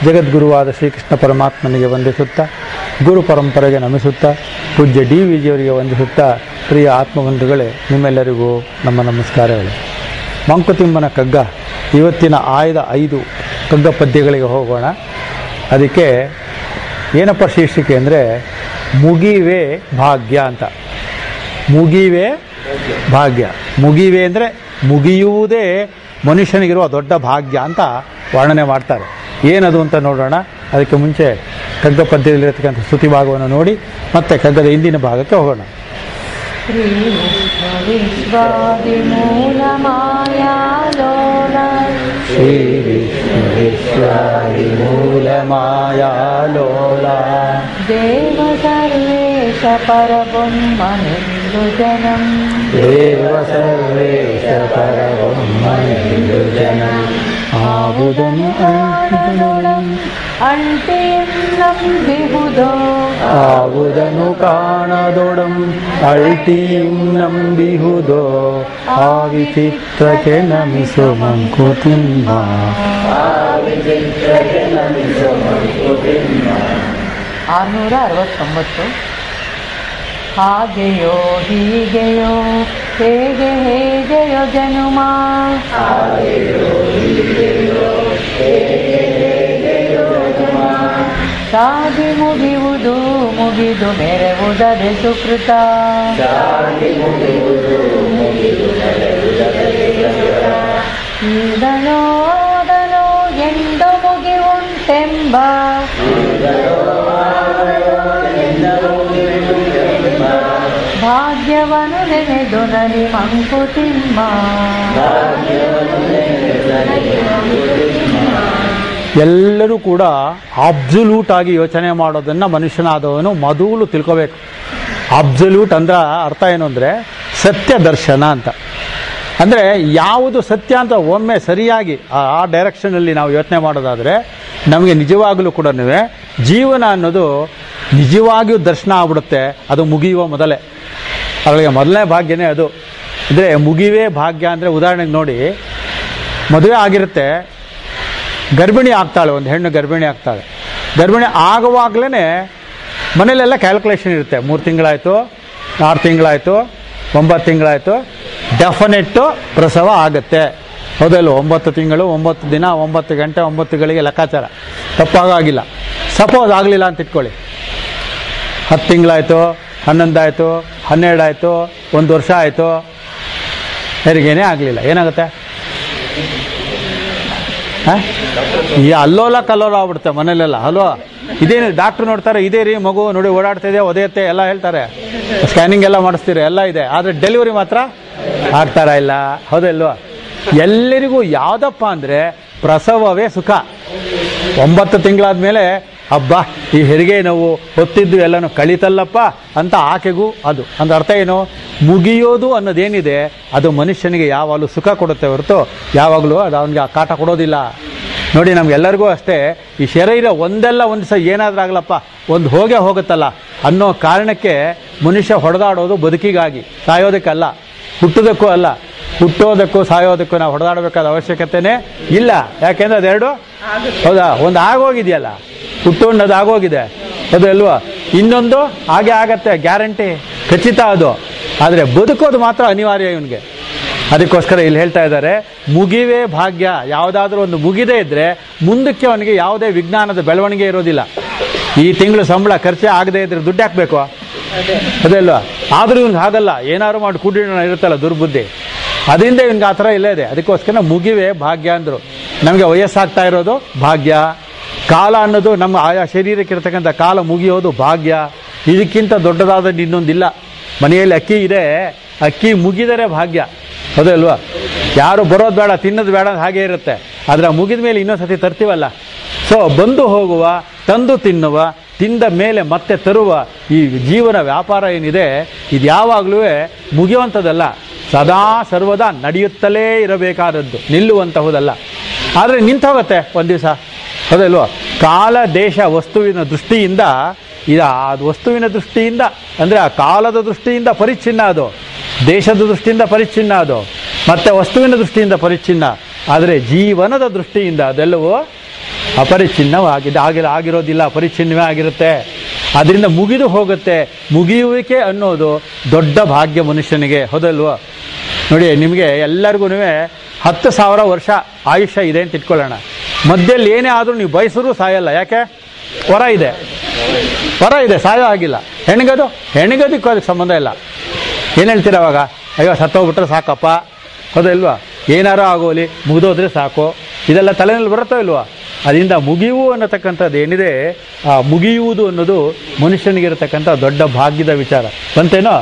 ಜಗದ್ಗುರುವಾದ ಶ್ರೀಕೃಷ್ಣ ಪರಮಾತ್ಮನಿಗೆ ವಂದಿಸುತ್ತಾ ಗುರು ಪರಂಪರೆಗೆ ನಮಿಸುತ್ತಾ ಪೂಜ್ಯ ಡಿ ವಿ ಜಿಯವರಿಗೆ ವಂದಿಸುತ್ತಾ ಪ್ರಿಯ ಆತ್ಮಬಂಧುಗಳೇ ನಿಮ್ಮೆಲ್ಲರಿಗೂ ನಮ್ಮ ನಮಸ್ಕಾರಗಳು ಮಂಕುತಿಮ್ಮನ ಕಗ್ಗ ಇವತ್ತಿನ ಆಯ್ದ ಐದು ಕಗ್ಗ ಪದ್ಯಗಳಿಗೆ ಹೋಗೋಣ ಅದಕ್ಕೆ ಏನಪ್ಪ ಶೀರ್ಷಿಕೆ ಅಂದರೆ ಮುಗಿವೆ ಭಾಗ್ಯ ಅಂತ ಮುಗಿವೆ ಭಾಗ್ಯ ಮುಗಿವೆ ಅಂದರೆ ಮುಗಿಯುವುದೇ ಮನುಷ್ಯನಿಗಿರುವ ದೊಡ್ಡ ಭಾಗ್ಯ ಅಂತ ವರ್ಣನೆ ಮಾಡ್ತಾರೆ ಏನದು ಅಂತ ನೋಡೋಣ ಅದಕ್ಕೆ ಮುಂಚೆ ಕಗ್ಗ ಪದ್ಯದಲ್ಲಿರತಕ್ಕಂಥ ಸ್ತುತಿ ಭಾಗವನ್ನು ನೋಡಿ ಮತ್ತೆ ಕಗ್ಗದ ಹಿಂದಿನ ಭಾಗಕ್ಕೆ ಹೋಗೋಣ श्रीविश्वविश्वादिमूलमायालोल ಶ್ರೀ ವಿಶ್ವೇಶ್ವರಿ ಮೂಲ ಮಾಯಾಲೋಲ देव सर्वेश परबुम्मनिन्दु जनम् ದೇವ ಸರ್ವೇಶ ಪರಬ್ರಹ್ಮನೆಂದು ಜನ ಆವುದನು णम् अण्टिन्नं विबुधो ಆವುದನು ಕಾಣದೊಡಂ ಅಳ್ಟಿಂ ನಂಬಿಹುದೋ ಆ ವಿಚಿತ್ರಕ್ಕೆ ನಮಿಸು ಮಂಕುತಿಮ್ಮ ಆರುನೂರ ಅರವತ್ತೊಂಬತ್ತು ಹಾಗೆಯೋ ಹೀಗೆಯೋ ಹೇಗೆ ಹೇಗೆಯೋ ಜನುಮ ಶಾದಿ ಮುಗಿಯುವುದು ಮುಗಿದು ಮೆರೆವುದದೆ ಸುಕೃತ ಈದಲೋ ಓದಲೋ ಎಂದು ಮುಗಿವುಂಟೆಂಬ ಭಾಗ್ಯವನು ನೆನೆದು ನನಿ ಮಂಕುತಿಮ್ಮ ಎಲ್ಲರೂ ಕೂಡ ಅಬ್ಸಲ್ಯೂಟ್ ಆಗಿ ಯೋಚನೆ ಮಾಡೋದನ್ನು ಮನುಷ್ಯನಾದವನು ಮೊದಲು ತಿಳ್ಕೋಬೇಕು ಅಬ್ಸಲ್ಯೂಟ್ ಅಂದ್ರೆ ಅರ್ಥ ಏನು ಅಂದರೆ ಸತ್ಯ ದರ್ಶನ ಅಂತ ಅಂದರೆ ಯಾವುದು ಸತ್ಯ ಅಂತ ಒಮ್ಮೆ ಸರಿಯಾಗಿ ಆ- ಆ ಡೈರೆಕ್ಷನಲ್ಲಿ ನಾವು ಯೋಚನೆ ಮಾಡೋದಾದರೆ ನಮಗೆ ನಿಜವಾಗಲೂ ಕೂಡ ಜೀವನ ಅನ್ನೋದು ನಿಜವಾಗಿಯೂ ದರ್ಶನ ಆಗ್ಬಿಡುತ್ತೆ ಅದು ಮುಗಿಯುವ ಮೊದಲೇ ಅವಳಿಗೆ ಮೊದಲನೇ ಭಾಗ್ಯನೇ ಅದು ಅಂದರೆ ಮುಗಿವೇ ಭಾಗ್ಯ ಅಂದರೆ ಉದಾಹರಣೆಗೆ ನೋಡಿ ಮದುವೆ ಆಗಿರುತ್ತೆ ಗರ್ಭಿಣಿ ಆಗ್ತಾಳೆ ಒಂದು ಹೆಣ್ಣು ಗರ್ಭಿಣಿ ಆಗ್ತಾಳೆ ಗರ್ಭಿಣಿ ಆಗುವಾಗಲೇ ಮನೇಲೆಲ್ಲ ಕ್ಯಾಲ್ಕುಲೇಷನ್ ಇರುತ್ತೆ ಮೂರು ತಿಂಗಳಾಯಿತು ಆರು ತಿಂಗಳಾಯಿತು ಒಂಬತ್ತು ತಿಂಗಳಾಯಿತು ಡೆಫಿನೆಟ್ಟು ಪ್ರಸವ ಆಗುತ್ತೆ ಹೌದಲ್ಲ ಒಂಬತ್ತು ತಿಂಗಳು ಒಂಬತ್ತು ದಿನ ಒಂಬತ್ತು ಗಂಟೆ ಒಂಬತ್ತು ಗಳಿಗೆ ಲೆಕ್ಕಾಚಾರ ತಪ್ಪಾಗಿಲ್ಲ ಸಪೋಸ್ ಆಗಲಿಲ್ಲ ಅಂತ ಇಟ್ಕೊಳ್ಳಿ ಹತ್ತು ತಿಂಗಳಾಯಿತು ಹನ್ನೊಂದಾಯಿತು ಹನ್ನೆರಡಾಯಿತು ಒಂದು ವರ್ಷ ಆಯಿತು ಹೆರಿಗೆನೇ ಆಗಲಿಲ್ಲ ಏನಾಗುತ್ತೆ ಹ? ಈ ಅಲ್ಲೋಲ ಕಲ್ಲೋಲ ಆಗ್ಬಿಡುತ್ತೆ ಮನೇಲೆಲ್ಲ ಅಲ್ವಾ ಇದೇನು ಡಾಕ್ಟ್ರು ನೋಡ್ತಾರೆ ಇದೇ ರೀ ಮಗು ನೋಡಿ ಓಡಾಡ್ತಿದೆ ಒದೆಯುತ್ತೆ ಎಲ್ಲ ಹೇಳ್ತಾರೆ ಸ್ಕ್ಯಾನಿಂಗ್ ಎಲ್ಲ ಮಾಡಿಸ್ತೀರಿ ಎಲ್ಲ ಇದೆ ಆದರೆ ಡೆಲಿವರಿ ಮಾತ್ರ ಆಗ್ತಾರ ಇಲ್ಲ ಹೌದಲ್ವಾ ಎಲ್ಲರಿಗೂ ಯಾವುದಪ್ಪ ಅಂದರೆ ಪ್ರಸವವೇ ಸುಖ ಒಂಬತ್ತು ತಿಂಗಳಾದ್ಮೇಲೆ ಹಬ್ಬ ಈ ಹೆರಿಗೆ ನೋವು ಹೊತ್ತಿದ್ದು ಎಲ್ಲನೂ ಕಳೀತಲ್ಲಪ್ಪ ಅಂತ ಆಕೆಗೂ ಅದು ಅಂದ್ರೆ ಅರ್ಥ ಏನು ಮುಗಿಯೋದು ಅನ್ನೋದೇನಿದೆ ಅದು ಮನುಷ್ಯನಿಗೆ ಯಾವಾಗಲೂ ಸುಖ ಕೊಡುತ್ತೆ ಹೊರತು ಯಾವಾಗಲೂ ಅದು ಅವನಿಗೆ ಆ ಕಾಟ ಕೊಡೋದಿಲ್ಲ ನೋಡಿ ನಮ್ಗೆಲ್ಲರಿಗೂ ಅಷ್ಟೇ ಈ ಶರೀರ ಒಂದೆಲ್ಲ ಒಂದು ಸಹ ಏನಾದ್ರೂ ಆಗ್ಲಪ್ಪ ಒಂದು ಹೋಗೇ ಹೋಗುತ್ತಲ್ಲ ಅನ್ನೋ ಕಾರಣಕ್ಕೆ ಮನುಷ್ಯ ಹೊಡೆದಾಡೋದು ಬದುಕಿಗಾಗಿ ಸಾಯೋದಕ್ಕಲ್ಲ ಹುಟ್ಟೋದಕ್ಕೂ ಅಲ್ಲ ಹುಟ್ಟೋದಕ್ಕೂ ಸಾಯೋದಕ್ಕೂ ನಾವು ಹೊಡೆದಾಡಬೇಕಾದ ಅವಶ್ಯಕತೆನೇ ಇಲ್ಲ ಯಾಕೆಂದ್ರೆ ಅದೆರಡು ಹೌದಾ ಒಂದು ಆಗೋಗಿದೆಯಲ್ಲ ಹುಟ್ಟು ಅನ್ನೋದು ಆಗೋಗಿದೆ ಅದು ಅಲ್ವಾ ಇನ್ನೊಂದು ಹಾಗೆ ಆಗತ್ತೆ ಗ್ಯಾರಂಟಿ ಖಚಿತ ಅದು ಆದರೆ ಬದುಕೋದು ಮಾತ್ರ ಅನಿವಾರ್ಯ ಇವನಿಗೆ ಅದಕ್ಕೋಸ್ಕರ ಇಲ್ಲಿ ಹೇಳ್ತಾ ಇದ್ದಾರೆ ಮುಗಿವೇ ಭಾಗ್ಯ ಯಾವುದಾದ್ರೂ ಒಂದು ಮುಗಿದೇ ಇದ್ರೆ ಮುಂದಕ್ಕೆ ಅವನಿಗೆ ಯಾವುದೇ ವಿಜ್ಞಾನದ ಬೆಳವಣಿಗೆ ಇರೋದಿಲ್ಲ ಈ ತಿಂಗಳು ಸಂಬಳ ಖರ್ಚೆ ಆಗದೆ ಇದ್ರೆ ದುಡ್ಡು ಹಾಕ್ಬೇಕು ಅದೇ ಅಲ್ವಾ ಆದ್ರೂ ಇವ್ನಿಗೆ ಹಾಗಲ್ಲ ಏನಾದ್ರು ಮಾಡಿ ಕೂಡಿಡೋಣ ಇರುತ್ತಲ್ಲ ದುರ್ಬುದ್ಧಿ ಅದರಿಂದ ಇವ್ನಿಗೆ ಆ ಥರ ಇಲ್ಲೇ ಇದೆ ಅದಕ್ಕೋಸ್ಕರ ಮುಗಿವೆ ಭಾಗ್ಯ ಅಂದರು ನಮಗೆ ವಯಸ್ಸಾಗ್ತಾ ಇರೋದು ಭಾಗ್ಯ ಕಾಲ ಅನ್ನೋದು ನಮ್ಮ ಆಯಾ ಶರೀರಕ್ಕೆ ಇರತಕ್ಕಂಥ ಕಾಲ ಮುಗಿಯೋದು ಭಾಗ್ಯ ಇದಕ್ಕಿಂತ ದೊಡ್ಡದಾದ ಇನ್ನೊಂದಿಲ್ಲ ಮನೆಯಲ್ಲಿ ಅಕ್ಕಿ ಇದೆ ಅಕ್ಕಿ ಮುಗಿದರೆ ಭಾಗ್ಯ ಹೌದೇ ಅಲ್ವಾ ಯಾರು ಬರೋದು ಬೇಡ ತಿನ್ನೋದು ಬೇಡ ಅಂತ ಹಾಗೆ ಇರುತ್ತೆ ಆದರೆ ಮುಗಿದ ಮೇಲೆ ಇನ್ನೊಂದ್ಸತಿ ತರ್ತೀವಲ್ಲ ಸೊ ಬಂದು ಹೋಗುವ ತಂದು ತಿನ್ನುವ ತಿಂದ ಮೇಲೆ ಮತ್ತೆ ತರುವ ಈ ಜೀವನ ವ್ಯಾಪಾರ ಏನಿದೆ ಇದು ಯಾವಾಗಲೂ ಮುಗಿಯುವಂಥದ್ದಲ್ಲ ಸದಾ ಸರ್ವದಾ ನಡೆಯುತ್ತಲೇ ಇರಬೇಕಾದದ್ದು ನಿಲ್ಲುವಂತಹುದಲ್ಲ ಆದರೆ ನಿಂತೋಗುತ್ತೆ ಒಂದು ದಿವಸ ಹೌದಲ್ವಾ ಕಾಲ ದೇಶ ವಸ್ತುವಿನ ದೃಷ್ಟಿಯಿಂದ ಇದು ಆ ವಸ್ತುವಿನ ದೃಷ್ಟಿಯಿಂದ ಅಂದರೆ ಆ ಕಾಲದ ದೃಷ್ಟಿಯಿಂದ ಪರಿಚ್ಛಿನ್ನ ಅದು ದೇಶದ ದೃಷ್ಟಿಯಿಂದ ಪರಿಚ್ಛಿನ್ನ ಅದು ಮತ್ತೆ ವಸ್ತುವಿನ ದೃಷ್ಟಿಯಿಂದ ಪರಿಚ್ಛಿನ್ನ ಆದರೆ ಜೀವನದ ದೃಷ್ಟಿಯಿಂದ ಅದೆಲ್ಲವೂ ಅಪರಿಚ್ಛಿನ್ನವಾಗಿದೆ ಆಗಿರ ಆಗಿರೋದಿಲ್ಲ ಅಪರಿಚ್ಛಿನ್ನವೇ ಆಗಿರುತ್ತೆ ಅದರಿಂದ ಮುಗಿದು ಹೋಗುತ್ತೆ ಮುಗಿಯುವಿಕೆ ಅನ್ನೋದು ದೊಡ್ಡ ಭಾಗ್ಯ ಮನುಷ್ಯನಿಗೆ ಹೌದಲ್ವಾ ನೋಡಿ ನಿಮಗೆ ಎಲ್ಲರಿಗೂ ಹತ್ತು ಸಾವಿರ ವರ್ಷ ಆಯುಷ್ಯ ಇದೆ ಅಂತ ಇಟ್ಕೊಳ್ಳೋಣ ಮಧ್ಯದಲ್ಲಿ ಏನೇ ಆದರೂ ನೀವು ಬಯಸಿದ್ರು ಸಾಯಲ್ಲ ಯಾಕೆ ಹೊರ ಇದೆ ಹೊರ ಇದೆ ಸಾಯೋ ಆಗಿಲ್ಲ ಹೆಣ್ಗದು ಹೆಣ್ಗದಕ್ಕೂ ಅದಕ್ಕೆ ಸಂಬಂಧ ಇಲ್ಲ ಏನು ಹೇಳ್ತೀರ ಅವಾಗ ಅಯ್ಯೋ ಸತ್ತೋಗ್ಬಿಟ್ರೆ ಸಾಕಪ್ಪ ಹೌದಾ ಇಲ್ವಾ ಏನಾರು ಆಗೋಲಿ ಮುಗಿದೋದ್ರೆ ಸಾಕು ಇದೆಲ್ಲ ತಲೆನಲ್ಲಿ ಬರುತ್ತೋ ಇಲ್ವಾ ಅದರಿಂದ ಮುಗಿಯುವು ಅನ್ನತಕ್ಕಂಥದ್ದು ಏನಿದೆ ಆ ಮುಗಿಯುವುದು ಅನ್ನೋದು ಮನುಷ್ಯನಿಗಿರತಕ್ಕಂಥ ದೊಡ್ಡ ಭಾಗ್ಯದ ವಿಚಾರ ಬಂತೇನೋ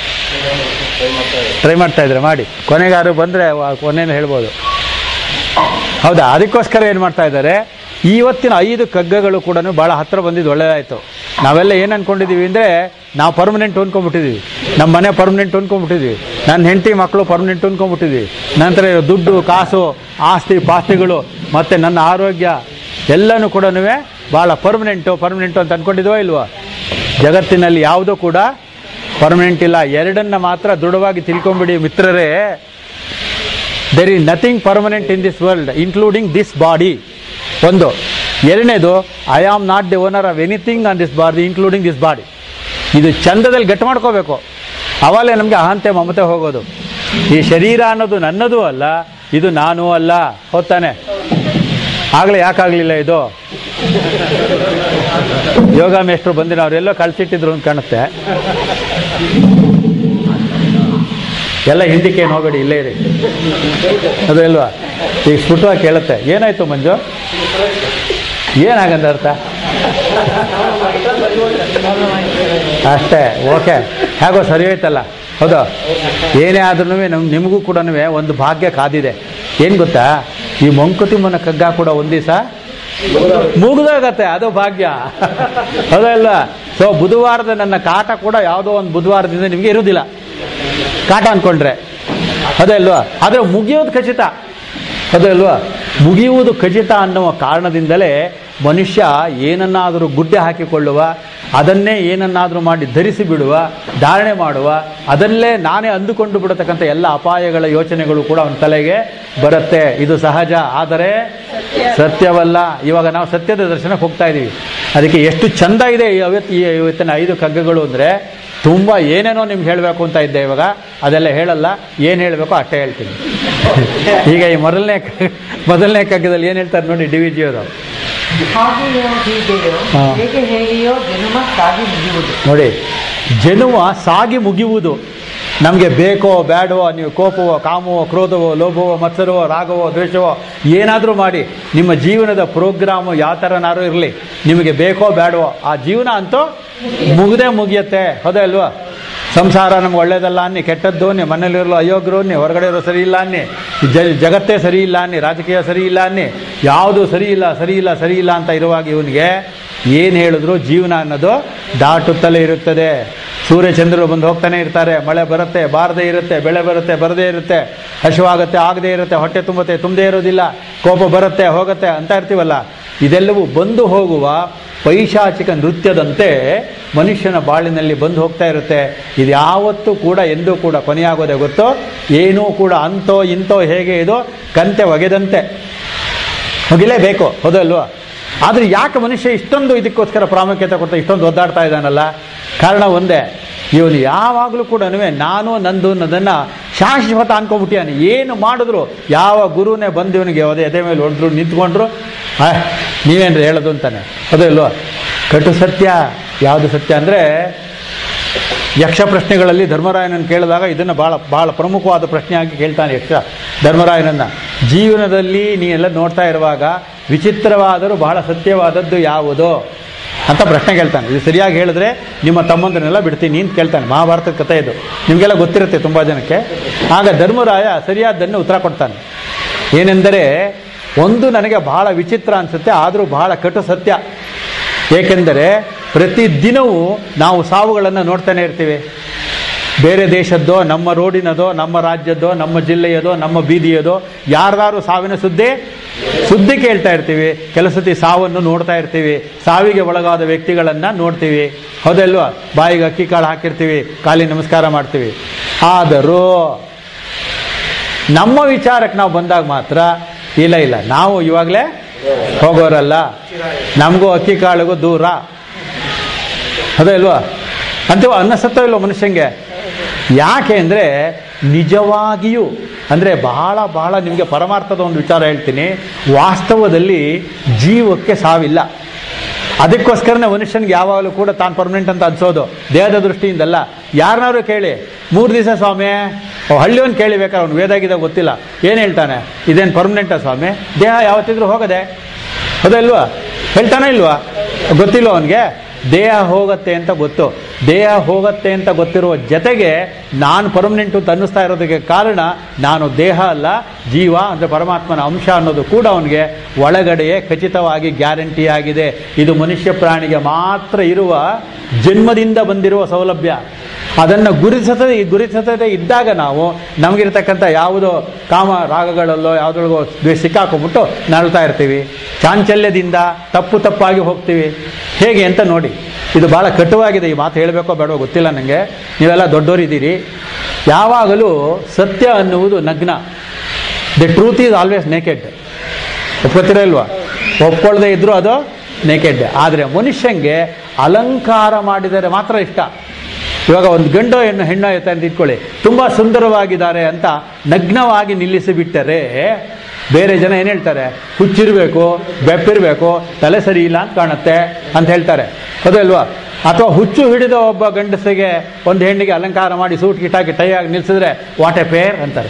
ಟ್ರೈ ಮಾಡ್ತಾ ಇದ್ರೆ ಮಾಡಿ ಕೊನೆಗಾರು ಬಂದರೆ ಕೊನೆನ ಹೇಳ್ಬೋದು ಹೌದಾ ಅದಕ್ಕೋಸ್ಕರ ಏನು ಮಾಡ್ತಾ ಇದ್ದಾರೆ ಇವತ್ತಿನ ಐದು ಕಗ್ಗಗಳು ಕೂಡ ಭಾಳ ಹತ್ತಿರ ಬಂದಿದ್ದು ಒಳ್ಳೆಯದಾಯಿತು ನಾವೆಲ್ಲ ಏನು ಅನ್ಕೊಂಡಿದ್ದೀವಿ ಅಂದರೆ ನಾವು ಪರ್ಮನೆಂಟ್ ಹೊಂದ್ಕೊಂಡ್ಬಿಟ್ಟಿದ್ದೀವಿ ನಮ್ಮ ಮನೆ ಪರ್ಮನೆಂಟ್ ಹೊಂದ್ಕೊಂಡ್ಬಿಟ್ಟಿದ್ದೀವಿ ನನ್ನ ಹೆಂಡತಿ ಮಕ್ಕಳು ಪರ್ಮನೆಂಟ್ ಹೊಂದ್ಕೊಂಡ್ಬಿಟ್ಟಿದ್ದೀವಿ ನಂತರ ದುಡ್ಡು ಕಾಸು ಆಸ್ತಿ ಪಾಸ್ತಿಗಳು ಮತ್ತು ನನ್ನ ಆರೋಗ್ಯ ಎಲ್ಲನೂ ಕೂಡ ಭಾಳ ಪರ್ಮನೆಂಟು ಪರ್ಮನೆಂಟು ಅಂತ ಅಂದ್ಕೊಂಡಿದ್ವೋ ಇಲ್ವೋ ಜಗತ್ತಿನಲ್ಲಿ ಯಾವುದೂ ಕೂಡ ಪರ್ಮನೆಂಟ್ ಇಲ್ಲ ಎರಡನ್ನ ಮಾತ್ರ ದೃಢವಾಗಿ ತಿಳ್ಕೊಂಬಿಡಿ ಮಿತ್ರರೇ there is nothing permanent in this world including this body ಒಂದು ಎರಡನೇದು I am not the owner of anything on this body including this body ಇದು ಚಂದದಲ್ಲಿ ಗಟ್ಟಿ ಮಾಡ್ಕೋಬೇಕು ಅವಾಗಲೇ ನಮಗೆ ಅಹಂತೆ ಮಮತೆ ಹೋಗೋದು ಈ ಶರೀರ ಅನ್ನೋದು ನನ್ನದು ಅಲ್ಲ ಇದು ನಾನು ಅಲ್ಲ ಹೋಗ್ತಾನೆ ಆಗಲೇ ಯಾಕಾಗಲಿಲ್ಲ ಇದು ಯೋಗ ಮೇಷ್ಟ್ರು ಬಂದಿರೋ ಅವರೆಲ್ಲೋ ಕಳ್ಸಿಟ್ಟಿದ್ರು ಅಂತ ಕಾಣುತ್ತೆ ಎಲ್ಲ ಹಿಂದಕ್ಕೆ ಏನು ಹೋಗಬೇಡಿ ಇಲ್ಲೇ ಇರಿ ಅದು ಇಲ್ವಾ ಈಗ ಸ್ಫುಟವಾಗಿ ಕೇಳುತ್ತೆ ಏನಾಯ್ತು ಮಂಜು ಏನಾಗಂದ ಅರ್ಥ ಅಷ್ಟೇ ಓಕೆ ಹೇಗೋ ಸರಿ ಹೋಯ್ತಲ್ಲ ಹೌದು ಏನೇ ಆದ್ರೂ ನಮ್ ನಿಮಗೂ ಕೂಡ ಒಂದು ಭಾಗ್ಯ ಕಾದಿದೆ ಏನು ಗೊತ್ತಾ ಈ ಮಂಕುತಿಮ್ಮನ ಕಗ್ಗ ಕೂಡ ಒಂದು ದಿವಸ ಮುಗಿದೋಗತ್ತೆ ಅದು ಭಾಗ್ಯ ಹೌದಲ್ಲ ಸೊ ಬುಧವಾರದ ನನ್ನ ಕಾಟ ಕೂಡ ಯಾವುದೋ ಒಂದು ಬುಧವಾರದಿಂದ ನಿಮಗೆ ಇರುವುದಿಲ್ಲ ಕಾಟ ಅನ್ಕೊಂಡ್ರೆ ಅದೇ ಅಲ್ವಾ ಆದರೆ ಮುಗಿಯೋದು ಖಚಿತ ಅದೇ ಅಲ್ವಾ ಮುಗಿಯುವುದು ಖಚಿತ ಅನ್ನುವ ಕಾರಣದಿಂದಲೇ ಮನುಷ್ಯ ಏನನ್ನಾದರೂ ಗುಡ್ಡೆ ಹಾಕಿಕೊಳ್ಳುವ ಅದನ್ನೇ ಏನನ್ನಾದರೂ ಮಾಡಿ ಧರಿಸಿ ಬಿಡುವ ಧಾರಣೆ ಮಾಡುವ ಅದಲ್ಲೇ ನಾನೇ ಅಂದುಕೊಂಡು ಬಿಡತಕ್ಕಂಥ ಎಲ್ಲ ಅಪಾಯಗಳ ಯೋಚನೆಗಳು ಕೂಡ ಅವನ ತಲೆಗೆ ಬರುತ್ತೆ ಇದು ಸಹಜ ಆದರೆ ಸತ್ಯವಲ್ಲ ಇವಾಗ ನಾವು ಸತ್ಯದ ದರ್ಶನಕ್ಕೆ ಹೋಗ್ತಾ ಇದ್ದೀವಿ ಅದಕ್ಕೆ ಎಷ್ಟು ಚಂದ ಇದೆ ಈ ಅವತ್ತು ಈ ಇವತ್ತಿನ ಐದು ಕಗ್ಗಗಳು ಅಂದರೆ ತುಂಬ ಏನೇನೋ ನಿಮ್ಗೆ ಹೇಳಬೇಕು ಅಂತ ಇದ್ದೆ ಇವಾಗ ಅದೆಲ್ಲ ಹೇಳಲ್ಲ ಏನು ಹೇಳಬೇಕು ಅಷ್ಟೇ ಹೇಳ್ತೀನಿ ಈಗ ಈ ಮೊದಲನೇ ಕ- ಮೊದಲನೇ ಕಗ್ಗದಲ್ಲಿ ಏನು ಹೇಳ್ತಾರೆ ನೋಡಿ ಡಿ ವಿ ಜಿಯವರು ಹಾಗೆಯೋ ಹೀಗೆಯೋ ಹಾ. ಹೇಗೆ ಹೇಗೆಯೋ ಜನ್ಮ ಸಾಗಿ ಮುಗಿಯುವುದು ನೋಡಿ ಜನುವ ಸಾಗಿ ಮುಗಿಯುವುದು ನಮಗೆ ಬೇಕೋ ಬೇಡವೋ ನೀವು ಕೋಪವೋ ಕಾಮವೋ ಕ್ರೋಧವೋ ಲೋಭವೋ ಮತ್ಸರವೋ ರಾಗವೋ ದ್ವೇಷವೋ ಏನಾದರೂ ಮಾಡಿ ನಿಮ್ಮ ಜೀವನದ ಪ್ರೋಗ್ರಾಮು ಯಾವ ಥರನಾರು ಇರಲಿ ನಿಮಗೆ ಬೇಕೋ ಬೇಡವೋ ಆ ಜೀವನ ಅಂತೂ ಮುಗ್ದೇ ಮುಗಿಯತ್ತೆ ಹೌದೇ ಅಲ್ವಾ ಸಂಸಾರ ನಮ್ಗೆ ಒಳ್ಳೇದಲ್ಲ ಅನ್ನಿ ಕೆಟ್ಟದ್ದು ಅನ್ನಿ ಮನೇಲಿರಲು ಅಯೋಗ್ಯರು ಅನ್ನಿ ಹೊರಗಡೆ ಇರೋ ಸರಿ ಇಲ್ಲ ಅನ್ನಿ ಜ ಜಗತ್ತೇ ಸರಿ ಇಲ್ಲ ಅನ್ನಿ ರಾಜಕೀಯ ಸರಿ ಇಲ್ಲ ಅನ್ನಿ ಯಾವುದು ಸರಿ ಇಲ್ಲ ಸರಿ ಇಲ್ಲ ಸರಿ ಇಲ್ಲ ಅಂತ ಇರುವಾಗ ಇವನಿಗೆ ಏನು ಹೇಳಿದ್ರು ಜೀವನ ಅನ್ನೋದು ದಾಟುತ್ತಲೇ ಇರುತ್ತದೆ ಸೂರ್ಯಚಂದ್ರರು ಬಂದು ಹೋಗ್ತಾನೆ ಇರ್ತಾರೆ ಮಳೆ ಬರುತ್ತೆ ಬಾರದೇ ಇರುತ್ತೆ ಬೆಳೆ ಬರುತ್ತೆ ಬರದೇ ಇರುತ್ತೆ ಹಸಿವಾಗುತ್ತೆ ಆಗದೇ ಇರುತ್ತೆ ಹೊಟ್ಟೆ ತುಂಬುತ್ತೆ ತುಂಬದೇ ಇರೋದಿಲ್ಲ ಕೋಪ ಬರುತ್ತೆ ಹೋಗುತ್ತೆ ಅಂತ ಇರ್ತೀವಲ್ಲ ಇದೆಲ್ಲವೂ ಬಂದು ಹೋಗುವ ಪೈಶಾಚಿಕ ನೃತ್ಯದಂತೆ ಮನುಷ್ಯನ ಬಾಳಿನಲ್ಲಿ ಬಂದು ಹೋಗ್ತಾ ಇರುತ್ತೆ ಇದು ಯಾವತ್ತೂ ಕೂಡ ಎಂದೂ ಕೂಡ ಕೊನೆಯಾಗೋದೇ ಗೊತ್ತೋ ಏನೂ ಕೂಡ ಅಂತೋ ಇಂತೋ ಹೇಗೆ ಇದು ಕಂತೆ ಒಗೆದಂತೆ ಹೋಗಿಲೇಬೇಕು ಹೌದಲ್ವಾ ಆದರೆ ಯಾಕೆ ಮನುಷ್ಯ ಇಷ್ಟೊಂದು ಇದಕ್ಕೋಸ್ಕರ ಪ್ರಾಮುಖ್ಯತೆ ಕೊಡ್ತಾ ಇಷ್ಟೊಂದು ಒದ್ದಾಡ್ತಾ ಇದ್ದಾನಲ್ಲ ಕಾರಣ ಒಂದೇ ಇವನು ಯಾವಾಗಲೂ ಕೂಡ ನಾನು ನಂದು ಅನ್ನೋದನ್ನು ಶಾಶ್ವತ ಅನ್ಕೊಂಬಿಟ್ಟಿಯಾನೆ ಏನು ಮಾಡಿದ್ರು ಯಾವ ಗುರುನೇ ಬಂದು ಇವನಿಗೆ ಅದೇ ಎದೆ ಮೇಲೆ ಹೊಡೆದ್ರು ನಿಂತ್ಕೊಂಡ್ರು ಆ, ನೀವೇನ್ರಿ ಹೇಳೋದು ಅಂತಾನೆ ಅದೇ ಇಲ್ವಾ ಕಟು ಸತ್ಯ ಯಾವುದು ಸತ್ಯ ಅಂದರೆ ಯಕ್ಷ ಪ್ರಶ್ನೆಗಳಲ್ಲಿ ಧರ್ಮರಾಯನನ್ನು ಕೇಳಿದಾಗ ಇದನ್ನು ಭಾಳ ಭಾಳ ಪ್ರಮುಖವಾದ ಪ್ರಶ್ನೆಯಾಗಿ ಕೇಳ್ತಾನೆ ಯಕ್ಷ ಧರ್ಮರಾಯನನ್ನು ಜೀವನದಲ್ಲಿ ನೀನೆಲ್ಲ ನೋಡ್ತಾ ಇರುವಾಗ ವಿಚಿತ್ರವಾದರೂ ಬಹಳ ಸತ್ಯವಾದದ್ದು ಯಾವುದು ಅಂತ ಪ್ರಶ್ನೆ ಕೇಳ್ತಾನೆ ಇದು ಸರಿಯಾಗಿ ಹೇಳಿದ್ರೆ ನಿಮ್ಮ ತಮ್ಮಂದನ್ನೆಲ್ಲ ಬಿಡ್ತೀನಿ ಅಂತ ಕೇಳ್ತಾನೆ ಮಹಾಭಾರತದ ಕಥೆ ಇದು ನಿಮಗೆಲ್ಲ ಗೊತ್ತಿರುತ್ತೆ ತುಂಬ ಜನಕ್ಕೆ ಆಗ ಧರ್ಮರಾಯ ಸರಿಯಾದ್ದನ್ನು ಉತ್ತರ ಕೊಡ್ತಾನೆ ಏನೆಂದರೆ ಒಂದು ನನಗೆ ಬಹಳ ವಿಚಿತ್ರ ಅನಿಸುತ್ತೆ ಆದರೂ ಬಹಳ ಕಟು ಸತ್ಯ ಏಕೆಂದರೆ ಪ್ರತಿದಿನವೂ ನಾವು ಸಾವುಗಳನ್ನು ನೋಡ್ತಾನೆ ಇರ್ತೀವಿ ಬೇರೆ ದೇಶದ್ದೋ ನಮ್ಮ ರೋಡಿನದೋ ನಮ್ಮ ರಾಜ್ಯದ್ದೋ ನಮ್ಮ ಜಿಲ್ಲೆಯದೋ ನಮ್ಮ ಬೀದಿಯದೋ ಯಾರ್ದಾರು ಸಾವಿನ ಸುದ್ದಿ ಸುದ್ದಿ ಕೇಳ್ತಾ ಇರ್ತೀವಿ ಕೆಲವು ಸತಿ ಸಾವನ್ನು ನೋಡ್ತಾ ಇರ್ತೀವಿ ಸಾವಿಗೆ ಒಳಗಾದ ವ್ಯಕ್ತಿಗಳನ್ನು ನೋಡ್ತೀವಿ ಹೌದಲ್ವಾ ಬಾಯಿಗೆ ಅಕ್ಕಿ ಕಾಳು ಹಾಕಿರ್ತೀವಿ ಕಾಲಿ ನಮಸ್ಕಾರ ಮಾಡ್ತೀವಿ ಆದರೂ ನಮ್ಮ ವಿಚಾರಕ್ಕೆ ನಾವು ಬಂದಾಗ ಮಾತ್ರ ಇಲ್ಲ ಇಲ್ಲ ನಾವು ಇವಾಗಲೇ ಹೋಗೋರಲ್ಲ ನಮಗೂ ಅಕ್ಕಿ ಕಾಳಿಗೂ ದೂರ ಅದೇ ಇಲ್ವಾ ಅಂತೀವ ಅನ್ನಿಸುತ್ತೋ ಇಲ್ವೋ ಮನುಷ್ಯಂಗೆ ಯಾಕೆ ಅಂದರೆ ನಿಜವಾಗಿಯೂ ಅಂದರೆ ಬಹಳ ಬಹಳ ನಿಮಗೆ ಪರಮಾರ್ಥದ ಒಂದು ವಿಚಾರ ಹೇಳ್ತೀನಿ ವಾಸ್ತವದಲ್ಲಿ ಜೀವಕ್ಕೆ ಸಾವಿಲ್ಲ ಅದಕ್ಕೋಸ್ಕರನೇ ಮನುಷ್ಯನಿಗೆ ಯಾವಾಗಲೂ ಕೂಡ ತಾನು ಪರ್ಮನೆಂಟ್ ಅಂತ ಅನ್ಸೋದು ದೇಹದ ದೃಷ್ಟಿಯಿಂದಲ್ಲ ಯಾರನ್ನಾರು ಕೇಳಿ ಮೂರು ದಿವಸ ಸ್ವಾಮಿ ಅವ್ ಹಳ್ಳಿಯವನು ಕೇಳಿ ಬೇಕಾದ್ರೆ ಅವ್ನು ವೇದಾಗಿದ್ದಾಗ ಗೊತ್ತಿಲ್ಲ ಏನು ಹೇಳ್ತಾನೆ ಇದೇನು ಪರ್ಮನೆಂಟಾ ಸ್ವಾಮಿ ದೇಹ ಯಾವತ್ತಿದ್ರೂ ಹೋಗದೆ ಹೌದಾ ಇಲ್ವಾ ಹೇಳ್ತಾನೆ ಇಲ್ವಾ ಗೊತ್ತಿಲ್ವ ಅವನಿಗೆ ದೇಹ ಹೋಗತ್ತೆ ಅಂತ ಗೊತ್ತು ದೇಹ ಹೋಗತ್ತೆ ಅಂತ ಗೊತ್ತಿರುವ ಜೊತೆಗೆ ನಾನು ಪರ್ಮನೆಂಟು ಅಂತ ಅನ್ನಿಸ್ತಾ ಇರೋದಕ್ಕೆ ಕಾರಣ ನಾನು ದೇಹ ಅಲ್ಲ ಜೀವ ಅಂದರೆ ಪರಮಾತ್ಮನ ಅಂಶ ಅನ್ನೋದು ಕೂಡ ಅವನಿಗೆ ಒಳಗಡೆಯೇ ಖಚಿತವಾಗಿ ಗ್ಯಾರಂಟಿ ಆಗಿದೆ ಇದು ಮನುಷ್ಯ ಪ್ರಾಣಿಗೆ ಮಾತ್ರ ಇರುವ ಜನ್ಮದಿಂದ ಬಂದಿರುವ ಸೌಲಭ್ಯ ಅದನ್ನು ಗುರುತಿಸದೆ ಗುರುತಿಸದೆ ಇದ್ದಾಗ ನಾವು ನಮಗಿರ್ತಕ್ಕಂಥ ಯಾವುದೋ ಕಾಮ ರಾಗಗಳಲ್ಲೋ ಯಾವುದ್ರೊಳಗೋ ದ್ವೇಷ ಸಿಕ್ಕಾಕೊಂಡ್ಬಿಟ್ಟು ನರಳ್ತಾ ಇರ್ತೀವಿ ಚಾಂಚಲ್ಯದಿಂದ ತಪ್ಪು ತಪ್ಪಾಗಿ ಹೋಗ್ತೀವಿ ಹೇಗೆ ಅಂತ ನೋಡಿ ಇದು ಭಾಳ ಕಟುವಾಗಿದೆ ಈ ಮಾತು ಹೇಳಬೇಕೋ ಬೇಡವೋ ಗೊತ್ತಿಲ್ಲ ನನಗೆ ನೀವೆಲ್ಲ ದೊಡ್ಡವರಿದ್ದೀರಿ ಯಾವಾಗಲೂ ಸತ್ಯ ಅನ್ನುವುದು ನಗ್ನ the truth is always naked ಒಪ್ಕೋತೀರಾ ಇಲ್ವಾ ಒಪ್ಕೊಳ್ಳದೆ ಇದ್ರೂ ಅದು ನೇಕೆಡ್ ಆದರೆ ಮನುಷ್ಯಂಗೆ ಅಲಂಕಾರ ಮಾಡಿದರೆ ಮಾತ್ರ ಇಷ್ಟ ಇವಾಗ ಒಂದು ಗಂಡು ಹೆಣ್ಣು ಹೆಣ್ಣು ಆಯ್ತಾ ಅಂತ ಇಟ್ಕೊಳ್ಳಿ ತುಂಬ ಸುಂದರವಾಗಿದ್ದಾರೆ ಅಂತ ನಗ್ನವಾಗಿ ನಿಲ್ಲಿಸಿ ಬಿಟ್ಟರೆ ಬೇರೆ ಜನ ಏನು ಹೇಳ್ತಾರೆ ಹುಚ್ಚಿರಬೇಕು ಬೆಪ್ಪಿರಬೇಕು ತಲೆ ಸರಿ ಇಲ್ಲ ಅಂತ ಕಾಣುತ್ತೆ ಅಂತ ಹೇಳ್ತಾರೆ ಅದಲ್ವಾ ಅಥವಾ ಹುಚ್ಚು ಹಿಡಿದ ಒಬ್ಬ ಗಂಡಸಿಗೆ ಒಂದು ಹೆಣ್ಣಿಗೆ ಅಲಂಕಾರ ಮಾಡಿ ಸೂಟ್ ಗಿಟಾಕಿ ಟೈ ಆಗಿ ನಿಲ್ಲಿಸಿದ್ರೆ ವಾಟ್ ಎ ಪೇರ್ ಅಂತಾರೆ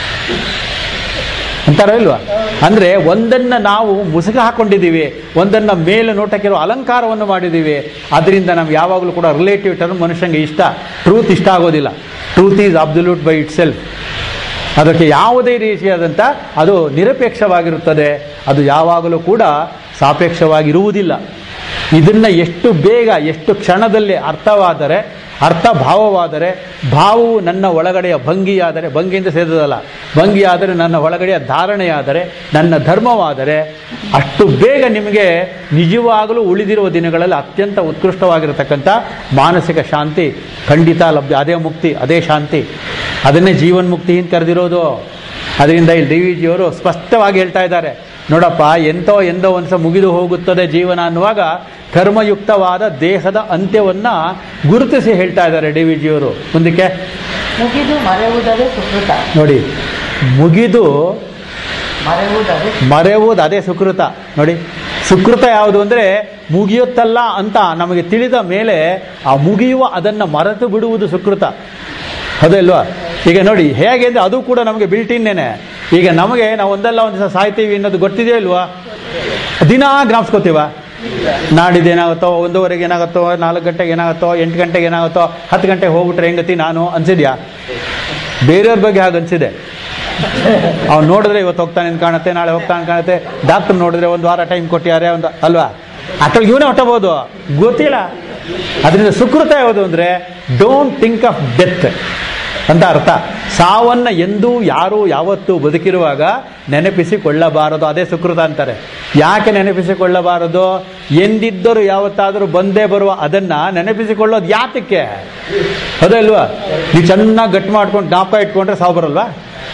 ಅಂತಾರೋ ಇಲ್ವಾ ಅಂದ್ರೆ ಒಂದನ್ನ ನಾವು ಮುಸುಗ ಹಾಕೊಂಡಿದ್ದೀವಿ ಒಂದನ್ನ ಮೇಲೆ ನೋಟಕ್ಕಿರೋ ಅಲಂಕಾರವನ್ನು ಮಾಡಿದ್ದೀವಿ ಅದರಿಂದ ನಮ್ಗೆ ಯಾವಾಗಲೂ ಕೂಡ ರಿಲೇಟಿವ್ ಟರ್ಮ್ ಮನುಷ್ಯಂಗೆ ಇಷ್ಟ ಟ್ರೂತ್ ಇಷ್ಟ ಆಗೋದಿಲ್ಲ truth is absolute by itself ಅದಕ್ಕೆ ಯಾವುದೇ ರೀತಿಯಾದಂಥ ಅದು ನಿರಪೇಕ್ಷವಾಗಿರುತ್ತದೆ ಅದು ಯಾವಾಗಲೂ ಕೂಡ ಸಾಪೇಕ್ಷವಾಗಿರುವುದಿಲ್ಲ ಇದನ್ನು ಎಷ್ಟು ಬೇಗ ಎಷ್ಟು ಕ್ಷಣದಲ್ಲಿ ಅರ್ಥವಾದರೆ ಅರ್ಥ ಭಾವವಾದರೆ ಭಾವವು ನನ್ನ ಒಳಗಡೆಯ ಭಂಗಿಯಾದರೆ ಭಂಗಿಯಿಂದ ಸೇರಿದಲ್ಲ ಭಂಗಿಯಾದರೆ ನನ್ನ ಒಳಗಡೆಯ ಧಾರಣೆಯಾದರೆ ನನ್ನ ಧರ್ಮವಾದರೆ ಅಷ್ಟು ಬೇಗ ನಿಮಗೆ ನಿಜವಾಗಲೂ ಉಳಿದಿರುವ ದಿನಗಳಲ್ಲಿ ಅತ್ಯಂತ ಉತ್ಕೃಷ್ಟವಾಗಿರತಕ್ಕಂಥ ಮಾನಸಿಕ ಶಾಂತಿ ಖಂಡಿತ ಲಭ್ಯ ಅದೇ ಮುಕ್ತಿ ಅದೇ ಶಾಂತಿ ಅದನ್ನೇ ಜೀವನ್ಮುಕ್ತಿ ಅಂತ ಕರೆದಿರೋದು ಅದರಿಂದ ಇಲ್ಲಿ ಡಿ ವಿ ಜಿಯವರು ಸ್ಪಷ್ಟವಾಗಿ ಹೇಳ್ತಾ ಇದ್ದಾರೆ ನೋಡಪ್ಪ ಎಂತೋ ಎಂದೋ ಒಂದ್ಸ ಮುಗಿದು ಹೋಗುತ್ತದೆ ಜೀವನ ಅನ್ನುವಾಗ ಕರ್ಮಯುಕ್ತವಾದ ದೇಹದ ಅಂತ್ಯವನ್ನು ಗುರುತಿಸಿ ಹೇಳ್ತಾ ಇದ್ದಾರೆ ಡಿ ವಿ ಜಿಯವರು ಮುಂದಕ್ಕೆ ಮುಗಿದು ಮರೆಯುವುದದೇ ಸುಕೃತ ನೋಡಿ ಮುಗಿದು ಮರೆಯುವುದದೇ ಮರೆಯುವುದು ಅದೇ ಸುಕೃತ ನೋಡಿ ಸುಕೃತ ಯಾವುದು ಅಂದರೆ ಮುಗಿಯುತ್ತಲ್ಲ ಅಂತ ನಮಗೆ ತಿಳಿದ ಮೇಲೆ ಆ ಮುಗಿಯುವ ಅದನ್ನು ಮರೆತು ಬಿಡುವುದು ಸುಕೃತ ಅಲ್ವಾ ಈಗ ನೋಡಿ ಹೇಗೆ ಅಂದರೆ ಅದು ಕೂಡ ನಮಗೆ ಬಿಲ್ಟಿನ್ನೇನೆ ಈಗ ನಮಗೆ ನಾವು ಒಂದಲ್ಲ ಒಂದು ದಿವಸ ಸಾಯ್ತೀವಿ ಅನ್ನೋದು ಗೊತ್ತಿದೆಯೋ ಇಲ್ವಾ ದಿನಾ ಜ್ಞಾಪಿಸ್ಕೋತೀವ ನಾಡಿದ್ದು ಏನಾಗುತ್ತೋ ಒಂದೂವರೆಗೆ ಏನಾಗುತ್ತೋ ನಾಲ್ಕು ಗಂಟೆಗೆ ಏನಾಗುತ್ತೋ ಎಂಟು ಗಂಟೆಗೆ ಏನಾಗುತ್ತೋ ಹತ್ತು ಗಂಟೆಗೆ ಹೋಗ್ಬಿಟ್ರೆ ಹೆಂಗತಿ ನಾನು ಅನ್ಸಿದ್ಯಾ ಬೇರೆಯವ್ರ ಬಗ್ಗೆ ಹಾಗೆ ಅನ್ಸಿದೆ ಅವ್ನು ನೋಡಿದ್ರೆ ಇವತ್ತು ಹೋಗ್ತಾನೆ ಅಂತ ಕಾಣುತ್ತೆ ನಾಳೆ ಹೋಗ್ತಾನೆ ಕಾಣುತ್ತೆ ಡಾಕ್ಟರ್ ನೋಡಿದ್ರೆ ಒಂದು ವಾರ ಟೈಮ್ ಕೊಟ್ಟಿದ್ದಾರೆ ಒಂದು ಅಲ್ವಾ ಅಟ್ರಲ್ಲಿ ಇವನೇ ಹೊಟ್ಟಬಹುದು ಗೊತ್ತಿಲ್ಲ ಅದರಿಂದ ಸುಕೃತ ಯಾವುದು ಅಂದರೆ ಡೋಂಟ್ ಥಿಂಕ್ ಆಫ್ ಡೆತ್ ಅಂತ ಅರ್ಥ ಸಾವನ್ನ ಎಂದೂ ಯಾರೂ ಯಾವತ್ತೂ ಬದುಕಿರುವಾಗ ನೆನಪಿಸಿಕೊಳ್ಳಬಾರದು ಅದೇ ಸುಕೃತ ಅಂತಾರೆ ಯಾಕೆ ನೆನಪಿಸಿಕೊಳ್ಳಬಾರದು ಎಂದಿದ್ದರೂ ಯಾವತ್ತಾದರೂ ಬಂದೇ ಬರುವ ಅದನ್ನ ನೆನಪಿಸಿಕೊಳ್ಳೋದು ಯಾತಕ್ಕೆ ಅದಲ್ವಾ ನೀವು ಚೆನ್ನಾಗಿ ಗಟ್ಟಿ ಮಾಡ್ಕೊಂಡು ಜ್ಞಾಪಕ ಇಟ್ಕೊಂಡ್ರೆ ಸಾವು ಬರಲ್ವಾ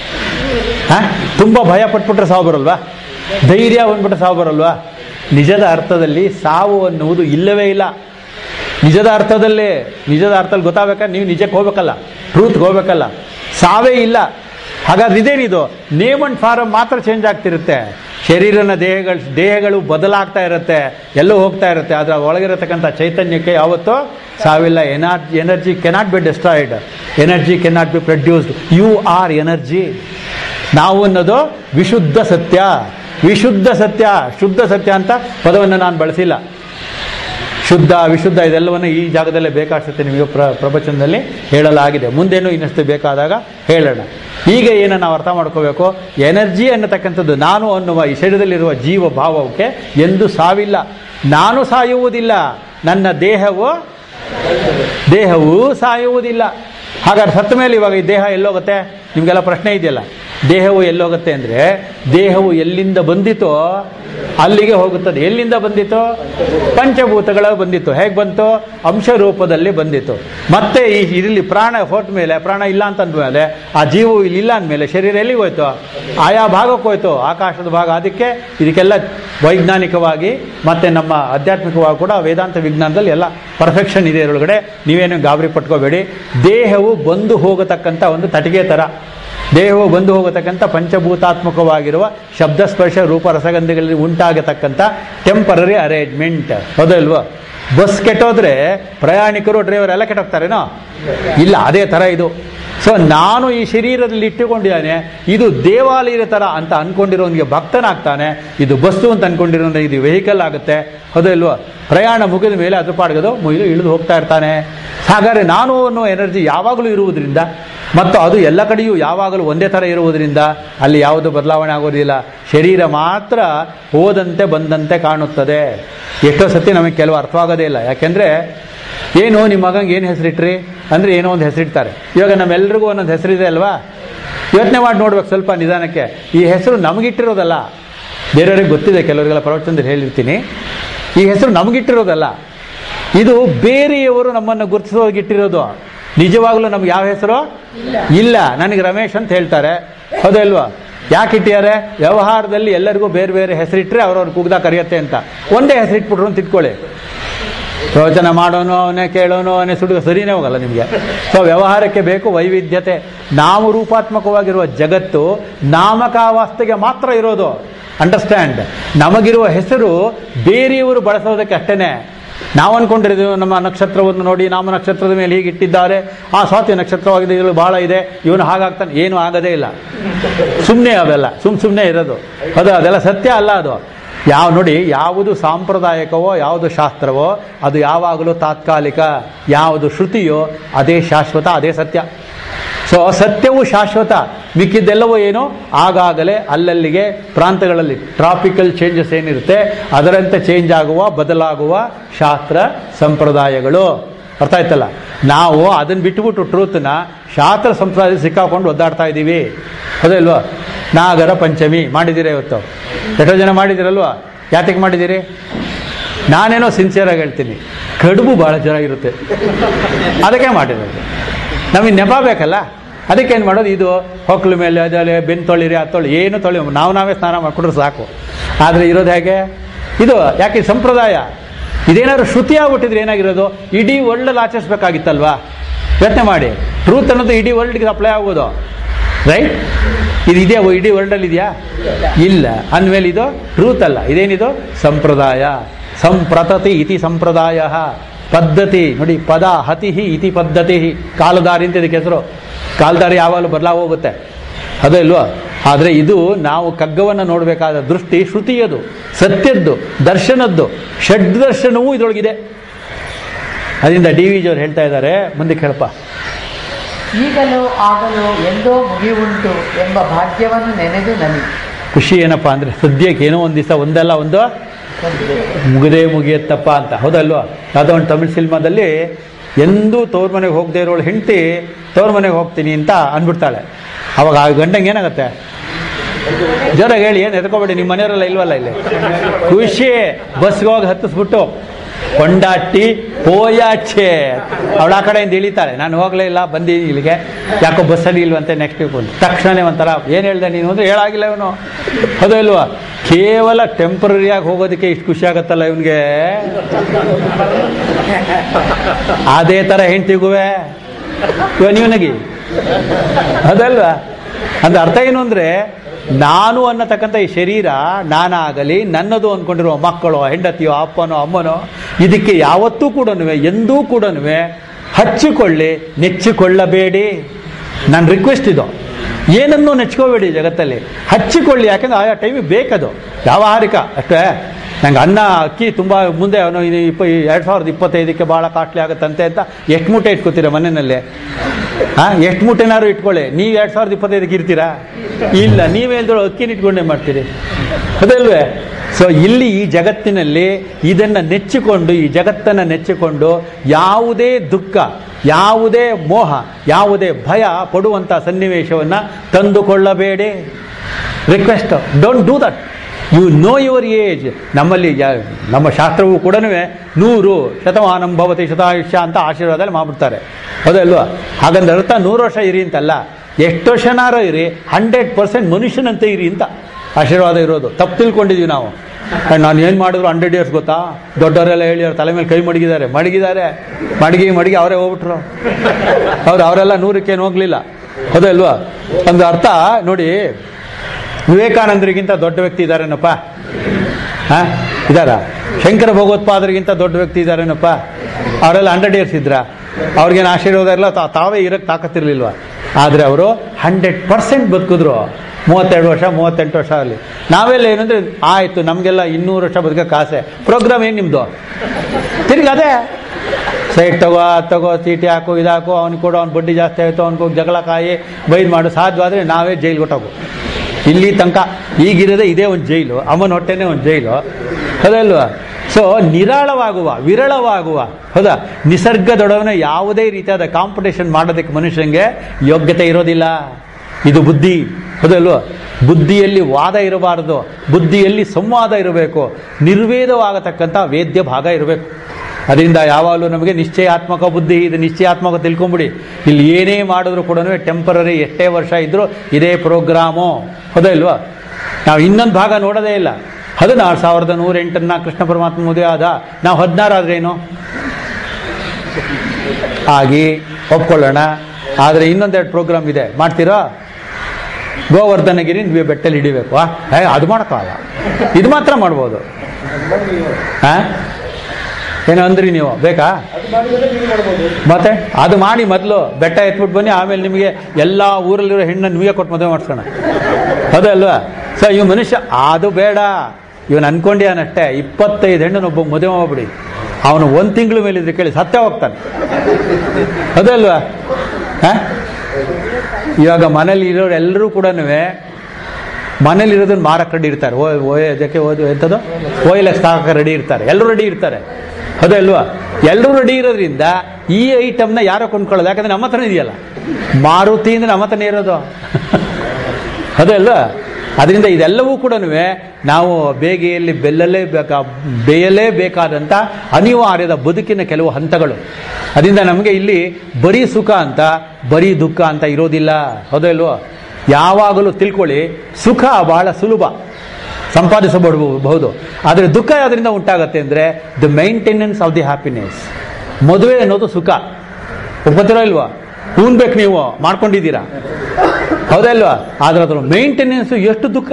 ಹಾ ತುಂಬ ಭಯ ಪಟ್ಬಿಟ್ರೆ ಸಾವು ಬರಲ್ವಾ ಧೈರ್ಯ ಬಂದ್ಬಿಟ್ರೆ ಸಾವು ಬರಲ್ವಾ ನಿಜದ ಅರ್ಥದಲ್ಲಿ ಸಾವು ಅನ್ನುವುದು ಇಲ್ಲವೇ ಇಲ್ಲ ನಿಜದ ಅರ್ಥದಲ್ಲೇ ನಿಜದ ಅರ್ಥದಲ್ಲಿ ಗೊತ್ತಾಗಬೇಕಾದ್ರೆ ನೀವು ನಿಜಕ್ಕೆ ಹೋಗ್ಬೇಕಲ್ಲ ಟ್ರೂತ್ಗೆ ಹೋಗ್ಬೇಕಲ್ಲ ಸಾವೇ ಇಲ್ಲ ಹಾಗಾದ್ರೆ ಇದೇನಿದು ನೇಮ್ ಅಂಡ್ ಫಾರಮ್ ಮಾತ್ರ ಚೇಂಜ್ ಆಗ್ತಿರುತ್ತೆ ಶರೀರನ ದೇಹಗಳು ದೇಹಗಳು ಬದಲಾಗ್ತಾ ಇರುತ್ತೆ ಎಲ್ಲೋ ಹೋಗ್ತಾ ಇರುತ್ತೆ ಅದರ ಒಳಗಿರತಕ್ಕಂಥ ಚೈತನ್ಯಕ್ಕೆ ಯಾವತ್ತೂ ಸಾವಿಲ್ಲ energy energy cannot be destroyed energy cannot be produced you are energy ನಾವು ಅನ್ನೋದು ವಿಶುದ್ಧ ಸತ್ಯ ವಿಶುದ್ಧ ಸತ್ಯ ಶುದ್ಧ ಸತ್ಯ ಅಂತ ಪದವನ್ನು ನಾನು ಬಳಸಿಲ್ಲ ಶುದ್ಧ ವಿಶುದ್ಧ ಇದೆಲ್ಲವನ್ನು ಈ ಜಾಗದಲ್ಲೇ ಬೇಕಾಗ್ತದೆ ನಿಮಗೆ ಪ್ರ ಪ್ರವಚನದಲ್ಲಿ ಹೇಳಲಾಗಿದೆ ಮುಂದೇನು ಇನ್ನಷ್ಟು ಬೇಕಾದಾಗ ಹೇಳೋಣ ಈಗ ಏನು ನಾವು ಅರ್ಥ ಮಾಡ್ಕೋಬೇಕು ಎನರ್ಜಿ ಅನ್ನತಕ್ಕಂಥದ್ದು ನಾನು ಅನ್ನುವ ಈ ಶರೀರದಲ್ಲಿರುವ ಜೀವ ಭಾವಕ್ಕೆ ಎಂದು ಸಾವಿಲ್ಲ ನಾನು ಸಾಯುವುದಿಲ್ಲ ನನ್ನ ದೇಹವು ದೇಹವೂ ಸಾಯುವುದಿಲ್ಲ ಹಾಗಾದ್ರೆ ಸತ್ತ ಮೇಲೆ ಇವಾಗ ಈ ದೇಹ ಎಲ್ಲೋಗುತ್ತೆ ನಿಮಗೆಲ್ಲ ಪ್ರಶ್ನೆ ಇದೆಯಲ್ಲ ದೇಹವು ಎಲ್ಲೋಗುತ್ತೆ ಅಂದರೆ ದೇಹವು ಎಲ್ಲಿಂದ ಬಂದಿತೋ ಅಲ್ಲಿಗೆ ಹೋಗುತ್ತದೆ ಎಲ್ಲಿಂದ ಬಂದಿತು ಪಂಚಭೂತಗಳ ಬಂದಿತ್ತು ಹೇಗೆ ಬಂತು ಅಂಶ ರೂಪದಲ್ಲಿ ಬಂದಿತ್ತು ಮತ್ತೆ ಈ ಇಲ್ಲಿ ಪ್ರಾಣ ಹೋದ ಮೇಲೆ ಪ್ರಾಣ ಇಲ್ಲ ಅಂತ ಅಂದಮೇಲೆ ಆ ಜೀವವು ಇಲ್ಲಿ ಇಲ್ಲ ಅಂದಮೇಲೆ ಶರೀರ ಎಲ್ಲಿಗೆ ಹೋಯ್ತು ಆಯಾ ಭಾಗಕ್ಕೆ ಹೋಯ್ತು ಆಕಾಶದ ಭಾಗ ಅದಕ್ಕೆ ಇದಕ್ಕೆಲ್ಲ ವೈಜ್ಞಾನಿಕವಾಗಿ ಮತ್ತೆ ನಮ್ಮ ಆಧ್ಯಾತ್ಮಿಕವಾಗಿ ಕೂಡ ವೇದಾಂತ ವಿಜ್ಞಾನದಲ್ಲಿ ಎಲ್ಲ ಪರ್ಫೆಕ್ಷನ್ ಇದೆ ಇದರೊಳಗಡೆ ನೀವೇನು ಗಾಬರಿ ಪಟ್ಕೋಬೇಡಿ ದೇಹವು ಬಂದು ಹೋಗತಕ್ಕಂಥ ಒಂದು ತಟಿಗೆ ಥರ ದೇಹವು ಬಂದು ಹೋಗತಕ್ಕಂಥ ಪಂಚಭೂತಾತ್ಮಕವಾಗಿರುವ ಶಬ್ದ ಸ್ಪರ್ಶ ರೂಪ ರಸಗಂಧಗಳಲ್ಲಿ ಉಂಟಾಗತಕ್ಕಂಥ ಟೆಂಪರರಿ ಅರೇಂಜ್ಮೆಂಟ್ ಹೌದಲ್ವಾ ಬಸ್ ಕೆಟ್ಟೋದ್ರೆ ಪ್ರಯಾಣಿಕರು ಡ್ರೈವರ್ ಎಲ್ಲ ಕೆಟ್ಟೋಗ್ತಾರೇನೋ ಇಲ್ಲ ಅದೇ ಥರ ಇದು ಸೊ ನಾನು ಈ ಶರೀರದಲ್ಲಿ ಇಟ್ಟುಕೊಂಡಿದ್ದಾನೆ ಇದು ದೇವಾಲಯದ ಥರ ಅಂತ ಅನ್ಕೊಂಡಿರೋನಿಗೆ ಭಕ್ತನಾಗ್ತಾನೆ ಇದು ಬಸ್ಸು ಅಂತ ಅನ್ಕೊಂಡಿರೋನಿಗೆ ಇದು ವೆಹಿಕಲ್ ಆಗುತ್ತೆ ಹೌದಾ ಇಲ್ವಾ ಪ್ರಯಾಣ ಮುಗಿದ ಮೇಲೆ ಅದ್ರ ಪಾಡ್ಗದು ಮುಗಿದು ಇಳಿದು ಹೋಗ್ತಾ ಇರ್ತಾನೆ ಹಾಗಾದ್ರೆ ನಾನು ಅನ್ನೋ ಎನರ್ಜಿ ಯಾವಾಗಲೂ ಇರುವುದರಿಂದ ಮತ್ತು ಅದು ಎಲ್ಲ ಕಡೆಯೂ ಯಾವಾಗಲೂ ಒಂದೇ ಥರ ಇರುವುದರಿಂದ ಅಲ್ಲಿ ಯಾವುದು ಬದಲಾವಣೆ ಆಗೋದಿಲ್ಲ ಶರೀರ ಮಾತ್ರ ಹೋದಂತೆ ಬಂದಂತೆ ಕಾಣುತ್ತದೆ ಎಷ್ಟೋ ಸತಿ ನಮಗೆ ಕೆಲವು ಅರ್ಥವಾಗೋದೇ ಇಲ್ಲ ಯಾಕೆಂದರೆ ಏನು ನಿಮ್ಮ ಮಗಂಗೆ ಏನು ಹೆಸರಿಟ್ರಿ ಅಂದರೆ ಏನೋ ಒಂದು ಹೆಸರಿಡ್ತಾರೆ ಇವಾಗ ನಮ್ಮೆಲ್ರಿಗೂ ಒಂದೊಂದು ಹೆಸರಿದೆ ಅಲ್ವಾ ಯೋಚನೆ ಮಾಡಿ ನೋಡ್ಬೇಕು ಸ್ವಲ್ಪ ನಿಧಾನಕ್ಕೆ ಈ ಹೆಸರು ನಮಗಿಟ್ಟಿರೋದಲ್ಲ ಬೇರೆಯವ್ರಿಗೆ ಗೊತ್ತಿದೆ ಕೆಲವರಿಗೆಲ್ಲ ಪ್ರವಚನದಲ್ಲಿ ಹೇಳಿರ್ತೀನಿ ಈ ಹೆಸರು ನಮಗಿಟ್ಟಿರೋದಲ್ಲ ಇದು ಬೇರೆಯವರು ನಮ್ಮನ್ನು ಗುರುತಿಸೋಗಿ ಇಟ್ಟಿರೋದು ನಿಜವಾಗ್ಲೂ ನಮ್ಗೆ ಯಾವ ಹೆಸರು ಇಲ್ಲ ನನಗೆ ರಮೇಶ್ ಅಂತ ಹೇಳ್ತಾರೆ ಹೌದಾ ಇಲ್ವಾ ಯಾಕೆ ಇಟ್ಟಿದ್ದಾರೆ ವ್ಯವಹಾರದಲ್ಲಿ ಎಲ್ಲರಿಗೂ ಬೇರೆ ಬೇರೆ ಹೆಸರಿಟ್ಟರೆ ಅವ್ರವ್ರು ಕೂಗ್ದಾಗ ಕರೆಯುತ್ತೆ ಅಂತ ಒಂದೇ ಹೆಸರಿಟ್ಬಿಟ್ರು ಅಂತ ಇಟ್ಕೊಳ್ಳಿ ಪ್ರವಚನ ಮಾಡೋನು ಅವನೇ ಕೇಳೋನು ಅವನೇ ಸುಡುಗ ಸರಿನೇ ಹೋಗಲ್ಲ ನಿಮಗೆ ಸೊ ವ್ಯವಹಾರಕ್ಕೆ ಬೇಕು ವೈವಿಧ್ಯತೆ ನಾಮರೂಪಾತ್ಮಕವಾಗಿರುವ ಜಗತ್ತು ನಾಮಕಾವಸ್ಥೆಗೆ ಮಾತ್ರ ಇರೋದು ಅಂಡರ್ಸ್ಟ್ಯಾಂಡ್ ನಮಗಿರುವ ಹೆಸರು ಬೇರೆಯವರು ಬಳಸೋದಕ್ಕೆ ಅಷ್ಟೇನೆ ನಾವು ಅನ್ಕೊಂಡಿರೋದು ನಮ್ಮ ನಕ್ಷತ್ರವನ್ನು ನೋಡಿ ನಾಮ ನಕ್ಷತ್ರದ ಮೇಲೆ ಹೀಗೆ ಇಟ್ಟಿದ್ದಾರೆ ಆ ಸ್ವಾತಿ ನಕ್ಷತ್ರವಾಗಿದೆ ಇದರಲ್ಲಿ ಬಹಳ ಇದೆ ಇವನು ಹಾಗಾಗ್ತಾನೆ ಏನು ಆಗದೇ ಇಲ್ಲ ಸುಮ್ಮನೆ ಅವೆಲ್ಲ ಸುಮ್ ಸುಮ್ಮನೆ ಇರೋದು ಅದು ಅದೆಲ್ಲ ಸತ್ಯ ಅಲ್ಲ ಅದು ಯಾವ ನೋಡಿ ಯಾವುದು ಸಾಂಪ್ರದಾಯಿಕವೋ ಯಾವುದು ಶಾಸ್ತ್ರವೋ ಅದು ಯಾವಾಗಲೂ ತಾತ್ಕಾಲಿಕ ಯಾವುದು ಶ್ರುತಿಯೋ ಅದೇ ಶಾಶ್ವತ ಅದೇ ಸತ್ಯ ಸೊ ಸತ್ಯವು ಶಾಶ್ವತ ಮಿಕ್ಕಿದ್ದೆಲ್ಲವೂ ಏನು ಆಗಾಗಲೇ ಅಲ್ಲಲ್ಲಿಗೆ ಪ್ರಾಂತಗಳಲ್ಲಿ ಟ್ರಾಪಿಕಲ್ ಚೇಂಜಸ್ ಏನಿರುತ್ತೆ ಅದರಂತೆ ಚೇಂಜ್ ಆಗುವ ಬದಲಾಗುವ ಶಾಸ್ತ್ರ ಸಂಪ್ರದಾಯಗಳು ಅರ್ಥ ಆಯ್ತಲ್ಲ ನಾವು ಅದನ್ನು ಬಿಟ್ಟುಬಿಟ್ಟು ಟ್ರೂತ್ನ ಶಾಸ್ತ್ರ ಸಂಪ್ರದಾಯ ಸಿಕ್ಕಾಕೊಂಡು ಒದ್ದಾಡ್ತಾ ಇದ್ದೀವಿ ಅಲ್ವಾ ನಾಗರ ಪಂಚಮಿ ಮಾಡಿದ್ದೀರಾ ಇವತ್ತು ಎಷ್ಟೋ ಜನ ಮಾಡಿದ್ದೀರಲ್ವಾ ಯಾತಕ್ಕೆ ಮಾಡಿದ್ದೀರಿ ನಾನೇನೋ ಸಿನ್ಸಿಯರಾಗಿ ಹೇಳ್ತೀನಿ ಕಡುಬು ಭಾಳ ಚೆನ್ನಾಗಿರುತ್ತೆ ಅದಕ್ಕೆ ಮಾಡಿರೋದು ನಮಗೆ ನೆಪ ಬೇಕಲ್ಲ ಅದಕ್ಕೆ ಏನು ಮಾಡೋದು ಇದು ಹೊಕ್ಲ ಮೇಲೆ ಅದಲೆ ಬೆನ್ನು ತೊಳಿರಿ ಅದು ತೊಳಿ ಏನು ತೊಳಿ ನಾವು ನಾವೇ ಸ್ನಾನ ಮಾಡಿಕೊಂಡ್ರೆ ಸಾಕು ಆದರೆ ಇರೋದು ಹೇಗೆ ಇದು ಯಾಕೆ ಸಂಪ್ರದಾಯ ಇದೇನಾದ್ರು ಶ್ರುತಿ ಆಗ್ಬಿಟ್ಟಿದ್ರೆ ಏನಾಗಿರೋದು ಇಡೀ ವರ್ಲ್ಡಲ್ಲಿ ಆಚರಿಸ್ಬೇಕಾಗಿತ್ತಲ್ವಾ ಯೋಚನೆ ಮಾಡಿ ಟ್ರೂತ್ ಅನ್ನೋದು ಇಡೀ ವರ್ಲ್ಡ್ಗೆ ಅಪ್ಲೈ ಆಗೋದು ರೈಟ್ ಇದು ಇದೆಯಾ ಇಡೀ ವರ್ಲ್ಡಲ್ಲಿ ಇದೆಯಾ ಇಲ್ಲ ಅಂದಮೇಲೆ ಇದು ಟ್ರೂತ್ ಅಲ್ಲ ಇದೇನಿದು ಸಂಪ್ರದಾಯ ಸಂಪ್ರತತಿ ಇತಿ ಸಂಪ್ರದಾಯ ಪದ್ಧತಿ ನೋಡಿ ಪದ ಹತಿ ಇತಿ ಪದ್ಧತಿ ಕಾಲದಾರಿ ಅಂತ ಇದಕ್ಕೆ ಹೆಸರು ಕಾಲದಾರಿ ಯಾವಾಗಲೂ ಬದಲಾಗ ಹೋಗುತ್ತೆ ಅದೇ ಇಲ್ವಾ ಆದರೆ ಇದು ನಾವು ಕಗ್ಗವನ್ನು ನೋಡಬೇಕಾದ ದೃಷ್ಟಿ ಶ್ರುತಿಯದು ಸತ್ಯದ್ದು ದರ್ಶನದ್ದು ಷಡ್ದರ್ಶನವೂ ಇದರೊಳಗಿದೆ ಅದರಿಂದ ಡಿ ವಿ ಜಿಯವ್ರು ಹೇಳ್ತಾ ಇದ್ದಾರೆ ಮುಂದಕ್ಕೆ ಹೇಳಪ್ಪ ಈಗಲೂ ಆಗಲೂ ಎಂದೋ ಮುಗಿಯುಂಟು ಎಂಬ ಭಾಗ್ಯವನ್ನು ನೆನೆದು ನಲಿ ಖುಷಿ ಏನಪ್ಪ ಅಂದರೆ ಸದ್ಯಕ್ಕೆ ಏನೋ ಒಂದು ದಿವಸ ಒಂದಲ್ಲ ಒಂದು ಮುಗದೇ ಮುಗಿಯತ್ತಪ್ಪ ಅಂತ ಹೌದಲ್ವಾ ಯಾವುದೋ ಒಂದು ತಮಿಳ್ ಸಿನಿಮಾದಲ್ಲಿ ಎಂದೂ ತವ್ರ ಮನೆಗೆ ಹೋಗದೆ ಇರೋಳು ಹೆಂಡತಿ ತವ್ರ ಮನೆಗೆ ಹೋಗ್ತೀನಿ ಅಂತ ಅಂದ್ಬಿಡ್ತಾಳೆ ಅವಾಗ ಆ ಗಂಡಂಗೆ ಏನಾಗುತ್ತೆ ಜೋರಾಗಿ ಹೇಳಿ ಏನು ಎದ್ಕೋಬೇಡಿ ನಿಮ್ಮ ಮನೆಯವರೆಲ್ಲ ಇಲ್ವಲ್ಲ ಇಲ್ಲಿ ಖುಷಿ ಬಸ್ಗೆ ಹೋಗಿ ಹತ್ತಿಸ್ಬಿಟ್ಟು ಕೊಂಡಾಟಿ ಪೋಯಾಚೆ ಅವಳ ಆ ಕಡೆಯಿಂದ ಇಳಿತಾಳೆ ನಾನು ಹೋಗಲೇ ಇಲ್ಲ ಬಂದಿದ್ದೀನಿ ಇಲ್ಲಿಗೆ ಯಾಕೋ ಬಸ್ಸಲ್ಲಿ ಇಲ್ವಂತೆ ನೆಕ್ಸ್ಟ್ ವೀಕ್ ಒಂದು ತಕ್ಷಣ ಒಂಥರ ಏನು ಹೇಳ್ದೆ ನೀನು ಅಂದ್ರೆ ಹೇಳಾಗಿಲ್ಲ ಇವನು ಅದು ಇಲ್ವಾ ಕೇವಲ ಟೆಂಪ್ರರಿಯಾಗಿ ಹೋಗೋದಕ್ಕೆ ಇಷ್ಟು ಖುಷಿ ಆಗುತ್ತಲ್ಲ ಇವನಿಗೆ ಅದೇ ಥರ ಹೆಂಡ್ತಿಗುವೆ ಇವ ನೀವನಗಿ ಅದಲ್ವಾ ಅಂದ್ರೆ ಅರ್ಥ ಏನು ಅಂದರೆ ನಾನು ಅನ್ನತಕ್ಕಂಥ ಈ ಶರೀರ ನಾನಾಗಲಿ ನನ್ನದು ಅಂದ್ಕೊಂಡಿರುವ ಮಕ್ಕಳು ಹೆಂಡತಿಯೋ ಅಪ್ಪನೋ ಅಮ್ಮನೋ ಇದಕ್ಕೆ ಯಾವತ್ತೂ ಕೂಡ ಎಂದೂ ಕೂಡ ಹಚ್ಚಿಕೊಳ್ಳಿ ನೆಚ್ಚಿಕೊಳ್ಳಬೇಡಿ ನನ್ನ ರಿಕ್ವೆಸ್ಟ್ ಇದು ಏನನ್ನೂ ನೆಚ್ಕೋಬೇಡಿ ಜಗತ್ತಲ್ಲಿ ಹಚ್ಚಿಕೊಳ್ಳಿ ಯಾಕಂದ್ರೆ ಆಯಾ ಟೈಮಿಗೆ ಬೇಕದು ವ್ಯಾವಹಾರಿಕ ಅಷ್ಟೇ ನಂಗೆ ಅನ್ನ ಅಕ್ಕಿ ತುಂಬ ಮುಂದೆ ಅವನು ಇದು ಇಪ್ಪ ಎರಡು ಸಾವಿರದ ಇಪ್ಪತ್ತೈದಕ್ಕೆ ಭಾಳ ಕಾಸ್ಟ್ಲಿ ಆಗುತ್ತಂತೆ ಅಂತ ಎಷ್ಟು ಮೂಟೆ ಇಟ್ಕೋತೀರ ಮನೆಯಲ್ಲಿ ಹಾಂ ಎಷ್ಟು ಮೂಟೆನಾದ್ರು ಇಟ್ಕೊಳ್ಳಿ ನೀವು ಎರಡು ಸಾವಿರದ ಇಪ್ಪತ್ತೈದಕ್ಕೆ ಇರ್ತೀರಾ ಇಲ್ಲ ನೀವು ಹೇಳಿದ್ರು ಅಕ್ಕಿನ ಇಟ್ಕೊಂಡೇ ಮಾಡ್ತೀರಿ ಅದಲ್ವೇ ಸೊ ಇಲ್ಲಿ ಈ ಜಗತ್ತಿನಲ್ಲಿ ಇದನ್ನು ನೆಚ್ಚಿಕೊಂಡು ಈ ಜಗತ್ತನ್ನು ನೆಚ್ಚಿಕೊಂಡು ಯಾವುದೇ ದುಃಖ ಯಾವುದೇ ಮೋಹ ಯಾವುದೇ ಭಯ ಪಡುವಂಥ ಸನ್ನಿವೇಶವನ್ನು ತಂದುಕೊಳ್ಳಬೇಡಿ request don't do that you know your age ನಮ್ಮಲ್ಲಿ ಯಾ- ನಮ್ಮ ಶಾಸ್ತ್ರವು ಕೂಡ ನೂರು ಶತಮಾನಂ ಭವತಿ ಶತಾಯುಷ್ಯ ಅಂತ ಆಶೀರ್ವಾದಲ್ಲಿ ಮಾಡ್ಬಿಡ್ತಾರೆ ಹೌದಲ್ವಾ ಹಾಗಂದ್ರೆ ಅರ್ಥ ನೂರು ವರ್ಷ ಇರಿ ಅಂತಲ್ಲ ಎಷ್ಟು ವರ್ಷನಾರೋ ಇರಿ ಹಂಡ್ರೆಡ್ ಪರ್ಸೆಂಟ್ ಮನುಷ್ಯನಂತೆ ಇರಿ ಅಂತ ಆಶೀರ್ವಾದ ಇರೋದು ತಪ್ಪು ತಿಳ್ಕೊಂಡಿದ್ದೀವಿ ನಾವು ನಾನು ಏನು ಮಾಡಿದ್ರು ಹಂಡ್ರೆಡ್ ಇಯರ್ಸ್ ಗೊತ್ತಾ ದೊಡ್ಡವರೆಲ್ಲ ಹೇಳಿ ಅವ್ರ ತಲೆ ಮೇಲೆ ಕೈ ಮಡಗಿದ್ದಾರೆ ಮಡಗಿದ್ದಾರೆ ಮಡಗಿ ಮಡಗಿ ಅವರೇ ಹೋಗ್ಬಿಟ್ರು ಹೌದು ಅವರೆಲ್ಲ ನೂರಕ್ಕೇನು ಹೋಗ್ಲಿಲ್ಲ ಹೌದಲ್ವಾ ಒಂದು ಅರ್ಥ ನೋಡಿ ವಿವೇಕಾನಂದರಿಗಿಂತ ದೊಡ್ಡ ವ್ಯಕ್ತಿ ಇದ್ದಾರೇನಪ್ಪ ಹಾ ಇದಾರ ಶಂಕರ ಭಗವತ್ಪಾದರಿಗಿಂತ ದೊಡ್ಡ ವ್ಯಕ್ತಿ ಇದ್ದಾರೇನಪ್ಪ ಅವರೆಲ್ಲ ಹಂಡ್ರೆಡ್ ಇಯರ್ಸ್ ಇದ್ರ ಅವ್ರಿಗೇನು ಆಶೀರ್ವಾದ ಇಲ್ಲ ತಾ- ತಾವೇ ಇರಕ್ಕೆ ತಾಕತ್ತಿರ್ಲಿಲ್ವಾ ಆದರೆ ಅವರು ಹಂಡ್ರೆಡ್ ಪರ್ಸೆಂಟ್ ಬದುಕಿದ್ರು ಮೂವತ್ತೆರಡು ವರ್ಷ ಮೂವತ್ತೆಂಟು ವರ್ಷ ಆಗಲಿ ನಾವೆಲ್ಲ ಏನಂದ್ರೆ ಆಯಿತು ನಮಗೆಲ್ಲ ಇನ್ನೂರು ವರ್ಷ ಬದುಕಕ್ಕೆ ಆಸೆ ಪ್ರೋಗ್ರಾಮ್ ಏನು ನಿಮ್ಮದು ತಿರ್ಗಿ ಅದೇ ಸೈಟ್ ತಗೋ ಅದು ತಗೋ ಚೀಟಿ ಹಾಕು ಇದಾಕು ಅವ್ನಿಗೆ ಕೊಡು ಅವ್ನು ಬಡ್ಡಿ ಜಾಸ್ತಿ ಆಯಿತು ಅವ್ನಿಗೆ ಜಗಳ ಕಾಯಿ ಬೈದ್ ಮಾಡು ಸಾಧ್ಯವಾದರೆ ನಾವೇ ಜೈಲ್ಗೆ ಹೊಟ್ಟೋಗು ಇಲ್ಲಿ ತನಕ ಈಗಿರೋದೇ ಇದೇ ಒಂದು ಜೈಲು ಅಮ್ಮನ ಹೊಟ್ಟೆನೇ ಒಂದು ಜೈಲು ಹೌದಲ್ವಾ ಸೊ ನಿರಾಳವಾಗುವ ವಿರಳವಾಗುವ ಹೌದಾ ನಿಸರ್ಗದೊಡನೆ ಯಾವುದೇ ರೀತಿಯಾದ ಕಾಂಪಿಟೇಷನ್ ಮಾಡೋದಕ್ಕೆ ಮನುಷ್ಯನಿಗೆ ಯೋಗ್ಯತೆ ಇರೋದಿಲ್ಲ ಇದು ಬುದ್ಧಿ ಹೌದಲ್ವಾ ಬುದ್ಧಿಯಲ್ಲಿ ವಾದ ಇರಬಾರದು ಬುದ್ಧಿಯಲ್ಲಿ ಸಂವಾದ ಇರಬೇಕು ನಿರ್ವೇದವಾಗತಕ್ಕಂಥ ವೇದ್ಯ ಭಾಗ ಇರಬೇಕು ಅದರಿಂದ ಯಾವಾಗಲೂ ನಮಗೆ ನಿಶ್ಚಯಾತ್ಮಕ ಬುದ್ಧಿ ಇದು ನಿಶ್ಚಯಾತ್ಮಕ ತಿಳ್ಕೊಂಬಿಡಿ ಇಲ್ಲಿ ಏನೇ ಮಾಡಿದ್ರು ಕೂಡ ಟೆಂಪರರಿ ಎಷ್ಟೇ ವರ್ಷ ಇದ್ದರೂ ಇದೇ ಪ್ರೋಗ್ರಾಮು ಹೌದಾ ಇಲ್ವಾ ನಾವು ಇನ್ನೊಂದು ಭಾಗ ನೋಡೋದೇ ಇಲ್ಲ ಹದಿನಾರು ಸಾವಿರದ ನೂರೆಂಟನ್ನ ಕೃಷ್ಣ ಪರಮಾತ್ಮ ಮದುವೆ ಆದ ನಾವು ಹದಿನಾರು ಆದ್ರೇನು ಆಗಿ ಒಪ್ಕೊಳ್ಳೋಣ ಆದರೆ ಇನ್ನೊಂದೆರಡು ಪ್ರೋಗ್ರಾಮ್ ಇದೆ ಮಾಡ್ತೀರಾ ಗೋವರ್ಧನಗಿರಿ ನೀವು ಬೆಟ್ಟಲ್ಲಿ ಹಿಡಿಬೇಕು ಆ? ಏ ಅದು ಮಾಡೋಕ್ಕಾಗಲ್ಲ ಇದು ಮಾತ್ರ ಮಾಡ್ಬೋದು ಹಾ ಏನೋ ಅಂದ್ರಿ ನೀವು ಬೇಕಾ ಮತ್ತೆ ಅದು ಮಾಡಿ ಮೊದಲು ಬೆಟ್ಟ ಎತ್ಬಿಟ್ಟು ಬನ್ನಿ ಆಮೇಲೆ ನಿಮಗೆ ಎಲ್ಲ ಊರಲ್ಲಿರೋ ಹೆಣ್ಣನ್ನು ನಿಮಗೆ ಕೊಟ್ಟು ಮದುವೆ ಮಾಡಿಸೋಣ ಅದೇ ಅಲ್ವಾ ಸೊ ಇವ್ ಮನುಷ್ಯ ಅದು ಬೇಡ ಇವನು ಅನ್ಕೊಂಡ್ಯಾನಷ್ಟೇ ಇಪ್ಪತ್ತೈದು ಹೆಣ್ಣನೊಬ್ಬ ಮದುವೆ ಮಾಡ್ಬಿಡಿ ಅವನು ಒಂದು ತಿಂಗಳು ಮೇಲಿದ್ರೆ ಕೇಳಿ ಸತ್ತೇ ಹೋಗ್ತಾನೆ ಅದೇ ಅಲ್ವಾ ಹಾ? ಇವಾಗ ಮನೇಲಿ ಇರೋರು ಎಲ್ಲರೂ ಕೂಡ ಮನೇಲಿ ಇರೋದನ್ನ ಮಾರಕ್ಕೆ ರೆಡಿ ಇರ್ತಾರೆ ಓ ಓ ಅದಕ್ಕೆ ಓದು ಎಂಥದ್ದು ಓಯಿಲ್ ಎಕ್ಸ್ ಹಾಕಕ್ಕೆ ರೆಡಿ ಇರ್ತಾರೆ ಎಲ್ಲರೂ ರೆಡಿ ಇರ್ತಾರೆ ಅದೇ ಅಲ್ವಾ ಎಲ್ಲರೂ ರೆಡಿ ಇರೋದ್ರಿಂದ ಈ ಐಟಮ್ನ ಯಾರೋ ಕೊಂಡ್ಕೊಳ್ಳೋದು ಯಾಕಂದ್ರೆ ನಮ್ಮ ಹತ್ರನೇ ಇದೆಯಲ್ಲ ಮಾರುತಿ ಅಂದ್ರೆ ನಮ್ಮ ಹತ್ರನೇ ಇರೋದು ಅದೇ ಅಲ್ವಾ ಅದರಿಂದ ಇದೆಲ್ಲವೂ ಕೂಡ ನಾವು ಬೇಗೆಯಲ್ಲಿ ಬೆಲ್ಲಲೇ ಬೇಕಾ ಬೇಯಲೇಬೇಕಾದಂಥ ಅನಿವಾರ್ಯದ ಬದುಕಿನ ಕೆಲವು ಹಂತಗಳು ಅದರಿಂದ ನಮಗೆ ಇಲ್ಲಿ ಬರೀ ಸುಖ ಅಂತ ಬರೀ ದುಃಖ ಅಂತ ಇರೋದಿಲ್ಲ ಹೌದಾ ಇಲ್ವೋ ಯಾವಾಗಲೂ ತಿಳ್ಕೊಳ್ಳಿ ಸುಖ ಬಹಳ ಸುಲಭ ಸಂಪಾದಿಸಬಹುದು ಆದರೆ ದುಃಖ ಅದರಿಂದ ಉಂಟಾಗತ್ತೆ ಅಂದರೆ the maintenance of the happiness ಮದುವೆ ಅನ್ನೋದು ಸುಖ ಒಪ್ಪತ್ತಿರೋ ಇಲ್ವಾ ಬೇಕು ನೀವು ಮಾಡ್ಕೊಂಡಿದ್ದೀರಾ ಹೌದಾ ಇಲ್ವಾ ಆದ್ರೆ ಅದ್ರ ಮೇಂಟೆನೆನ್ಸ್ ಎಷ್ಟು ದುಃಖ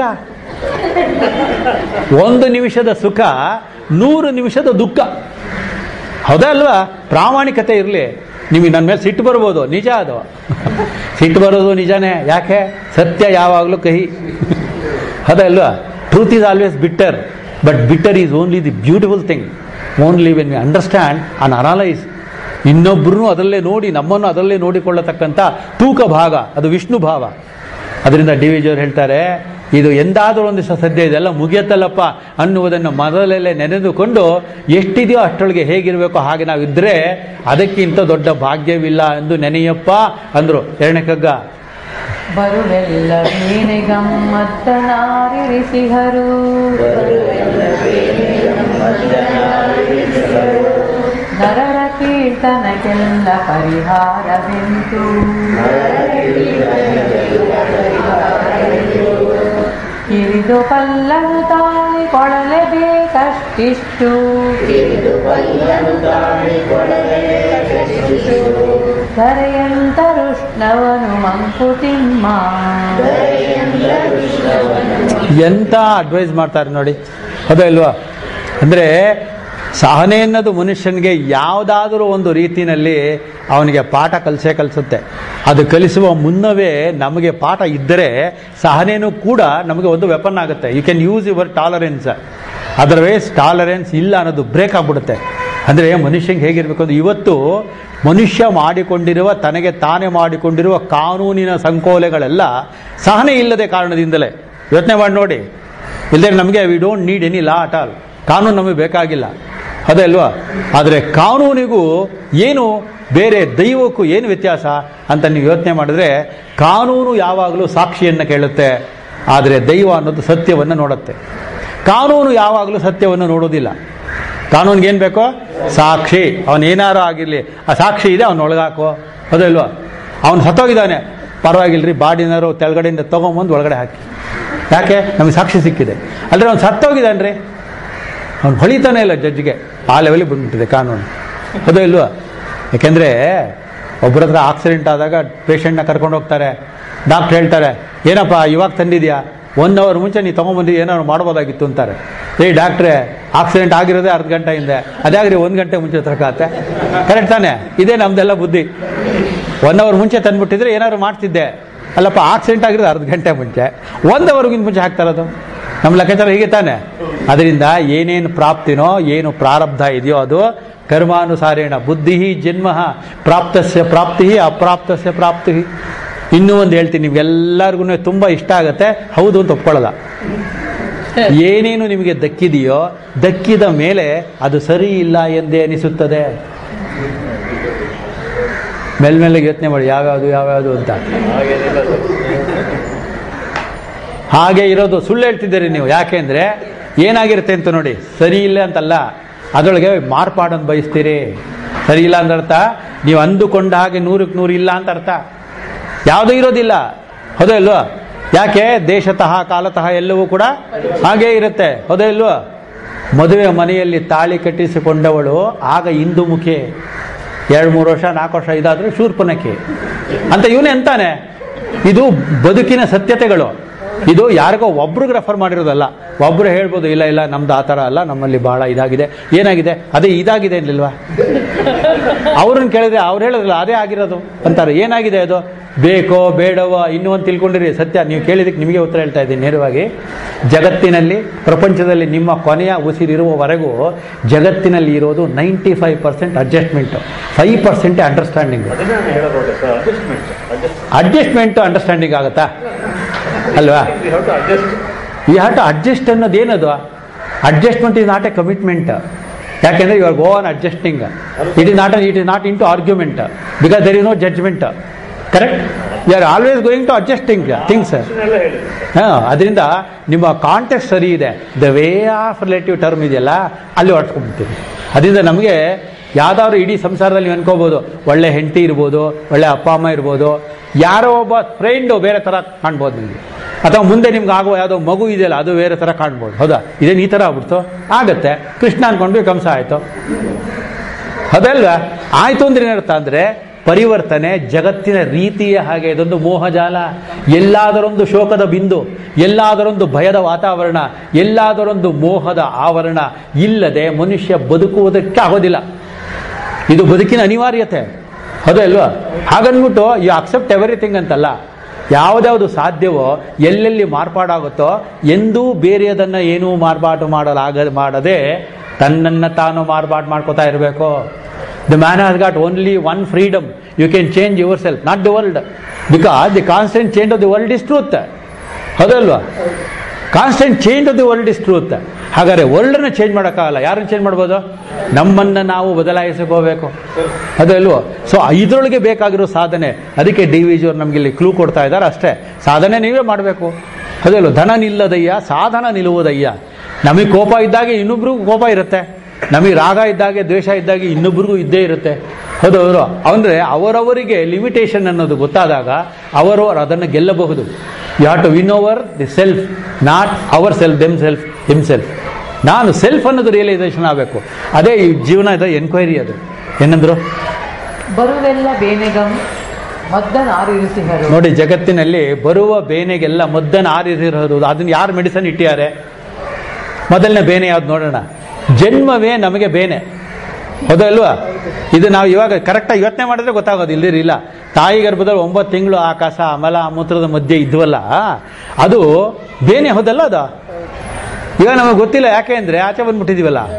ಒಂದು ನಿಮಿಷದ ಸುಖ ನೂರು ನಿಮಿಷದ ದುಃಖ ಹೌದಾ ಅಲ್ವಾ ಪ್ರಾಮಾಣಿಕತೆ ಇರಲಿ ನಿಮಗೆ ನನ್ನ ಮೇಲೆ ಸಿಟ್ಟು ಬರ್ಬೋದು ನಿಜ ಅದು ಸಿಟ್ಟು ಬರೋದು ನಿಜಾನೇ ಯಾಕೆ ಸತ್ಯ ಯಾವಾಗಲೂ ಕಹಿ ಹೌದಾ ಅಲ್ವಾ truth is always bitter but bitter is only the beautiful thing only when we understand and analyse ಇನ್ನೊಬ್ಬರೂ ಅದರಲ್ಲೇ ನೋಡಿ ನಮ್ಮನ್ನು ಅದರಲ್ಲೇ ನೋಡಿಕೊಳ್ಳತಕ್ಕಂಥ ತೂಕ ಭಾಗ ಅದು ವಿಷ್ಣು ಭಾವ ಅದರಿಂದ ಡಿ ವಿ ಜಿಯವರು ಹೇಳ್ತಾರೆ ಇದು ಎಂದಾದರೂ ಒಂದು ದಿವಸ ಸದ್ಯ ಇದೆಲ್ಲ ಮುಗಿಯತ್ತಲ್ಲಪ್ಪ ಅನ್ನುವುದನ್ನು ಮೊದಲಲ್ಲೇ ನೆನೆದುಕೊಂಡು ಎಷ್ಟಿದೆಯೋ ಅಷ್ಟರೊಳಗೆ ಹೇಗಿರಬೇಕೋ ಹಾಗೆ ನಾವು ಇದ್ದರೆ ಅದಕ್ಕಿಂತ ದೊಡ್ಡ ಭಾಗ್ಯವಿಲ್ಲ ಎಂದು ನೆನೆಯಪ್ಪ ಅಂದರು ಎರಡನೇ ಕಗ್ಗ ಬರುಳೆಲ್ಲ ವೀಣೆ ಗಮ್ಮತ್ತನಾರಿರಿಸಿಹರು ನರರ ಕೀರ್ತನಕ್ಕೆಲ್ಲ ಪರಿಹಾರವೆಂತು ಕಿರಿದು ಪಲ್ಲನು ತಾಳಿ ಕೊಡಲೇಬೇಕಷ್ಟಿಷ್ಟು ಧರೆಯಂತರುಷ್ಣವನು ಮಂಕುತಿಮ್ಮ ಎಂತ ಅಡ್ವೈಸ್ ಮಾಡ್ತಾರೆ ನೋಡಿ ಹೌದಾ ಇಲ್ವಾ ಅಂದರೆ ಸಹನೆ ಅನ್ನೋದು ಮನುಷ್ಯನಿಗೆ ಯಾವುದಾದರೂ ಒಂದು ರೀತಿಯಲ್ಲಿ ಅವನಿಗೆ ಪಾಠ ಕಲಿಸೇ ಕಲಿಸುತ್ತೆ ಅದು ಕಲಿಸುವ ಮುನ್ನವೇ ನಮಗೆ ಪಾಠ ಇದ್ದರೆ ಸಹನೇನೂ ಕೂಡ ನಮಗೆ ಒಂದು ವೆಪನ್ ಆಗುತ್ತೆ you can use your tolerance otherwise tolerance ಇಲ್ಲ ಅನ್ನೋದು ಬ್ರೇಕ್ ಆಗ್ಬಿಡುತ್ತೆ ಅಂದರೆ ಮನುಷ್ಯಂಗೆ ಹೇಗಿರಬೇಕು ಅಂದ್ರೆ ಇವತ್ತು ಮನುಷ್ಯ ಮಾಡಿಕೊಂಡಿರುವ ತನಗೆ ತಾನೇ ಮಾಡಿಕೊಂಡಿರುವ ಕಾನೂನಿನ ಸಂಕೋಲೆಗಳೆಲ್ಲ ಸಹನೆ ಇಲ್ಲದೆ ಕಾರಣದಿಂದಲೇ ಯೋಚನೆ ಮಾಡಿ ನೋಡಿ ಇಲ್ಲದೆ ನಮಗೆ we don't need any law at all ಕಾನೂನು ನಮಗೆ ಬೇಕಾಗಿಲ್ಲ ಅದೇ ಅಲ್ವಾ ಆದರೆ ಕಾನೂನಿಗೂ ಏನು ಬೇರೆ ದೈವಕ್ಕೂ ಏನು ವ್ಯತ್ಯಾಸ ಅಂತ ನೀವು ಯೋಚನೆ ಮಾಡಿದ್ರೆ ಕಾನೂನು ಯಾವಾಗಲೂ ಸಾಕ್ಷಿಯನ್ನು ಕೇಳುತ್ತೆ ಆದರೆ ದೈವ ಅನ್ನೋದು ಸತ್ಯವನ್ನು ನೋಡುತ್ತೆ ಕಾನೂನು ಯಾವಾಗಲೂ ಸತ್ಯವನ್ನು ನೋಡೋದಿಲ್ಲ ಕಾನೂನಿಗೆ ಏನು ಬೇಕೋ ಸಾಕ್ಷಿ ಅವನೇನಾರು ಆಗಿರಲಿ ಆ ಸಾಕ್ಷಿ ಇದೆ ಅವನ ಒಳಗಾಕೋ ಅದಲ್ವಾ ಅವನು ಸತ್ತೋಗಿದ್ದಾನೆ ಪರವಾಗಿಲ್ರಿ ಬಾಡಿನಾರು ತೆಳಗಡೆಯಿಂದ ತೊಗೊಂಬಂದು ಒಳಗಡೆ ಹಾಕಿ ಯಾಕೆ ನಮಗೆ ಸಾಕ್ಷಿ ಸಿಕ್ಕಿದೆ ಅಂದರೆ ಅವ್ನು ಸತ್ತೋಗಿದ್ದಾನ್ರಿ ಅವ್ನು ಹೊಳಿತಾನೆ ಇಲ್ಲ ಜಡ್ಜ್ಗೆ ಆ ಲೆವೆಲಿಗೆ ಬಂದ್ಬಿಟ್ಟಿದೆ ಕಾನೂನು ಹೌದಾ ಇಲ್ವಾ ಯಾಕೆಂದರೆ ಒಬ್ಬರ ಹತ್ರ ಆಕ್ಸಿಡೆಂಟ್ ಆದಾಗ ಪೇಷಂಟ್ನ ಕರ್ಕೊಂಡು ಹೋಗ್ತಾರೆ ಡಾಕ್ಟ್ರ್ ಹೇಳ್ತಾರೆ ಏನಪ್ಪ ಇವಾಗ ತಂದಿದ್ಯಾ ಒನ್ ಅವರ್ ಮುಂಚೆ ನೀವು ತೊಗೊಂಬಂದಿದ್ದು ಏನಾದ್ರು ಮಾಡ್ಬೋದಾಗಿತ್ತು ಅಂತಾರೆ ಏಯ್ ಡಾಕ್ಟ್ರೇ ಆಕ್ಸಿಡೆಂಟ್ ಆಗಿರೋದೇ ಅರ್ಧ ಗಂಟೆ ಹಿಂದೆ ಅದಾಗ್ರಿ ಒಂದು ಗಂಟೆ ಮುಂಚೆ ತರಕಾತೆ ಕರೆಕ್ಟ್ ತಾನೆ ಇದೇ ನಮ್ದೆಲ್ಲ ಬುದ್ಧಿ ಒನ್ ಅವರ್ ಮುಂಚೆ ತಂದ್ಬಿಟ್ಟಿದ್ರೆ ಏನಾದ್ರು ಮಾಡ್ತಿದ್ದೆ ಅಲ್ಲಪ್ಪ ಆಕ್ಸಿಡೆಂಟ್ ಆಗಿರೋದು ಅರ್ಧ ಗಂಟೆ ಮುಂಚೆ ಒಂದು ಅವರ್ಗಿಂತ ಮುಂಚೆ ಹಾಕ್ತಾರದು ನಮ್ಮ ಲೆಕ್ಕಾಚಾರ ಹೀಗೆ ತಾನೆ ಅದರಿಂದ ಏನೇನು ಪ್ರಾಪ್ತಿನೋ ಏನು ಪ್ರಾರಬ್ಧ ಇದೆಯೋ ಅದು ಕರ್ಮಾನುಸಾರೇಣ ಬುದ್ಧಿ ಜನ್ಮ ಪ್ರಾಪ್ತಸ್ಯ ಪ್ರಾಪ್ತಿ ಅಪ್ರಾಪ್ತಸ್ಯ ಪ್ರಾಪ್ತಿ ಇನ್ನೂ ಒಂದು ಹೇಳ್ತೀನಿ ನಿಮ್ಗೆಲ್ಲರಿಗೂ ತುಂಬ ಇಷ್ಟ ಆಗುತ್ತೆ ಹೌದು ಅಂತ ಒಪ್ಕೊಳ್ಳಲ್ಲ ಏನೇನು ನಿಮಗೆ ದಕ್ಕಿದೆಯೋ ದಕ್ಕಿದ ಮೇಲೆ ಅದು ಸರಿ ಇಲ್ಲ ಎಂದೇ ಅನಿಸುತ್ತದೆ ಮೇಲ್ಮೇಲೆ ಯೋಚನೆ ಮಾಡಿ ಯಾವ್ಯಾವುದು ಯಾವ್ಯಾವುದು ಅಂತ ಹಾಗೆ ಇರೋದು ಸುಳ್ಳು ಹೇಳ್ತಿದ್ದೀರಿ ನೀವು ಯಾಕೆಂದ್ರೆ ಏನಾಗಿರುತ್ತೆ ಅಂತ ನೋಡಿ ಸರಿ ಇಲ್ಲ ಅಂತಲ್ಲ ಅದರೊಳಗೆ ಮಾರ್ಪಾಡನ್ನು ಬಯಸ್ತೀರಿ ಸರಿ ಇಲ್ಲ ಅಂತ ಅರ್ಥ ನೀವು ಅಂದುಕೊಂಡ ಹಾಗೆ ನೂರಕ್ಕೆ ನೂರು ಇಲ್ಲ ಅಂತ ಅರ್ಥ ಯಾವುದೂ ಇರೋದಿಲ್ಲ ಹೌದಾ ಇಲ್ವಾ ಯಾಕೆ ದೇಶತಃ ಕಾಲತಃ ಎಲ್ಲವೂ ಕೂಡ ಹಾಗೇ ಇರುತ್ತೆ ಹೌದಾ ಇಲ್ವಾ ಮದುವೆ ಮನೆಯಲ್ಲಿ ತಾಳಿ ಕಟ್ಟಿಸಿಕೊಂಡವಳು ಆಗ ಹಿಂದು ಮುಖಿ ಎರಡು ಮೂರು ವರ್ಷ ನಾಲ್ಕು ವರ್ಷ ಇದಾದರೂ ಶೂರ್ಪನಕ್ಕೆ ಅಂತ ಇವನೇ ಅಂತಾನೆ ಇದು ಬದುಕಿನ ಸತ್ಯತೆಗಳು ಇದು ಯಾರಿಗೋ ಒಬ್ರಿಗೆ ರೆಫರ್ ಮಾಡಿರೋದಲ್ಲ ಒಬ್ರು ಹೇಳ್ಬೋದು ಇಲ್ಲ ಇಲ್ಲ ನಮ್ದು ಆ ಥರ ಅಲ್ಲ ನಮ್ಮಲ್ಲಿ ಬಹಳ ಇದಾಗಿದೆ ಏನಾಗಿದೆ ಅದೇ ಇದಾಗಿದೆ ಇಲ್ವಾ ಅವ್ರನ್ನ ಕೇಳಿದ್ರೆ ಅವ್ರು ಹೇಳಿದ್ರಲ್ಲ ಅದೇ ಆಗಿರೋದು ಅಂತಾರೆ ಏನಾಗಿದೆ ಅದು ಬೇಕೋ ಬೇಡವೋ ಇನ್ನೂ ಒಂದು ತಿಳ್ಕೊಂಡಿರಿ ಸತ್ಯ ನೀವು ಕೇಳಿದಕ್ಕೆ ನಿಮಗೆ ಉತ್ತರ ಹೇಳ್ತಾ ಇದ್ದೀನಿ ನೇರವಾಗಿ ಜಗತ್ತಿನಲ್ಲಿ ಪ್ರಪಂಚದಲ್ಲಿ ನಿಮ್ಮ ಕೊನೆಯ ಉಸಿರಿರುವವರೆಗೂ ಜಗತ್ತಿನಲ್ಲಿ ಇರೋದು ninety five percent adjustment five ಪರ್ಸೆಂಟೇ ಅಂಡರ್ಸ್ಟ್ಯಾಂಡಿಂಗ್ ಅದನ್ನೇ ನಾನು ಹೇಳೋದು sir adjustment adjust adjustment understanding ಆಗುತ್ತಾ ಅಲ್ವಾ ವಿ ಹ್ಯಾವ್ ಟು ಅಡ್ಜಸ್ಟ್ ಈ ಹ್ಯಾವ್ ಟು ಅಡ್ಜಸ್ಟ್ ಅನ್ನೋದು ಏನದು adjustment is not a commitment ಯಾಕೆಂದ್ರೆ you are go on adjusting it is not it is not into argument because there is no judgement correct you are always going to adjusting things ಎಲ್ಲ ಹೇಳಿದೆ ಹಾಂ ಅದರಿಂದ ನಿಮ್ಮ context ಸರಿ ಇದೆ the way of relative term ಇದೆಯಲ್ಲ ಅಲ್ಲಿ ಹೊಡ್ಸ್ಕೊಂಡ್ಬಿಡ್ತೀವಿ ಅದರಿಂದ ನಮಗೆ ಯಾವ್ದಾದ್ರು ಇಡೀ ಸಂಸಾರದಲ್ಲಿ ನೀವು ಅನ್ಕೋಬೋದು ಒಳ್ಳೆ ಹೆಂಡತಿ ಇರ್ಬೋದು ಒಳ್ಳೆ ಅಪ್ಪ ಅಮ್ಮ ಇರ್ಬೋದು ಯಾರೋ ಒಬ್ಬ ಫ್ರೆಂಡು ಬೇರೆ ಥರ ಕಾಣ್ಬೋದು ನಿಮಗೆ ಅಥವಾ ಮುಂದೆ ನಿಮ್ಗೆ ಆಗುವ ಯಾವುದೋ ಮಗು ಇದೆಯಲ್ಲ ಅದು ಬೇರೆ ಥರ ಕಾಣ್ಬೋದು ಹೌದಾ ಇದೇನು ಈ ಥರ ಆಗ್ಬಿಡ್ತು ಆಗತ್ತೆ ಕೃಷ್ಣ ಅನ್ಕೊಂಡ್ವಿ ಕಂಸ ಆಯಿತು ಅದಲ್ವಾ ಆಯ್ತು ಅಂದ್ರೆ ಏನರ್ಥ ಅಂದ್ರೆ ಪರಿವರ್ತನೆ ಜಗತ್ತಿನ ರೀತಿಯ ಹಾಗೆ ಇದೊಂದು ಮೋಹಜಾಲ ಎಲ್ಲಾದರೊಂದು ಶೋಕದ ಬಿಂದು ಎಲ್ಲಾದರೊಂದು ಭಯದ ವಾತಾವರಣ ಎಲ್ಲಾದರೊಂದು ಮೋಹದ ಆವರಣ ಇಲ್ಲದೆ ಮನುಷ್ಯ ಬದುಕುವುದಕ್ಕೆ ಆಗೋದಿಲ್ಲ ಇದು ಬದುಕಿನ ಅನಿವಾರ್ಯತೆ ಅದೇ ಅಲ್ವಾ ಹಾಗನ್ಬಿಟ್ಟು ಯು ಅಕ್ಸೆಪ್ಟ್ ಎವ್ರಿಥಿಂಗ್ ಅಂತಲ್ಲ ಯಾವುದ್ಯಾವುದು ಸಾಧ್ಯವೋ ಎಲ್ಲೆಲ್ಲಿ ಮಾರ್ಪಾಡಾಗುತ್ತೋ ಎಂದೂ ಬೇರೆಯದನ್ನು ಏನೂ ಮಾರ್ಪಾಟು ಮಾಡಲಾಗ ಮಾಡದೆ ತನ್ನನ್ನು ತಾನು ಮಾರ್ಪಾಡು ಮಾಡ್ಕೋತಾ ಇರಬೇಕು the man has got only one freedom you can change yourself not the world because the constant change of the world is truth ಹೌದಲ್ವಾ constant change of the world is truth ಹಾಗಾದ್ರೆ ವರ್ಲ್ಡನ್ನ change ಮಾಡೋಕ್ಕಾಗಲ್ಲ ಯಾರನ್ನ change ಮಾಡ್ಬೋದು ನಮ್ಮನ್ನು ನಾವು ಬದಲಾಯಿಸಿಕೋಬೇಕು ಅದಲ್ವೋ so ಇದರೊಳಗೆ ಬೇಕಾಗಿರೋ ಸಾಧನೆ ಅದಕ್ಕೆ ಡಿ ವಿ ಜಿಯವ್ರು ನಮಗೆ ಇಲ್ಲಿ ಕ್ಲೂ ಕೊಡ್ತಾ ಇದ್ದಾರೆ ಅಷ್ಟೇ ಸಾಧನೆ ನೀವೇ ಮಾಡಬೇಕು ಅದಲ್ವ ಧನ ನಿಲ್ಲದಯ್ಯ ಸಾಧನ ನಿಲ್ಲುವುದಯ್ಯ ನಮಗೆ ಕೋಪ ಇದ್ದಾಗ ಇನ್ನೊಬ್ರಿಗೂ ಕೋಪ ಇರುತ್ತೆ ನಮಗೆ ರಾಗ ಇದ್ದಾಗೆ ದ್ವೇಷ ಇದ್ದಾಗೆ ಇನ್ನೊಬ್ರಿಗೂ ಇದ್ದೇ ಇರುತ್ತೆ ಹೌದು ಅವರು ಅಂದರೆ ಅವರವರಿಗೆ ಲಿಮಿಟೇಷನ್ ಅನ್ನೋದು ಗೊತ್ತಾದಾಗ ಅವರವರು ಅದನ್ನು ಗೆಲ್ಲಬಹುದು you have to win over the self not ourself themself himself ನಾನು ಸೆಲ್ಫ್ ಅನ್ನೋದು ರಿಯಲೈಸೇಷನ್ ಆಗಬೇಕು ಅದೇ ಈ ಜೀವನದ ಎನ್ಕ್ವೈರಿ ಅದು ಏನಂದ್ರು ಬರುವೆಲ್ಲ ಬೇನೆಗಂ ಮದ್ದನಾರಿರಿಸಿಹರು ನೋಡಿ ಜಗತ್ತಿನಲ್ಲಿ ಬರುವ ಬೇನೆಗೆಲ್ಲ ಮದ್ದನ್ನು ಆರಿಸಿರೋದು ಅದನ್ನ ಯಾರು ಮೆಡಿಸನ್ ಇಟ್ಟಿದ್ದಾರೆ ಮೊದಲನೇ ಬೇನೆ ಯಾವ್ದು ನೋಡೋಣ ಜನ್ಮವೇ ನಮಗೆ ಬೇನೆ ಹೌದಲ್ವಾ ಇದು ನಾವು ಇವಾಗ ಕರೆಕ್ಟಾಗಿ ಯೋಚನೆ ಮಾಡಿದ್ರೆ ಗೊತ್ತಾಗೋದು ಇಲ್ದಿರಿ ಇಲ್ಲ ತಾಯಿ ಗರ್ಭದಲ್ಲಿ ಒಂಬತ್ತು ತಿಂಗಳು ಆಕಾಶ ಅಮಲ ಮೂತ್ರದ ಮಧ್ಯೆ ಇದ್ವಲ್ಲ ಅದು ಬೇನೆ ಹೌದಲ್ಲ ಅದು ಈಗ ನಮಗೆ ಗೊತ್ತಿಲ್ಲ ಯಾಕೆ ಅಂದರೆ ಆಚೆ ಬಂದ್ಬಿಟ್ಟಿದೀವಲ್ಲ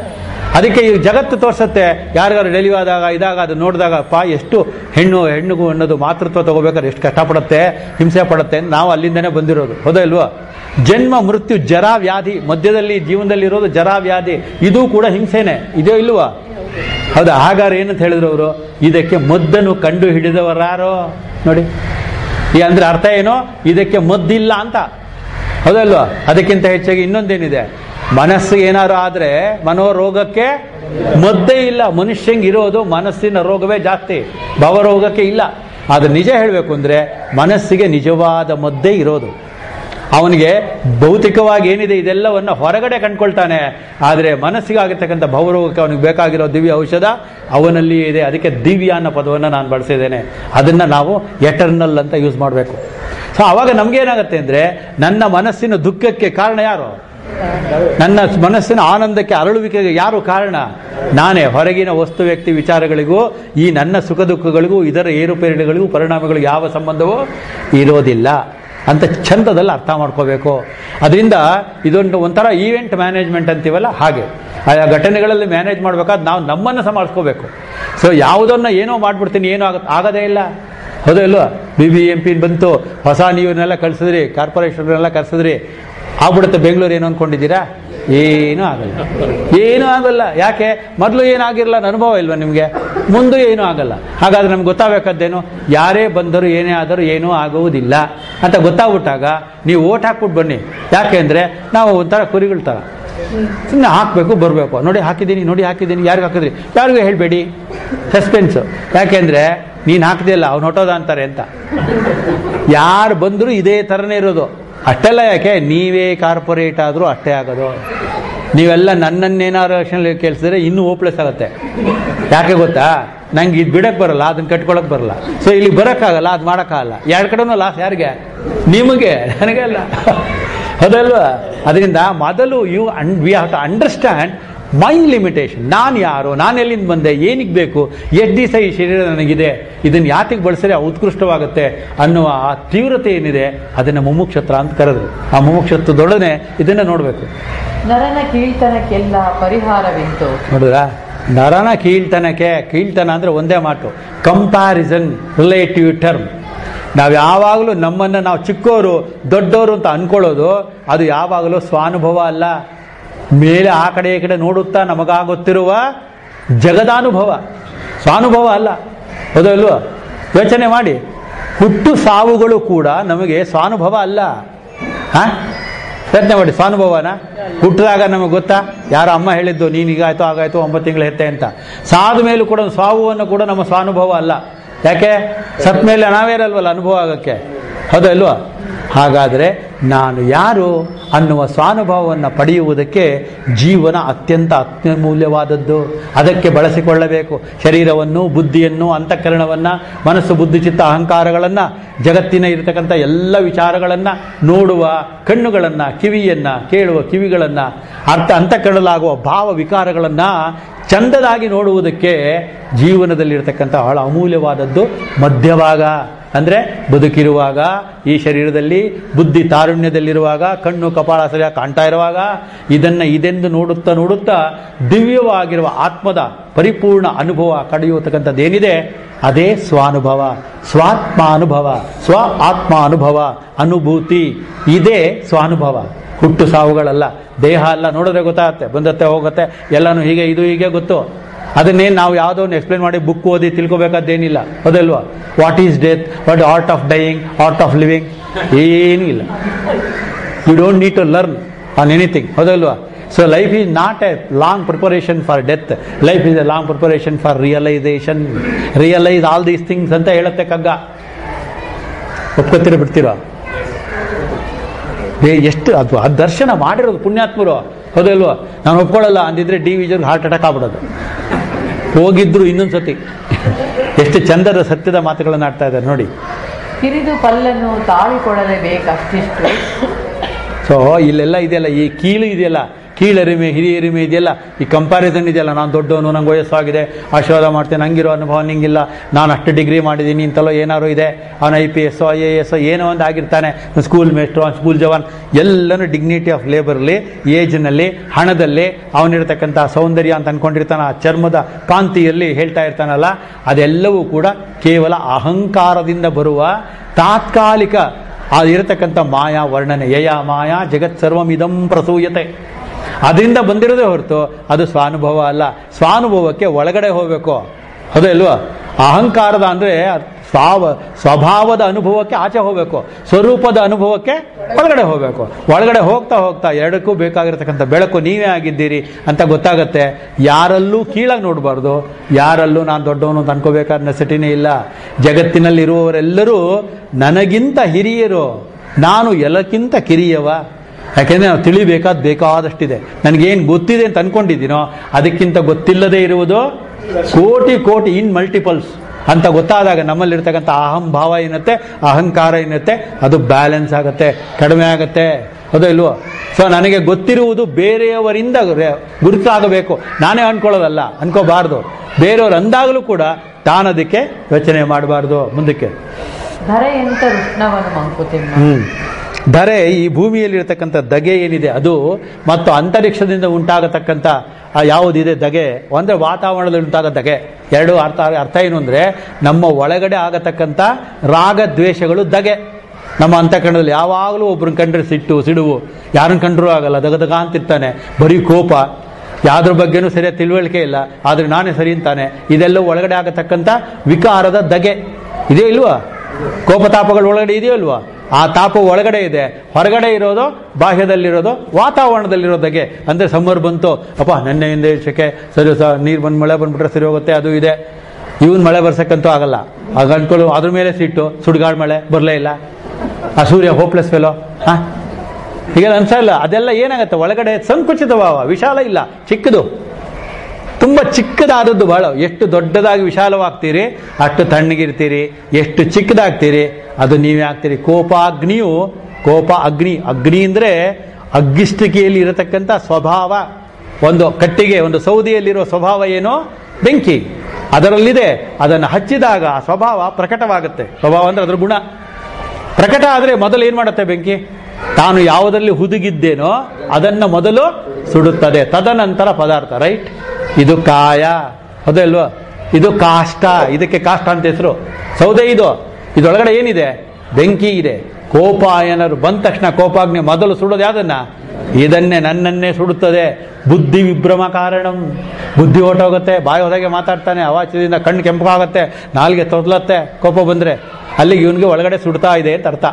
ಅದಕ್ಕೆ ಈ ಜಗತ್ತು ತೋರಿಸುತ್ತೆ ಯಾರಿಗಾರು ಡೆಲಿವರಿ ಆದಾಗ ಇದಾಗ ಅದು ನೋಡಿದಾಗ ಪಾ ಎಷ್ಟು ಹೆಣ್ಣು ಹೆಣ್ಣಿಗೂ ಅನ್ನೋದು ಮಾತೃತ್ವ ತಗೋಬೇಕಾದ್ರೆ ಎಷ್ಟು ಕಷ್ಟಪಡುತ್ತೆ ಹಿಂಸೆ ಪಡುತ್ತೆ ಅಂತ ನಾವು ಅಲ್ಲಿಂದನೇ ಬಂದಿರೋದು ಹೌದಾ ಇಲ್ವಾ ಜನ್ಮ ಮೃತ್ಯು ಜರ ವ್ಯಾಧಿ ಮಧ್ಯದಲ್ಲಿ ಜೀವನದಲ್ಲಿ ಇರೋದು ಜರ ವ್ಯಾಧಿ ಇದು ಕೂಡ ಹಿಂಸೆನೆ ಇದೆಯೋ ಇಲ್ವಾ ಹೌದಾ ಹಾಗಾದ್ರೆ ಏನಂತ ಹೇಳಿದ್ರು ಅವರು ಇದಕ್ಕೆ ಮದ್ದನ್ನು ಕಂಡು ಹಿಡಿದವರಾರೋ ನೋಡಿ ಈ ಅಂದ್ರೆ ಅರ್ಥ ಏನು ಇದಕ್ಕೆ ಮದ್ದಿಲ್ಲ ಅಂತ ಹೌದಲ್ವಾ ಅದಕ್ಕಿಂತ ಹೆಚ್ಚಾಗಿ ಇನ್ನೊಂದೇನಿದೆ ಮನಸ್ಸಿಗೆ ಏನಾದ್ರು ಆದ್ರೆ ಮನೋರೋಗಕ್ಕೆ ಮದ್ದೇ ಇಲ್ಲ ಮನುಷ್ಯಂಗೆ ಇರೋದು ಮನಸ್ಸಿನ ರೋಗವೇ ಜಾಸ್ತಿ ಭವರೋಗಕ್ಕೆ ಇಲ್ಲ ಆದ್ರೆ ನಿಜ ಹೇಳಬೇಕು ಅಂದ್ರೆ ಮನಸ್ಸಿಗೆ ನಿಜವಾದ ಮದ್ದೇ ಇರೋದು ಅವನಿಗೆ ಭೌತಿಕವಾಗಿ ಏನಿದೆ ಇದೆಲ್ಲವನ್ನ ಹೊರಗಡೆ ಕಂಡ್ಕೊಳ್ತಾನೆ ಆದರೆ ಮನಸ್ಸಿಗೆ ಆಗಿರ್ತಕ್ಕಂಥ ಭವರೋಗಕ್ಕೆ ಅವನಿಗೆ ಬೇಕಾಗಿರೋ ದಿವ್ಯ ಔಷಧ ಅವನಲ್ಲಿ ಇದೆ ಅದಕ್ಕೆ ದಿವ್ಯ ಅನ್ನೋ ಪದವನ್ನು ನಾನು ಬಳಸಿದ್ದೇನೆ ಅದನ್ನ ನಾವು ಎಟರ್ನಲ್ ಅಂತ ಯೂಸ್ ಮಾಡಬೇಕು ಸೊ ಅವಾಗ ನಮ್ಗೇನಾಗತ್ತೆ ಅಂದ್ರೆ ನನ್ನ ಮನಸ್ಸಿನ ದುಃಖಕ್ಕೆ ಕಾರಣ ಯಾರು ನನ್ನ ಮನಸ್ಸಿನ ಆನಂದಕ್ಕೆ ಅರಳುವಿಕೆಗೆ ಯಾರು ಕಾರಣ ನಾನೇ ಹೊರಗಿನ ವಸ್ತು ವ್ಯಕ್ತಿ ವಿಚಾರಗಳಿಗೂ ಈ ನನ್ನ ಸುಖ ದುಃಖಗಳಿಗೂ ಇದರ ಏರುಪೇರುಗಳಿಗೂ ಪರಿಣಾಮಗಳಿಗೂ ಯಾವ ಸಂಬಂಧವೂ ಇರೋದಿಲ್ಲ ಅಂತ ಚಂದದಲ್ಲಿ ಅರ್ಥ ಮಾಡ್ಕೋಬೇಕು ಅದರಿಂದ ಇದೊಂದು ಒಂಥರ ಈವೆಂಟ್ ಮ್ಯಾನೇಜ್ಮೆಂಟ್ ಅಂತೀವಲ್ಲ ಹಾಗೆ ಆಯಾ ಘಟನೆಗಳಲ್ಲಿ ಮ್ಯಾನೇಜ್ ಮಾಡ್ಬೇಕಾದ್ರೆ ನಾವು ನಮ್ಮನ್ನು ಸಂಭಾಳಿಸ್ಕೋಬೇಕು ಸೊ ಯಾವುದನ್ನ ಏನೋ ಮಾಡ್ಬಿಡ್ತೀನಿ ಏನೋ ಆಗ ಆಗೋದೇ ಇಲ್ಲ ಹೌದಾ ಇಲ್ವಾ ಬಿ ಬಿ ಎಂ ಪಿ ಬಂತು ಹೊಸ ನೀವನ್ನೆಲ್ಲ ಕಳ್ಸಿದ್ರಿ ಕಾರ್ಪೊರೇಷನ್ನೆಲ್ಲ ಕರ್ಸಿದ್ರಿ ಆಗ್ಬಿಡುತ್ತೆ ಬೆಂಗಳೂರು ಏನು ಅಂದ್ಕೊಂಡಿದ್ದೀರಾ ಏನೂ ಆಗಲ್ಲ ಏನೂ ಆಗಲ್ಲ ಯಾಕೆ ಮೊದಲು ಏನಾಗಿರಲ್ಲ ಅನ್ನೋ ಅನುಭವ ಇಲ್ವಾ ನಿಮಗೆ ಮುಂದೆ ಏನೂ ಆಗಲ್ಲ ಹಾಗಾದ್ರೆ ನಮ್ಗೆ ಗೊತ್ತಾಗಬೇಕಾದ್ದೇನು ಯಾರೇ ಬಂದರೂ ಏನೇ ಆದರೂ ಏನೂ ಆಗುವುದಿಲ್ಲ ಅಂತ ಗೊತ್ತಾಗ್ಬಿಟ್ಟಾಗ ನೀವು ಓಟ್ ಹಾಕ್ಬಿಟ್ಟು ಬನ್ನಿ ಯಾಕೆ ಅಂದರೆ ನಾವು ಒಂಥರ ಕುರಿಗಳ ಥರ ಸುಮ್ಮನೆ ಹಾಕಬೇಕು ಬರಬೇಕು ನೋಡಿ ಹಾಕಿದ್ದೀನಿ ನೋಡಿ ಹಾಕಿದ್ದೀನಿ ಯಾರಿಗೆ ಹಾಕಿದ್ರಿ ಯಾರಿಗೂ ಹೇಳಬೇಡಿ ಸಸ್ಪೆನ್ಸು ಯಾಕೆಂದರೆ ನೀನು ಹಾಕದೇ ಇಲ್ಲ ಅವ್ನು ಹೊಟ್ಟೋದ ಅಂತಾರೆ ಅಂತ ಯಾರು ಬಂದರೂ ಇದೇ ಥರನೇ ಇರೋದು ಅಷ್ಟೆಲ್ಲ ಯಾಕೆ ನೀವೇ ಕಾರ್ಪೊರೇಟ್ ಆದರೂ ಅಷ್ಟೇ ಆಗೋದು ನೀವೆಲ್ಲ ನನ್ನನ್ನೇನಾದ್ರು ಎಲೆಕ್ಷನ್ ಕೇಳಿಸಿದ್ರೆ ಇನ್ನೂ ಹೋಪ್ಲೆಸ್ ಆಗುತ್ತೆ ಯಾಕೆ ಗೊತ್ತಾ ನಂಗೆ ಇದು ಬಿಡಕ್ಕೆ ಬರಲ್ಲ ಅದನ್ನ ಕಟ್ಕೊಳಕ್ ಬರಲ್ಲ ಸೊ ಇಲ್ಲಿ ಬರೋಕ್ಕಾಗಲ್ಲ ಅದು ಮಾಡೋಕ್ಕಾಗಲ್ಲ ಎರಡು ಕಡೆನೂ ಲಾಸ್ ಯಾರಿಗೆ ನಿಮಗೆ ನನಗೆ ಅಲ್ಲ ಹೌದಲ್ವಾ ಅದರಿಂದ ಮೊದಲು you and we have to understand my limitation ನಾನು ಯಾರು ನಾನು ಎಲ್ಲಿಂದ ಬಂದೆ ಏನಿಗೆ ಬೇಕು ಎಷ್ಟು ದಿವಸ ಈ ಶರೀರ ನನಗಿದೆ ಇದನ್ನು ಯಾತಿಗೆ ಬಳಸಿದ್ರೆ ಉತ್ಕೃಷ್ಟವಾಗುತ್ತೆ ಅನ್ನುವ ಆ ತೀವ್ರತೆ ಏನಿದೆ ಅದನ್ನು ಮುಮುಕ್ಷತ್ರ ಅಂತ ಕರೆದ್ರು ಆ ಮುಮುಕ್ಷತ್ವದೊಡನೆ ಇದನ್ನು ನೋಡಬೇಕು ನರನ ಕೀರ್ತನಕ್ಕೆಲ್ಲ ಪರಿಹಾರವೆಂತು ನೋಡಿದ್ರಾ ನರನ ಕೀಳ್ತನಕ್ಕೆ ಕೀಳ್ತನ ಅಂದರೆ ಒಂದೇ ಮಾತು ಕಂಪ್ಯಾರಿಸನ್ ರಿಲೇಟಿವ್ ಟರ್ಮ್ ನಾವು ಯಾವಾಗಲೂ ನಮ್ಮನ್ನು ನಾವು ಚಿಕ್ಕವರು ದೊಡ್ಡವರು ಅಂತ ಅನ್ಕೊಳ್ಳೋದು ಅದು ಯಾವಾಗಲೂ ಸ್ವಾನುಭವ ಅಲ್ಲ ಮೇಲೆ ಆ ಕಡೆ ಈ ಕಡೆ ನೋಡುತ್ತಾ ನಮಗಾಗುತ್ತಿರುವ ಜಗದಾನುಭವ ಸ್ವಾನುಭವ ಅಲ್ಲ ಹೌದೋ ಇಲ್ವೋ ಯೋಚನೆ ಮಾಡಿ ಹುಟ್ಟು ಸಾವುಗಳು ಕೂಡ ನಮಗೆ ಸ್ವಾನುಭವ ಅಲ್ಲ ಹಾ ಪ್ರಯತ್ನ ಮಾಡಿ ಸ್ವಾನುಭವನ ಹುಟ್ಟಿದಾಗ ನಮಗೆ ಗೊತ್ತಾ ಯಾರ ಅಮ್ಮ ಹೇಳಿದ್ದು ನೀನು ಹೀಗಾಯ್ತು ಹಾಗಾಯ್ತು ಒಂಬತ್ತು ತಿಂಗಳು ಹೆತ್ತೆ ಅಂತ ಸಾದ ಮೇಲೂ ಕೂಡ ಒಂದು ಸಾವುವನ್ನು ಕೂಡ ನಮ್ಮ ಸ್ವಾನುಭವ ಅಲ್ಲ ಯಾಕೆ ಸತ್ ಮೇಲೆ ನಾವೇರಲ್ವಲ್ಲ ಅನುಭವ ಆಗೋಕ್ಕೆ ಹೌದಾ ಇಲ್ವಾ ಹಾಗಾದರೆ ನಾನು ಯಾರು ಅನ್ನುವ ಸ್ವಾನುಭವವನ್ನು ಪಡೆಯುವುದಕ್ಕೆ ಜೀವನ ಅತ್ಯಂತ ಅತ್ಯಮೂಲ್ಯವಾದದ್ದು ಅದಕ್ಕೆ ಬಳಸಿಕೊಳ್ಳಬೇಕು ಶರೀರವನ್ನು ಬುದ್ಧಿಯನ್ನು ಅಂತಃಕರಣವನ್ನು ಮನಸ್ಸು ಬುದ್ಧಿ ಚಿತ್ತ ಅಹಂಕಾರಗಳನ್ನು ಜಗತ್ತಿನ ಇರತಕ್ಕಂಥ ಎಲ್ಲ ವಿಚಾರಗಳನ್ನು ನೋಡುವ ಕಣ್ಣುಗಳನ್ನು ಕಿವಿಯನ್ನು ಕೇಳುವ ಕಿವಿಗಳನ್ನು ಅರ್ಥ ಅಂತಃಕರಣಲಾಗುವ ಭಾವ ವಿಕಾರಗಳನ್ನು ಚಂದದಾಗಿ ನೋಡುವುದಕ್ಕೆ ಜೀವನದಲ್ಲಿರ್ತಕ್ಕಂಥ ಬಹಳ ಅಮೂಲ್ಯವಾದದ್ದು ಮಧ್ಯಭಾಗ ಅಂದರೆ ಬದುಕಿರುವಾಗ ಈ ಶರೀರದಲ್ಲಿ ಬುದ್ಧಿ ತಾರುಣ್ಯದಲ್ಲಿರುವಾಗ ಕಣ್ಣು ಕಪಾಳ ಸರಿಯಾಗಿ ಕಾಣ್ತಾ ಇರುವಾಗ ಇದನ್ನು ಇದೆಂದು ನೋಡುತ್ತಾ ನೋಡುತ್ತಾ ದಿವ್ಯವಾಗಿರುವ ಆತ್ಮದ ಪರಿಪೂರ್ಣ ಅನುಭವ ಕಡಿಯುವತಕ್ಕಂಥದ್ದೇನಿದೆ ಅದೇ ಸ್ವಾನುಭವ ಸ್ವಾತ್ಮಾನುಭವ ಸ್ವ ಆತ್ಮ ಅನುಭವ ಅನುಭೂತಿ ಇದೇ ಸ್ವಾನುಭವ ಹುಟ್ಟು ಸಾವುಗಳಲ್ಲ ದೇಹ ಅಲ್ಲ ನೋಡಿದ್ರೆ ಗೊತ್ತಾಗುತ್ತೆ ಬಂದತ್ತೆ ಹೋಗುತ್ತೆ ಎಲ್ಲನೂ ಹೀಗೆ ಇದು ಹೀಗೆ ಗೊತ್ತು ಅದನ್ನೇನು ನಾವು ಯಾವುದೋ ಒಂದು ಎಕ್ಸ್ಪ್ಲೇನ್ ಮಾಡಿ ಬುಕ್ ಓದಿ ತಿಳ್ಕೊಬೇಕಾದ್ದೇನಿಲ್ಲ ಹೌದಲ್ವಾ what is death what art of dying art of living ಏನೂ ಇಲ್ಲ you don't need to learn on anything ಹೌದಲ್ವಾ so life is not a long preparation for death life is a long preparation for realisation realise all these things ಅಂತ ಹೇಳುತ್ತೆ ಕಗ್ಗ ಒಪ್ಕೋತೀರ ಬಿಡ್ತೀರೋ ಏ ಎಷ್ಟು ಅದು ಆ ದರ್ಶನ ಮಾಡಿರೋದು ಪುಣ್ಯಾತ್ಮರು ಹೌದಲ್ವಾ ನಾನು ಒಪ್ಕೊಳ್ಳಲ್ಲ ಅಂದಿದ್ರೆ ಡಿ ವಿಜನ್ ಹಾರ್ಟ್ ಅಟ್ಯಾಕ್ ಆಗ್ಬಿಡೋದು ಹೋಗಿದ್ರು ಇನ್ನೊಂದು ಸತಿ ಎಷ್ಟು ಚಂದದ ಸತ್ಯದ ಮಾತುಗಳನ್ನು ಆಡ್ತಾ ಇದ್ದಾರೆ ನೋಡಿ ಕಿರಿದು ಪಲ್ಲನ್ನು ತಾಳಿಕೊಡಲೇಬೇಕಷ್ಟಿಷ್ಟು ಸೊ ಇಲ್ಲೆಲ್ಲ ಇದೆಯಲ್ಲ ಈ ಕೀಲು ಇದೆಯಲ್ಲ ಕೀಳರಿಮೆ ಹಿರಿಯರಿಮೆ ಇದೆಯಲ್ಲ ಈ ಕಂಪ್ಯಾರಿಸನ್ ಇದೆಯಲ್ಲ ನಾನು ದೊಡ್ಡವನು ನಂಗೆ ವಯಸ್ಸಾಗಿದೆ ಆಶೀರ್ವಾದ ಮಾಡ್ತೇನೆ ನಂಗಿರೋ ಅನುಭವ ನಿಂಗಿಲ್ಲ ನಾನು ಅಷ್ಟು ಡಿಗ್ರಿ ಮಾಡಿದ್ದೀನಿ ಇಂತಲೋ ಏನಾದ್ರು ಇದೆ ಅವನು I P S I A S ಏನೋ ಒಂದು ಆಗಿರ್ತಾನೆ ಸ್ಕೂಲ್ ಮೇಸ್ಟ್ರು ಅವ್ನು ಸ್ಕೂಲ್ ಜವಾನ್ ಎಲ್ಲನೂ ಡಿಗ್ನಿಟಿ ಆಫ್ ಲೇಬರ್ಲಿ ಏಜ್ನಲ್ಲಿ ಹಣದಲ್ಲಿ ಅವನಿರ್ತಕ್ಕಂಥ ಸೌಂದರ್ಯ ಅಂತ ಅನ್ಕೊಂಡಿರ್ತಾನೆ ಆ ಚರ್ಮದ ಕಾಂತಿಯಲ್ಲಿ ಹೇಳ್ತಾ ಇರ್ತಾನಲ್ಲ ಅದೆಲ್ಲವೂ ಕೂಡ ಕೇವಲ ಅಹಂಕಾರದಿಂದ ಬರುವ ತಾತ್ಕಾಲಿಕ ಆ ಇರತಕ್ಕಂಥ ಮಾಯಾ ವರ್ಣನೆ ಯಯ ಮಾಯಾ ಜಗತ್ ಸರ್ವಮಿದಂ ಪ್ರಸೂಯತೆ ಅದರಿಂದ ಬಂದಿರೋದೇ ಹೊರತು ಅದು ಸ್ವಾನುಭವ ಅಲ್ಲ ಸ್ವಾನುಭವಕ್ಕೆ ಒಳಗಡೆ ಹೋಗಬೇಕು ಅದೇ ಅಲ್ವಾ ಅಹಂಕಾರದ ಅಂದರೆ ಸ್ವಾವ ಸ್ವಭಾವದ ಅನುಭವಕ್ಕೆ ಆಚೆ ಹೋಗಬೇಕು ಸ್ವರೂಪದ ಅನುಭವಕ್ಕೆ ಒಳಗಡೆ ಹೋಗಬೇಕು ಒಳಗಡೆ ಹೋಗ್ತಾ ಹೋಗ್ತಾ ಎರಡಕ್ಕೂ ಬೇಕಾಗಿರ್ತಕ್ಕಂಥ ಬೆಳಕು ನೀವೇ ಆಗಿದ್ದೀರಿ ಅಂತ ಗೊತ್ತಾಗತ್ತೆ ಯಾರಲ್ಲೂ ಕೀಳಾಗಿ ನೋಡಬಾರ್ದು ಯಾರಲ್ಲೂ ನಾನು ದೊಡ್ಡವನು ಅಂತ ಅನ್ಕೋಬೇಕಾದ ನೆಸಟಿನೇ ಇಲ್ಲ ಜಗತ್ತಿನಲ್ಲಿರುವವರೆಲ್ಲರೂ ನನಗಿಂತ ಹಿರಿಯರು ನಾನು ಎಲ್ಲಕ್ಕಿಂತ ಕಿರಿಯವ ಯಾಕೆಂದರೆ ನಾವು ತಿಳಿಬೇಕಾದ ಬೇಕಾದಷ್ಟಿದೆ ನನಗೇನು ಗೊತ್ತಿದೆ ಅಂತ ಅನ್ಕೊಂಡಿದ್ದೀನೋ ಅದಕ್ಕಿಂತ ಗೊತ್ತಿಲ್ಲದೆ ಇರುವುದು ಕೋಟಿ ಕೋಟಿ ಇನ್ ಮಲ್ಟಿಪಲ್ಸ್ ಅಂತ ಗೊತ್ತಾದಾಗ ನಮ್ಮಲ್ಲಿರ್ತಕ್ಕಂಥ ಅಹಂ ಭಾವ ಏನತ್ತೆ ಅಹಂಕಾರ ಏನತ್ತೆ ಅದು ಬ್ಯಾಲೆನ್ಸ್ ಆಗುತ್ತೆ ಕಡಿಮೆ ಆಗುತ್ತೆ ಅದು ಇಲ್ವೋ ಸೊ ನನಗೆ ಗೊತ್ತಿರುವುದು ಬೇರೆಯವರಿಂದ ರೆ- ಗುರುತಾಗಬೇಕು ನಾನೇ ಅನ್ಕೊಳ್ಳೋದಲ್ಲ ಅನ್ಕೋಬಾರ್ದು ಬೇರೆಯವರು ಅಂದಾಗಲೂ ಕೂಡ ತಾನದಕ್ಕೆ ಯೋಚನೆ ಮಾಡಬಾರ್ದು ಮುಂದಕ್ಕೆ ಧರೆ ಎಂತ ಋಷ್ಣವನು ಮಂಕುತಿಮ್ಮ ಹ್ಮ್ ಧರೆ ಈ ಭೂಮಿಯಲ್ಲಿರ್ತಕ್ಕಂಥ ದಗೆ ಏನಿದೆ ಅದು ಮತ್ತು ಅಂತರಿಕ್ಷದಿಂದ ಉಂಟಾಗತಕ್ಕಂಥ ಆ ಯಾವುದಿದೆ ದಗೆ ಅಂದರೆ ವಾತಾವರಣದಲ್ಲಿ ಉಂಟಾಗೋ ದಗೆ ಎರಡು ಅರ್ಥ ಅರ್ಥ ಏನು ಅಂದರೆ ನಮ್ಮ ಒಳಗಡೆ ಆಗತಕ್ಕಂಥ ರಾಗ ದ್ವೇಷಗಳು ದಗೆ ನಮ್ಮ ಅಂತಃಕರಣದಲ್ಲಿ ಯಾವಾಗಲೂ ಒಬ್ರನ್ನ ಕಂಡ್ರೆ ಸಿಟ್ಟು ಸಿಡುವು ಯಾರನ್ನ ಕಂಡ್ರೂ ಆಗಲ್ಲ ದಗದಗ ಅಂತಿರ್ತಾನೆ ಬರೀ ಕೋಪ ಯಾವ್ದ್ರ ಬಗ್ಗೆನೂ ಸರಿಯಾದ ತಿಳುವಳಿಕೆ ಇಲ್ಲ ಆದರೆ ನಾನೇ ಸರಿ ಅಂತಾನೆ ಇದೆಲ್ಲ ಒಳಗಡೆ ಆಗತಕ್ಕಂಥ ವಿಕಾರದ ದಗೆ ಇದೇ ಇಲ್ವಾ ಕೋಪತಾಪಗಳು ಒಳಗಡೆ ಇದೆಯೋ ಇಲ್ವಾ ಆ ತಾಪ ಒಳಗಡೆ ಇದೆ ಹೊರಗಡೆ ಇರೋದು ಬಾಹ್ಯದಲ್ಲಿರೋದು ವಾತಾವರಣದಲ್ಲಿರೋದಕ್ಕೆ ಅಂದರೆ ಸಮ್ಮರ್ ಬಂತು ಅಪ್ಪ ನೆನ್ನೆಯಿಂದ ಸೆಕೆ ಸರಿ ಸ ನೀರು ಬಂದು ಮಳೆ ಬಂದ್ಬಿಟ್ರೆ ಸರಿ ಹೋಗುತ್ತೆ ಅದು ಇದೆ ಇವನ್ ಮಳೆ ಬರ್ಸಕ್ಕಂತೂ ಆಗಲ್ಲ ಆಗ ಅನ್ಕೊಳ್ಳು ಅದ್ರ ಮೇಲೆ ಸಿಟ್ಟು ಸುಡ್ಗಾಡ್ ಮಳೆ ಬರಲೇ ಇಲ್ಲ ಆ ಸೂರ್ಯ ಹೋಪ್ಲೆಸ್ ಫೆಲೋ ಹಾ ಹೀಗೆಲ್ಲ ಅನ್ಸಲ್ಲ ಅದೆಲ್ಲ ಏನಾಗುತ್ತೆ ಒಳಗಡೆ ಸಂಕುಚಿತ ಭಾವ ವಿಶಾಲ ಇಲ್ಲ ಚಿಕ್ಕದು ತುಂಬ ಚಿಕ್ಕದಾದದ್ದು ಬಹಳ ಎಷ್ಟು ದೊಡ್ಡದಾಗಿ ವಿಶಾಲವಾಗ್ತೀರಿ ಅಷ್ಟು ತಣ್ಣಗಿರ್ತೀರಿ ಎಷ್ಟು ಚಿಕ್ಕದಾಗ್ತೀರಿ ಅದು ನೀವೇ ಆಗ್ತೀರಿ ಕೋಪಾಗ್ನಿಯು ಕೋಪ ಅಗ್ನಿ ಅಗ್ನಿ ಅಂದರೆ ಅಗ್ಗಿಷ್ಟಿಕೆಯಲ್ಲಿ ಇರತಕ್ಕಂಥ ಸ್ವಭಾವ ಒಂದು ಕಟ್ಟಿಗೆ ಒಂದು ಸೌದಿಯಲ್ಲಿರುವ ಸ್ವಭಾವ ಏನು ಬೆಂಕಿ ಅದರಲ್ಲಿದೆ ಅದನ್ನು ಹಚ್ಚಿದಾಗ ಆ ಸ್ವಭಾವ ಪ್ರಕಟವಾಗುತ್ತೆ ಸ್ವಭಾವ ಅಂದರೆ ಅದರ ಗುಣ ಪ್ರಕಟ ಆದರೆ ಮೊದಲು ಏನು ಮಾಡುತ್ತೆ ಬೆಂಕಿ ತಾನು ಯಾವುದರಲ್ಲಿ ಹುದುಗಿದ್ದೇನೋ ಅದನ್ನ ಮೊದಲು ಸುಡುತ್ತದೆ ತದನಂತರ ಪದಾರ್ಥ ರೈಟ್ ಇದು ಕಾಯ ಅದೇ ಅಲ್ವಾ ಇದು ಕಾಷ್ಟ ಇದಕ್ಕೆ ಕಾಷ್ಟ ಅಂತ ಹೆಸರು ಸೌದೆ ಇದು ಇದರೊಳಗಡೆ ಏನಿದೆ ಬೆಂಕಿ ಇದೆ ಕೋಪ ಏನಾದ್ರು ಬಂದ ತಕ್ಷಣ ಕೋಪಾಗ್ನಿ ಮೊದಲು ಸುಡೋದು ಯಾವ್ದನ್ನ ಇದನ್ನೇ ನನ್ನನ್ನೇ ಸುಡುತ್ತದೆ ಬುದ್ಧಿ ವಿಭ್ರಮ ಕಾರಣಂ ಬುದ್ಧಿ ಹೊಟ್ಟೋಗುತ್ತೆ ಬಾಯಿ ಹೊರಗೆ ಮಾತಾಡ್ತಾನೆ ಅವಾಚ್ಯದಿಂದ ಕಣ್ಣು ಕೆಂಪಗಾಗುತ್ತೆ ನಾಲ್ಗೆ ತೊದಲತ್ತೆ ಕೋಪ ಬಂದರೆ ಅಲ್ಲಿಗೆ ಇವನಿಗೆ ಒಳಗಡೆ ಸುಡ್ತಾ ಇದೆ ಅಂತ ಅರ್ಥ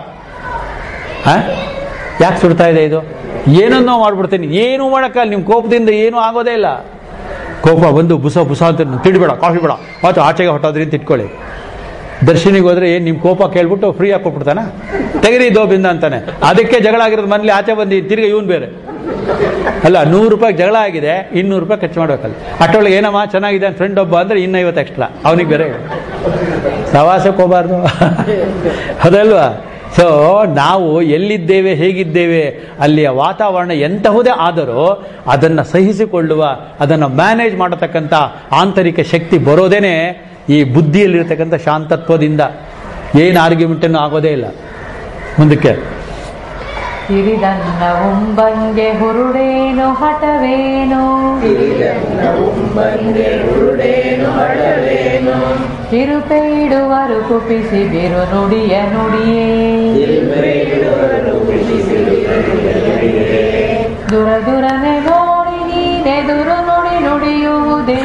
ಹಾ ಯಾಕೆ ಸುಡ್ತಾ ಇದೆ ಇದು ಏನನ್ನೋ ಮಾಡ್ಬಿಡ್ತೀನಿ ಏನು ಮಾಡೋಕ್ಕಲ್ಲ ನಿಮ್ಮ ಕೋಪದಿಂದ ಏನೂ ಆಗೋದೇ ಇಲ್ಲ ಕೋಪ ಬಂದು ಬುಸ ಬುಸ ಅಂತ ತಿಡ್ಬೇಡ ಕಾಫಿ ಬೇಡ ಮತ್ತು ಆಚೆಗೆ ಹೊಟ್ಟೋದ್ರಿ ಅಂತ ಇಟ್ಕೊಳ್ಳಿ ದರ್ಶನಿಗೆ ಹೋದ್ರೆ ಏನು ನಿಮ್ಮ ಕೋಪ ಕೇಳ್ಬಿಟ್ಟು ಫ್ರೀ ಆಗಿ ಕೊಟ್ಬಿಡ್ತಾನ ತೆಗಿರಿ ದೋಬಿಂದ ಅಂತಾನೆ ಅದಕ್ಕೆ ಜಗಳ ಆಗಿರೋದು ಮನೇಲಿ ಆಚೆ ಬಂದು ತಿರ್ಗಿ ಇವನು ಬೇರೆ ಅಲ್ಲ ನೂರು ರೂಪಾಯಿ ಜಗಳ ಆಗಿದೆ ಇನ್ನೂರು ರೂಪಾಯಿ ಖರ್ಚು ಮಾಡ್ಬೇಕಲ್ಲ ಅಷ್ಟೊಳಗೆ ಏನಮ್ಮ ಚೆನ್ನಾಗಿದೆ ಫ್ರೆಂಡ್ ಒಬ್ಬ ಅಂದ್ರೆ ಇನ್ನೈವತ್ತು ಎಕ್ಸ್ಟ್ರಾ ಅವನಿಗೆ ಬೇರೆ ಸವಾಸಕ್ಕೆ ಹೋಗಬಾರ್ದು ಅದಲ್ವಾ ಸೊ ನಾವು ಎಲ್ಲಿದ್ದೇವೆ ಹೇಗಿದ್ದೇವೆ ಅಲ್ಲಿಯ ವಾತಾವರಣ ಎಂತಹುದೇ ಆದರೂ ಅದನ್ನು ಸಹಿಸಿಕೊಳ್ಳುವ ಅದನ್ನು ಮ್ಯಾನೇಜ್ ಮಾಡತಕ್ಕಂಥ ಆಂತರಿಕ ಶಕ್ತಿ ಬರೋದೇನೆ ಈ ಬುದ್ಧಿಯಲ್ಲಿರ್ತಕ್ಕಂಥ ಶಾಂತತ್ವದಿಂದ ಏನು ಆರ್ಗ್ಯುಮೆಂಟನ್ನು ಆಗೋದೇ ಇಲ್ಲ ಮುಂದಕ್ಕೆ ಹಿರಿದನ್ನ ಉಂಬಂಗೆ ಹುರುಡೇನು ಹಠವೇನು ಕಿರುಪೆ ಇಡುವರು ಕುಪಿಸಿ ಬಿರು ನುಡಿಯ ನುಡಿಯೇ ದುರ ದುರನೆ ನೋಡಿ ನೀನೆದುರು ನುಡಿ ನುಡಿಯುವುದೇ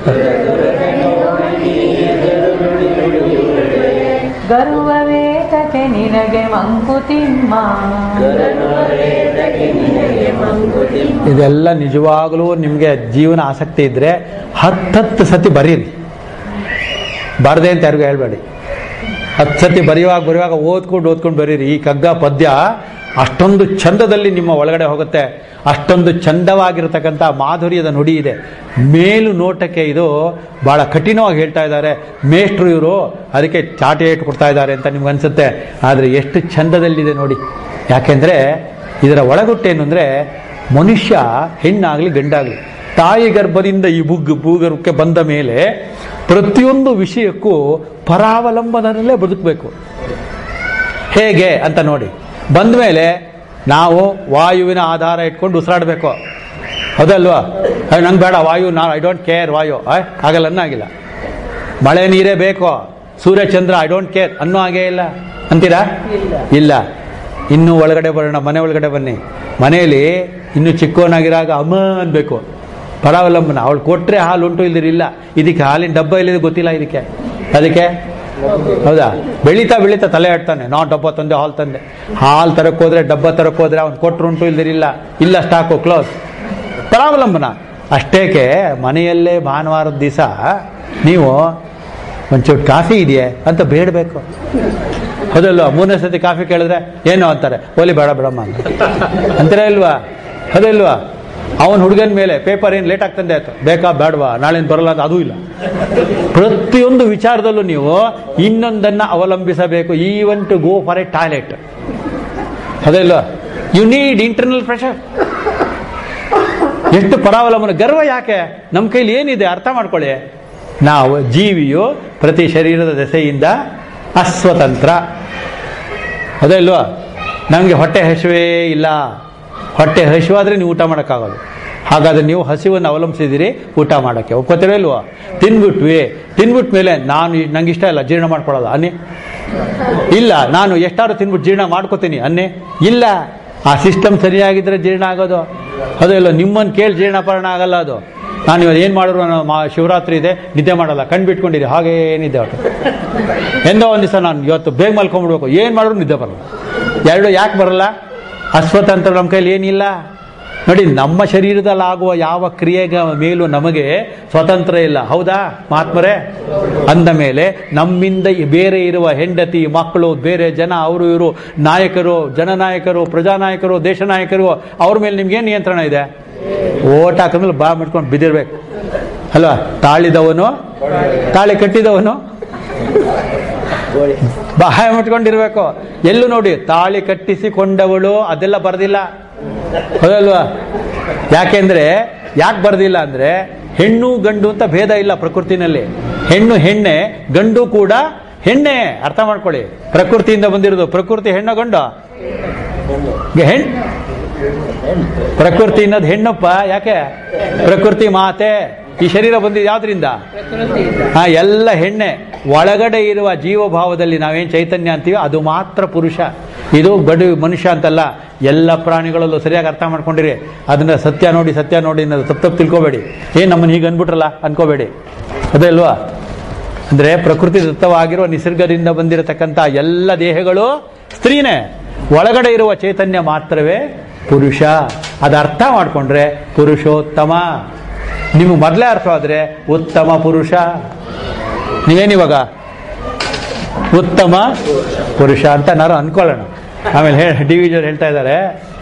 ಗರ್ವವೇತಕ್ಕೆ ನಿನಗೆ ಮಂಕುತಿಮ್ಮ ಇದೆಲ್ಲ ನಿಜವಾಗಲೂ ನಿಮಗೆ ಜೀವನ ಆಸಕ್ತಿ ಇದ್ದರೆ ಹತ್ತತ್ತು ಸತಿ ಬರೀರಿ ಬರದೆ ಅಂತ ಯಾರಿಗೂ ಹೇಳ್ಬೇಡಿ ಹತ್ತು ಸತಿ ಬರೆಯುವಾಗ ಬರೆಯುವಾಗ ಓದ್ಕೊಂಡು ಓದ್ಕೊಂಡು ಬರೀರಿ ಈ ಕಗ್ಗ ಪದ್ಯ ಅಷ್ಟೊಂದು ಚಂದದಲ್ಲಿ ನಿಮ್ಮ ಒಳಗಡೆ ಹೋಗುತ್ತೆ ಅಷ್ಟೊಂದು ಚಂದವಾಗಿರತಕ್ಕಂಥ ಮಾಧುರ್ಯದ ನುಡಿ ಇದೆ ಮೇಲು ನೋಟಕ್ಕೆ ಇದು ಬಹಳ ಕಠಿಣವಾಗಿ ಹೇಳ್ತಾ ಇದ್ದಾರೆ ಮೇಷ್ಟ್ರು ಇವರು ಅದಕ್ಕೆ ಚಾಟೆ ಇಟ್ಟು ಕೊಡ್ತಾ ಇದ್ದಾರೆ ಅಂತ ನಿಮ್ಗೆ ಅನ್ಸುತ್ತೆ ಆದರೆ ಎಷ್ಟು ಚಂದದಲ್ಲಿದೆ ನೋಡಿ ಯಾಕೆಂದರೆ ಇದರ ಒಳಗುಟ್ಟೇನು ಅಂದರೆ ಮನುಷ್ಯ ಹೆಣ್ಣಾಗ್ಲಿ ಗಂಡಾಗ್ಲಿ ತಾಯಿ ಗರ್ಭದಿಂದ ಈ ಬುಗ್ ಭೂಗರ್ಭಕ್ಕೆ ಬಂದ ಮೇಲೆ ಪ್ರತಿಯೊಂದು ವಿಷಯಕ್ಕೂ ಪರಾವಲಂಬನಲ್ಲೇ ಬದುಕಬೇಕು ಹೇಗೆ ಅಂತ ನೋಡಿ ಬಂದ ಮೇಲೆ ನಾವು ವಾಯುವಿನ ಆಧಾರ ಇಟ್ಕೊಂಡು ಉಸಿರಾಡಬೇಕು ಹೌದಲ್ವಾ ನಂಗೆ ಬೇಡ ವಾಯು ನಾ ಐ ಡೋಂಟ್ ಕೇರ್ ವಾಯು ಆಯ್ ಆಗಲ್ಲ ಅನ್ನಾಗಿಲ್ಲ ಮಳೆ ನೀರೇ ಬೇಕು ಸೂರ್ಯ ಚಂದ್ರ ಐ ಡೋಂಟ್ ಕೇರ್ ಅನ್ನೋ ಹಾಗೇ ಇಲ್ಲ ಅಂತೀರಾ ಇಲ್ಲ ಇನ್ನು ಒಳಗಡೆ ಬರೋಣ ಮನೆ ಒಳಗಡೆ ಬನ್ನಿ ಮನೆಯಲ್ಲಿ ಇನ್ನು ಚಿಕ್ಕವನಾಗಿರಾಗ ಅಮ್ಮ ಅನ್ಬೇಕು ಪರಾವಲಂಬನ ಅವಳು ಕೊಟ್ರೆ ಹಾಲು ಉಂಟು ಇಲ್ದಿರಿಲ್ಲ ಇದಕ್ಕೆ ಹಾಲಿನ ಡಬ್ಬ ಇಲ್ಲಿದೆ ಗೊತ್ತಿಲ್ಲ ಇದಕ್ಕೆ ಅದಕ್ಕೆ ಹೌದಾ ಬೆಳೀತಾ ಬೆಳೀತಾ ತಲೆ ಆಡ್ತಾನೆ ನಾ ಡಬ್ಬ ತಂದೆ ಹಾಲು ತಂದೆ ಹಾಲು ತರಕ್ ಹೋದ್ರೆ ಡಬ್ಬ ತರಕ್ ಹೋದ್ರೆ ಅವ್ನು ಕೊಟ್ರು ಉಂಟು ಇಲ್ದಿರಿಲ್ಲ ಇಲ್ಲ ಸ್ಟಾಕು ಕ್ಲೋಸ್ ಪರಾವಲಂಬನ ಅಷ್ಟೇಕೆ ಮನೆಯಲ್ಲೇ ಭಾನುವಾರದ ದಿವಸ ನೀವು ಒಂಚೂರು ಕಾಫಿ ಇದೆಯೇ ಅಂತ ಬೇಡಬೇಕು ಹೌದಲ್ವಾ ಮೂರನೇ ಸತಿ ಕಾಫಿ ಕೇಳಿದ್ರೆ ಏನು ಅಂತಾರೆ ಓಲಿ ಬೇಡ ಬಿಡಮ್ಮ ಅಂತ ಅಂತೀರಾ ಇಲ್ವಾ ಹೌದಲ್ವಾ ಅವನ ಹುಡುಗನ ಮೇಲೆ ಪೇಪರ್ ಏನು ಲೇಟ್ ಆಗ್ತಂದೆ ಆಯ್ತು ಬೇಕಾ ಬೇಡವಾ ನಾಳೆಯಿಂದ ಬರಲ್ಲ ಅಂತ ಅದೂ ಇಲ್ಲ ಪ್ರತಿಯೊಂದು ವಿಚಾರದಲ್ಲೂ ನೀವು ಇನ್ನೊಂದನ್ನ ಅವಲಂಬಿಸಬೇಕು even to go for a toilet ಅದಿಲ್ವಾ ಯು ನೀಡ್ ಇಂಟರ್ನಲ್ ಪ್ರೆಷರ್ ಎಷ್ಟು ಪರಾವಲಂಬನ ಗರ್ವ ಯಾಕೆ ನಮ್ಮ ಕೈಲಿ ಏನಿದೆ ಅರ್ಥ ಮಾಡ್ಕೊಳ್ಳಿ ನಾವು ಜೀವಿಯು ಪ್ರತಿ ಶರೀರದ ದೆಸೆಯಿಂದ ಅಸ್ವತಂತ್ರ ಅದೇ ಇಲ್ವಾ ನಮಗೆ ಹೊಟ್ಟೆ ಹಸಿವೇ ಇಲ್ಲ ಹೊಟ್ಟೆ ಹಸಿವಾದ್ರೆ ನೀವು ಊಟ ಮಾಡೋಕ್ಕಾಗೋದು ಹಾಗಾದ್ರೆ ನೀವು ಹಸಿವನ್ನು ಅವಲಂಬಿಸಿದ್ದೀರಿ ಊಟ ಮಾಡೋಕ್ಕೆ ಒಪ್ಕೋತೀರ ಇಲ್ವಾ ತಿನ್ಬಿಟ್ವಿ ತಿನ್ಬಿಟ್ಟ ಮೇಲೆ ನಾನು ನಂಗೆ ಇಷ್ಟ ಇಲ್ಲ ಜೀರ್ಣ ಮಾಡ್ಕೊಳ್ಳೋದು ಅನ್ನಿ ಇಲ್ಲ ನಾನು ಎಷ್ಟಾದ್ರು ತಿನ್ಬಿಟ್ಟು ಜೀರ್ಣ ಮಾಡ್ಕೋತೀನಿ ಅನ್ನಿ ಇಲ್ಲ ಆ ಸಿಸ್ಟಮ್ ಸರಿಯಾಗಿದ್ರೆ ಜೀರ್ಣ ಆಗೋದು ಅದು ಇಲ್ಲ ನಿಮ್ಮನ್ನು ಕೇಳಿ ಜೀರ್ಣ ಪರಣ ಆಗಲ್ಲ ಅದು ನಾನು ಇವತ್ತು ಏನು ಮಾಡಿದ್ರು ನಾನು ಮಾ ಶಿವರಾತ್ರಿ ಇದೆ ನಿದ್ದೆ ಮಾಡಲ್ಲ ಕಣ್ ಬಿಟ್ಕೊಂಡಿರಿ ಹಾಗೇ ನಿದ್ದೆ ಹೊಟ್ಟು ಎಂದೋ ಒಂದು ದಿವಸ ನಾನು ಇವತ್ತು ಬೇಗ ಮಲ್ಕೊಂಡ್ಬಿಡ್ಬೇಕು ಏನು ಮಾಡಿದ್ರು ನಿದ್ದೆ ಬರಲ್ಲ ಎರಡು ಯಾಕೆ ಬರಲ್ಲ ಅಸ್ವತಂತ್ರ ನಮ್ಮ ಕೈಲಿ ಏನಿಲ್ಲ ನೋಡಿ ನಮ್ಮ ಶರೀರದಲ್ಲಿ ಆಗುವ ಯಾವ ಕ್ರಿಯೆಗ ಮೇಲೂ ನಮಗೆ ಸ್ವತಂತ್ರ ಇಲ್ಲ ಹೌದಾ ಮಹಾತ್ಮರೇ ಅಂದ ಮೇಲೆ ನಮ್ಮಿಂದ ಈ ಬೇರೆ ಇರುವ ಹೆಂಡತಿ ಮಕ್ಕಳು ಬೇರೆ ಜನ ಅವರು ಇವರು ನಾಯಕರು ಜನನಾಯಕರು ಪ್ರಜಾನಾಯಕರು ದೇಶ ನಾಯಕರು ಅವ್ರ ಮೇಲೆ ನಿಮ್ಗೇನು ನಿಯಂತ್ರಣ ಇದೆ ಓಟ್ ಹಾಕಿದ್ಮೇಲೆ ಬಾ ಮಾಡ್ಕೊಂಡು ಬಿದ್ದಿರ್ಬೇಕು ಅಲ್ವಾ ತಾಳಿದವನು ತಾಳಿ ಕಟ್ಟಿದವನು ಬಾಯ ಮುಟ್ಕೊಂಡಿರ್ಬೇಕು ಎಲ್ಲೂ ನೋಡಿ ತಾಳಿ ಕಟ್ಟಿಸಿಕೊಂಡವಳು ಅದೆಲ್ಲ ಬರೆದಿಲ್ಲ ಹೌದಲ್ವಾ ಯಾಕೆಂದ್ರೆ ಯಾಕೆ ಬರೆದಿಲ್ಲ ಅಂದ್ರೆ ಹೆಣ್ಣು ಗಂಡು ಅಂತ ಭೇದ ಇಲ್ಲ ಪ್ರಕೃತಿನಲ್ಲಿ ಹೆಣ್ಣು ಹೆಣ್ಣೆ ಗಂಡು ಕೂಡ ಹೆಣ್ಣೆ ಅರ್ಥ ಮಾಡ್ಕೊಳ್ಳಿ ಪ್ರಕೃತಿಯಿಂದ ಬಂದಿರೋದು ಪ್ರಕೃತಿ ಹೆಣ್ಣು ಗಂಡು ಹೆಣ್ ಪ್ರಕೃತಿ ಅನ್ನೋದು ಹೆಣ್ಣಪ್ಪ ಯಾಕೆ ಪ್ರಕೃತಿ ಮಾತೆ ಈ ಶರೀರ ಬಂದಿದ್ದು ಯಾವ್ದ್ರಿಂದ ಹಾ ಎಲ್ಲ ಹೆಣ್ಣೆ ಒಳಗಡೆ ಇರುವ ಜೀವಭಾವದಲ್ಲಿ ನಾವೇನ್ ಚೈತನ್ಯ ಅಂತೀವಿ ಅದು ಮಾತ್ರ ಪುರುಷ ಇದು ಬಡ ಮನುಷ್ಯ ಅಂತಲ್ಲ ಎಲ್ಲ ಪ್ರಾಣಿಗಳಲ್ಲೂ ಸರಿಯಾಗಿ ಅರ್ಥ ಮಾಡ್ಕೊಂಡಿರಿ ಅದನ್ನ ಸತ್ಯ ನೋಡಿ ಸತ್ಯ ನೋಡಿ ಅನ್ನೋದು ತಪ್ಪು ತಪ್ಪು ತಿಳ್ಕೊಬೇಡಿ ಏನ್ ನಮ್ಮನ್ನ ಹೀಗೆ ಅನ್ಬಿಟ್ರಲ್ಲ ಅನ್ಕೋಬೇಡಿ ಅದೇ ಅಲ್ವಾ ಅಂದ್ರೆ ಪ್ರಕೃತಿ ದತ್ತವಾಗಿರುವ ನಿಸರ್ಗದಿಂದ ಬಂದಿರತಕ್ಕಂಥ ಎಲ್ಲ ದೇಹಗಳು ಸ್ತ್ರೀನೇ ಒಳಗಡೆ ಇರುವ ಚೈತನ್ಯ ಮಾತ್ರವೇ ಪುರುಷ ಅದು ಅರ್ಥ ಮಾಡ್ಕೊಂಡ್ರೆ ಪುರುಷೋತ್ತಮ ನಿಮಗೆ ಮೊದಲೇ ಅರ್ಥವಾದ್ರೆ ಉತ್ತಮ ಪುರುಷ ನೀವೇನಿವಾಗ ಉತ್ತಮ ಪುರುಷ ಅಂತ ನಾನು ಅನ್ಕೊಳ್ಳೋಣ ಆಮೇಲೆ ಹೇ ಡಿ ವಿ ಹೇಳ್ತಾ ಇದ್ದಾರೆ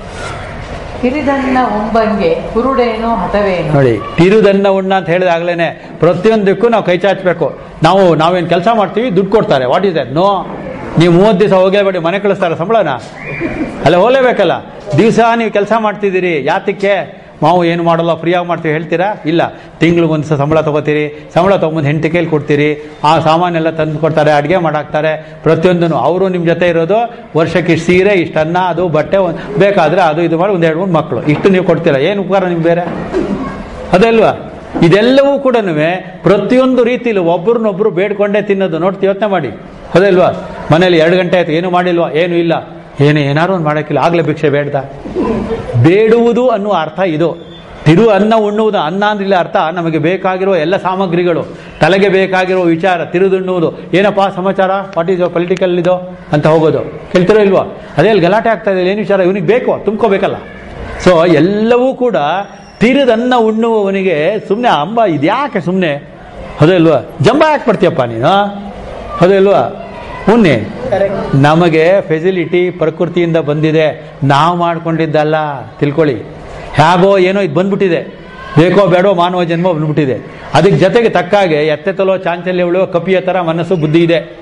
ಹಿರಿದನ್ನ ಉಂಬಂಗೆ ಕುರುಡೇನೋ ಹತವೇನೋ ನೋಡಿ ತಿರುದನ್ನ ಉಣ್ಣ ಅಂತ ಹೇಳಿದಾಗ್ಲೇನೆ ಪ್ರತಿಯೊಂದಕ್ಕೂ ನಾವು ಕೈ ಚಾಚಬೇಕು ನಾವು ನಾವೇನು ಕೆಲಸ ಮಾಡ್ತೀವಿ ದುಡ್ಡು ಕೊಡ್ತಾರೆ ವಾಟ್ ಇಸ್ ದಟ್ ನೋ ನೀವು ಮೂವತ್ತು ದಿವಸ ಹೋಗಲೇಬೇಡಿ ಮನೆ ಕಳಿಸ್ತಾರೆ ಸಂಬಳನ ಅಲ್ಲ ಹೋಗ್ಲೇಬೇಕಲ್ಲ ದಿವಸ ನೀವು ಕೆಲಸ ಮಾಡ್ತಿದ್ದೀರಿ ಯಾತಕ್ಕೆ ನಾವು ಏನು ಮಾಡಲ್ಲ ಫ್ರೀಯಾಗಿ ಮಾಡ್ತೀವಿ ಹೇಳ್ತೀರಾ ಇಲ್ಲ ತಿಂಗ್ಳಿಗೊಂದು ದಿವಸ ಸಂಬಳ ತಗೋತೀರಿ ಸಂಬಳ ತೊಗೊಂಬಂದು ಹೆಂಡತಿ ಕೈಲಿ ಕೊಡ್ತೀರಿ ಆ ಸಾಮಾನೆಲ್ಲ ತಂದು ಕೊಡ್ತಾರೆ ಅಡುಗೆ ಮಾಡಾಕ್ತಾರೆ ಪ್ರತಿಯೊಂದನ್ನು ಅವರು ನಿಮ್ಮ ಜೊತೆ ಇರೋದು ವರ್ಷಕ್ಕೆ ಇಷ್ಟು ಸೀರೆ ಇಷ್ಟು ಅನ್ನ ಅದು ಬಟ್ಟೆ ಒಂದು ಬೇಕಾದರೆ ಅದು ಇದು ಮಾಡಿ ಒಂದು ಎರಡು ಮೂರು ಮಕ್ಕಳು ಇಷ್ಟು ನೀವು ಕೊಡ್ತೀರಾ ಏನು ಉಪಕಾರ ನಿಮ್ಗೆ ಬೇರೆ ಅದಲ್ವಾ ಇದೆಲ್ಲವೂ ಕೂಡ ಪ್ರತಿಯೊಂದು ರೀತಿಯಲ್ಲಿ ಒಬ್ಬರನ್ನೊಬ್ರು ಬೇಡ್ಕೊಂಡೇ ತಿನ್ನೋದು ನೋಡ್ತಿ ಯೋಚನೆ ಮಾಡಿ ಅದಲ್ವಾ ಮನೇಲಿ ಎರಡು ಗಂಟೆ ಆಯ್ತು ಏನು ಮಾಡಿಲ್ವಾ ಏನು ಇಲ್ಲ ಏನು ಏನಾರು ಒಂದು ಮಾಡೋಕ್ಕಿಲ್ಲ ಆಗಲೇ ಭಿಕ್ಷೆ ಬೇಡ್ದ ಬೇಡುವುದು ಅನ್ನುವ ಅರ್ಥ ಇದು ತಿರು ಅನ್ನ ಉಣ್ಣುವುದು ಅನ್ನ ಅಂದ್ರೆ ಅರ್ಥ ನಮಗೆ ಬೇಕಾಗಿರುವ ಎಲ್ಲ ಸಾಮಗ್ರಿಗಳು ತಲೆಗೆ ಬೇಕಾಗಿರೋ ವಿಚಾರ ತಿರುದುಣ್ಣುವುದು ಏನಪ್ಪಾ ಸಮಾಚಾರ ವಾಟ್ ಈಸ್ ಪೊಲಿಟಿಕಲ್ ಇದು ಅಂತ ಹೋಗೋದು ಕೇಳ್ತಿರೋ ಇಲ್ವಾ ಅದೇ ಅಲ್ಲಿ ಗಲಾಟೆ ಆಗ್ತಾ ಇದೆ ಏನು ವಿಚಾರ ಇವನಿಗೆ ಬೇಕು ತುಂಬ್ಕೋಬೇಕಲ್ಲ ಸೊ ಎಲ್ಲವೂ ಕೂಡ ತಿರುದನ್ನ ಉಣ್ಣುವವನಿಗೆ ಸುಮ್ಮನೆ ಅಂಬ ಇದ್ಯಾಕೆ ಸುಮ್ಮನೆ ಅಲ್ವಾ ಜಂಬ ಯಾಕೆ ಬರ್ತೀಯಪ್ಪ ನೀನು ಅಲ್ವಾ ಉನ್ನಿ ನಮಗೆ ಫೆಸಿಲಿಟಿ ಪ್ರಕೃತಿಯಿಂದ ಬಂದಿದೆ ನಾವು ಮಾಡ್ಕೊಂಡಿದ್ದಲ್ಲ ತಿಳ್ಕೊಳ್ಳಿ ಹೇಗೋ ಏನೋ ಇದು ಬಂದ್ಬಿಟ್ಟಿದೆ ಬೇಕೋ ಬೇಡೋ ಮಾನವ ಜನ್ಮ ಬಂದ್ಬಿಟ್ಟಿದೆ ಅದಕ್ಕೆ ಜೊತೆಗೆ ತಕ್ಕಾಗೆ ಎತ್ತೆತ್ತಲೋ ಚಾಂಚಲ್ಯ ಉಳುವ ಕಪಿಯ ಥರ ಮನಸ್ಸು ಬುದ್ಧಿ ಇದೆ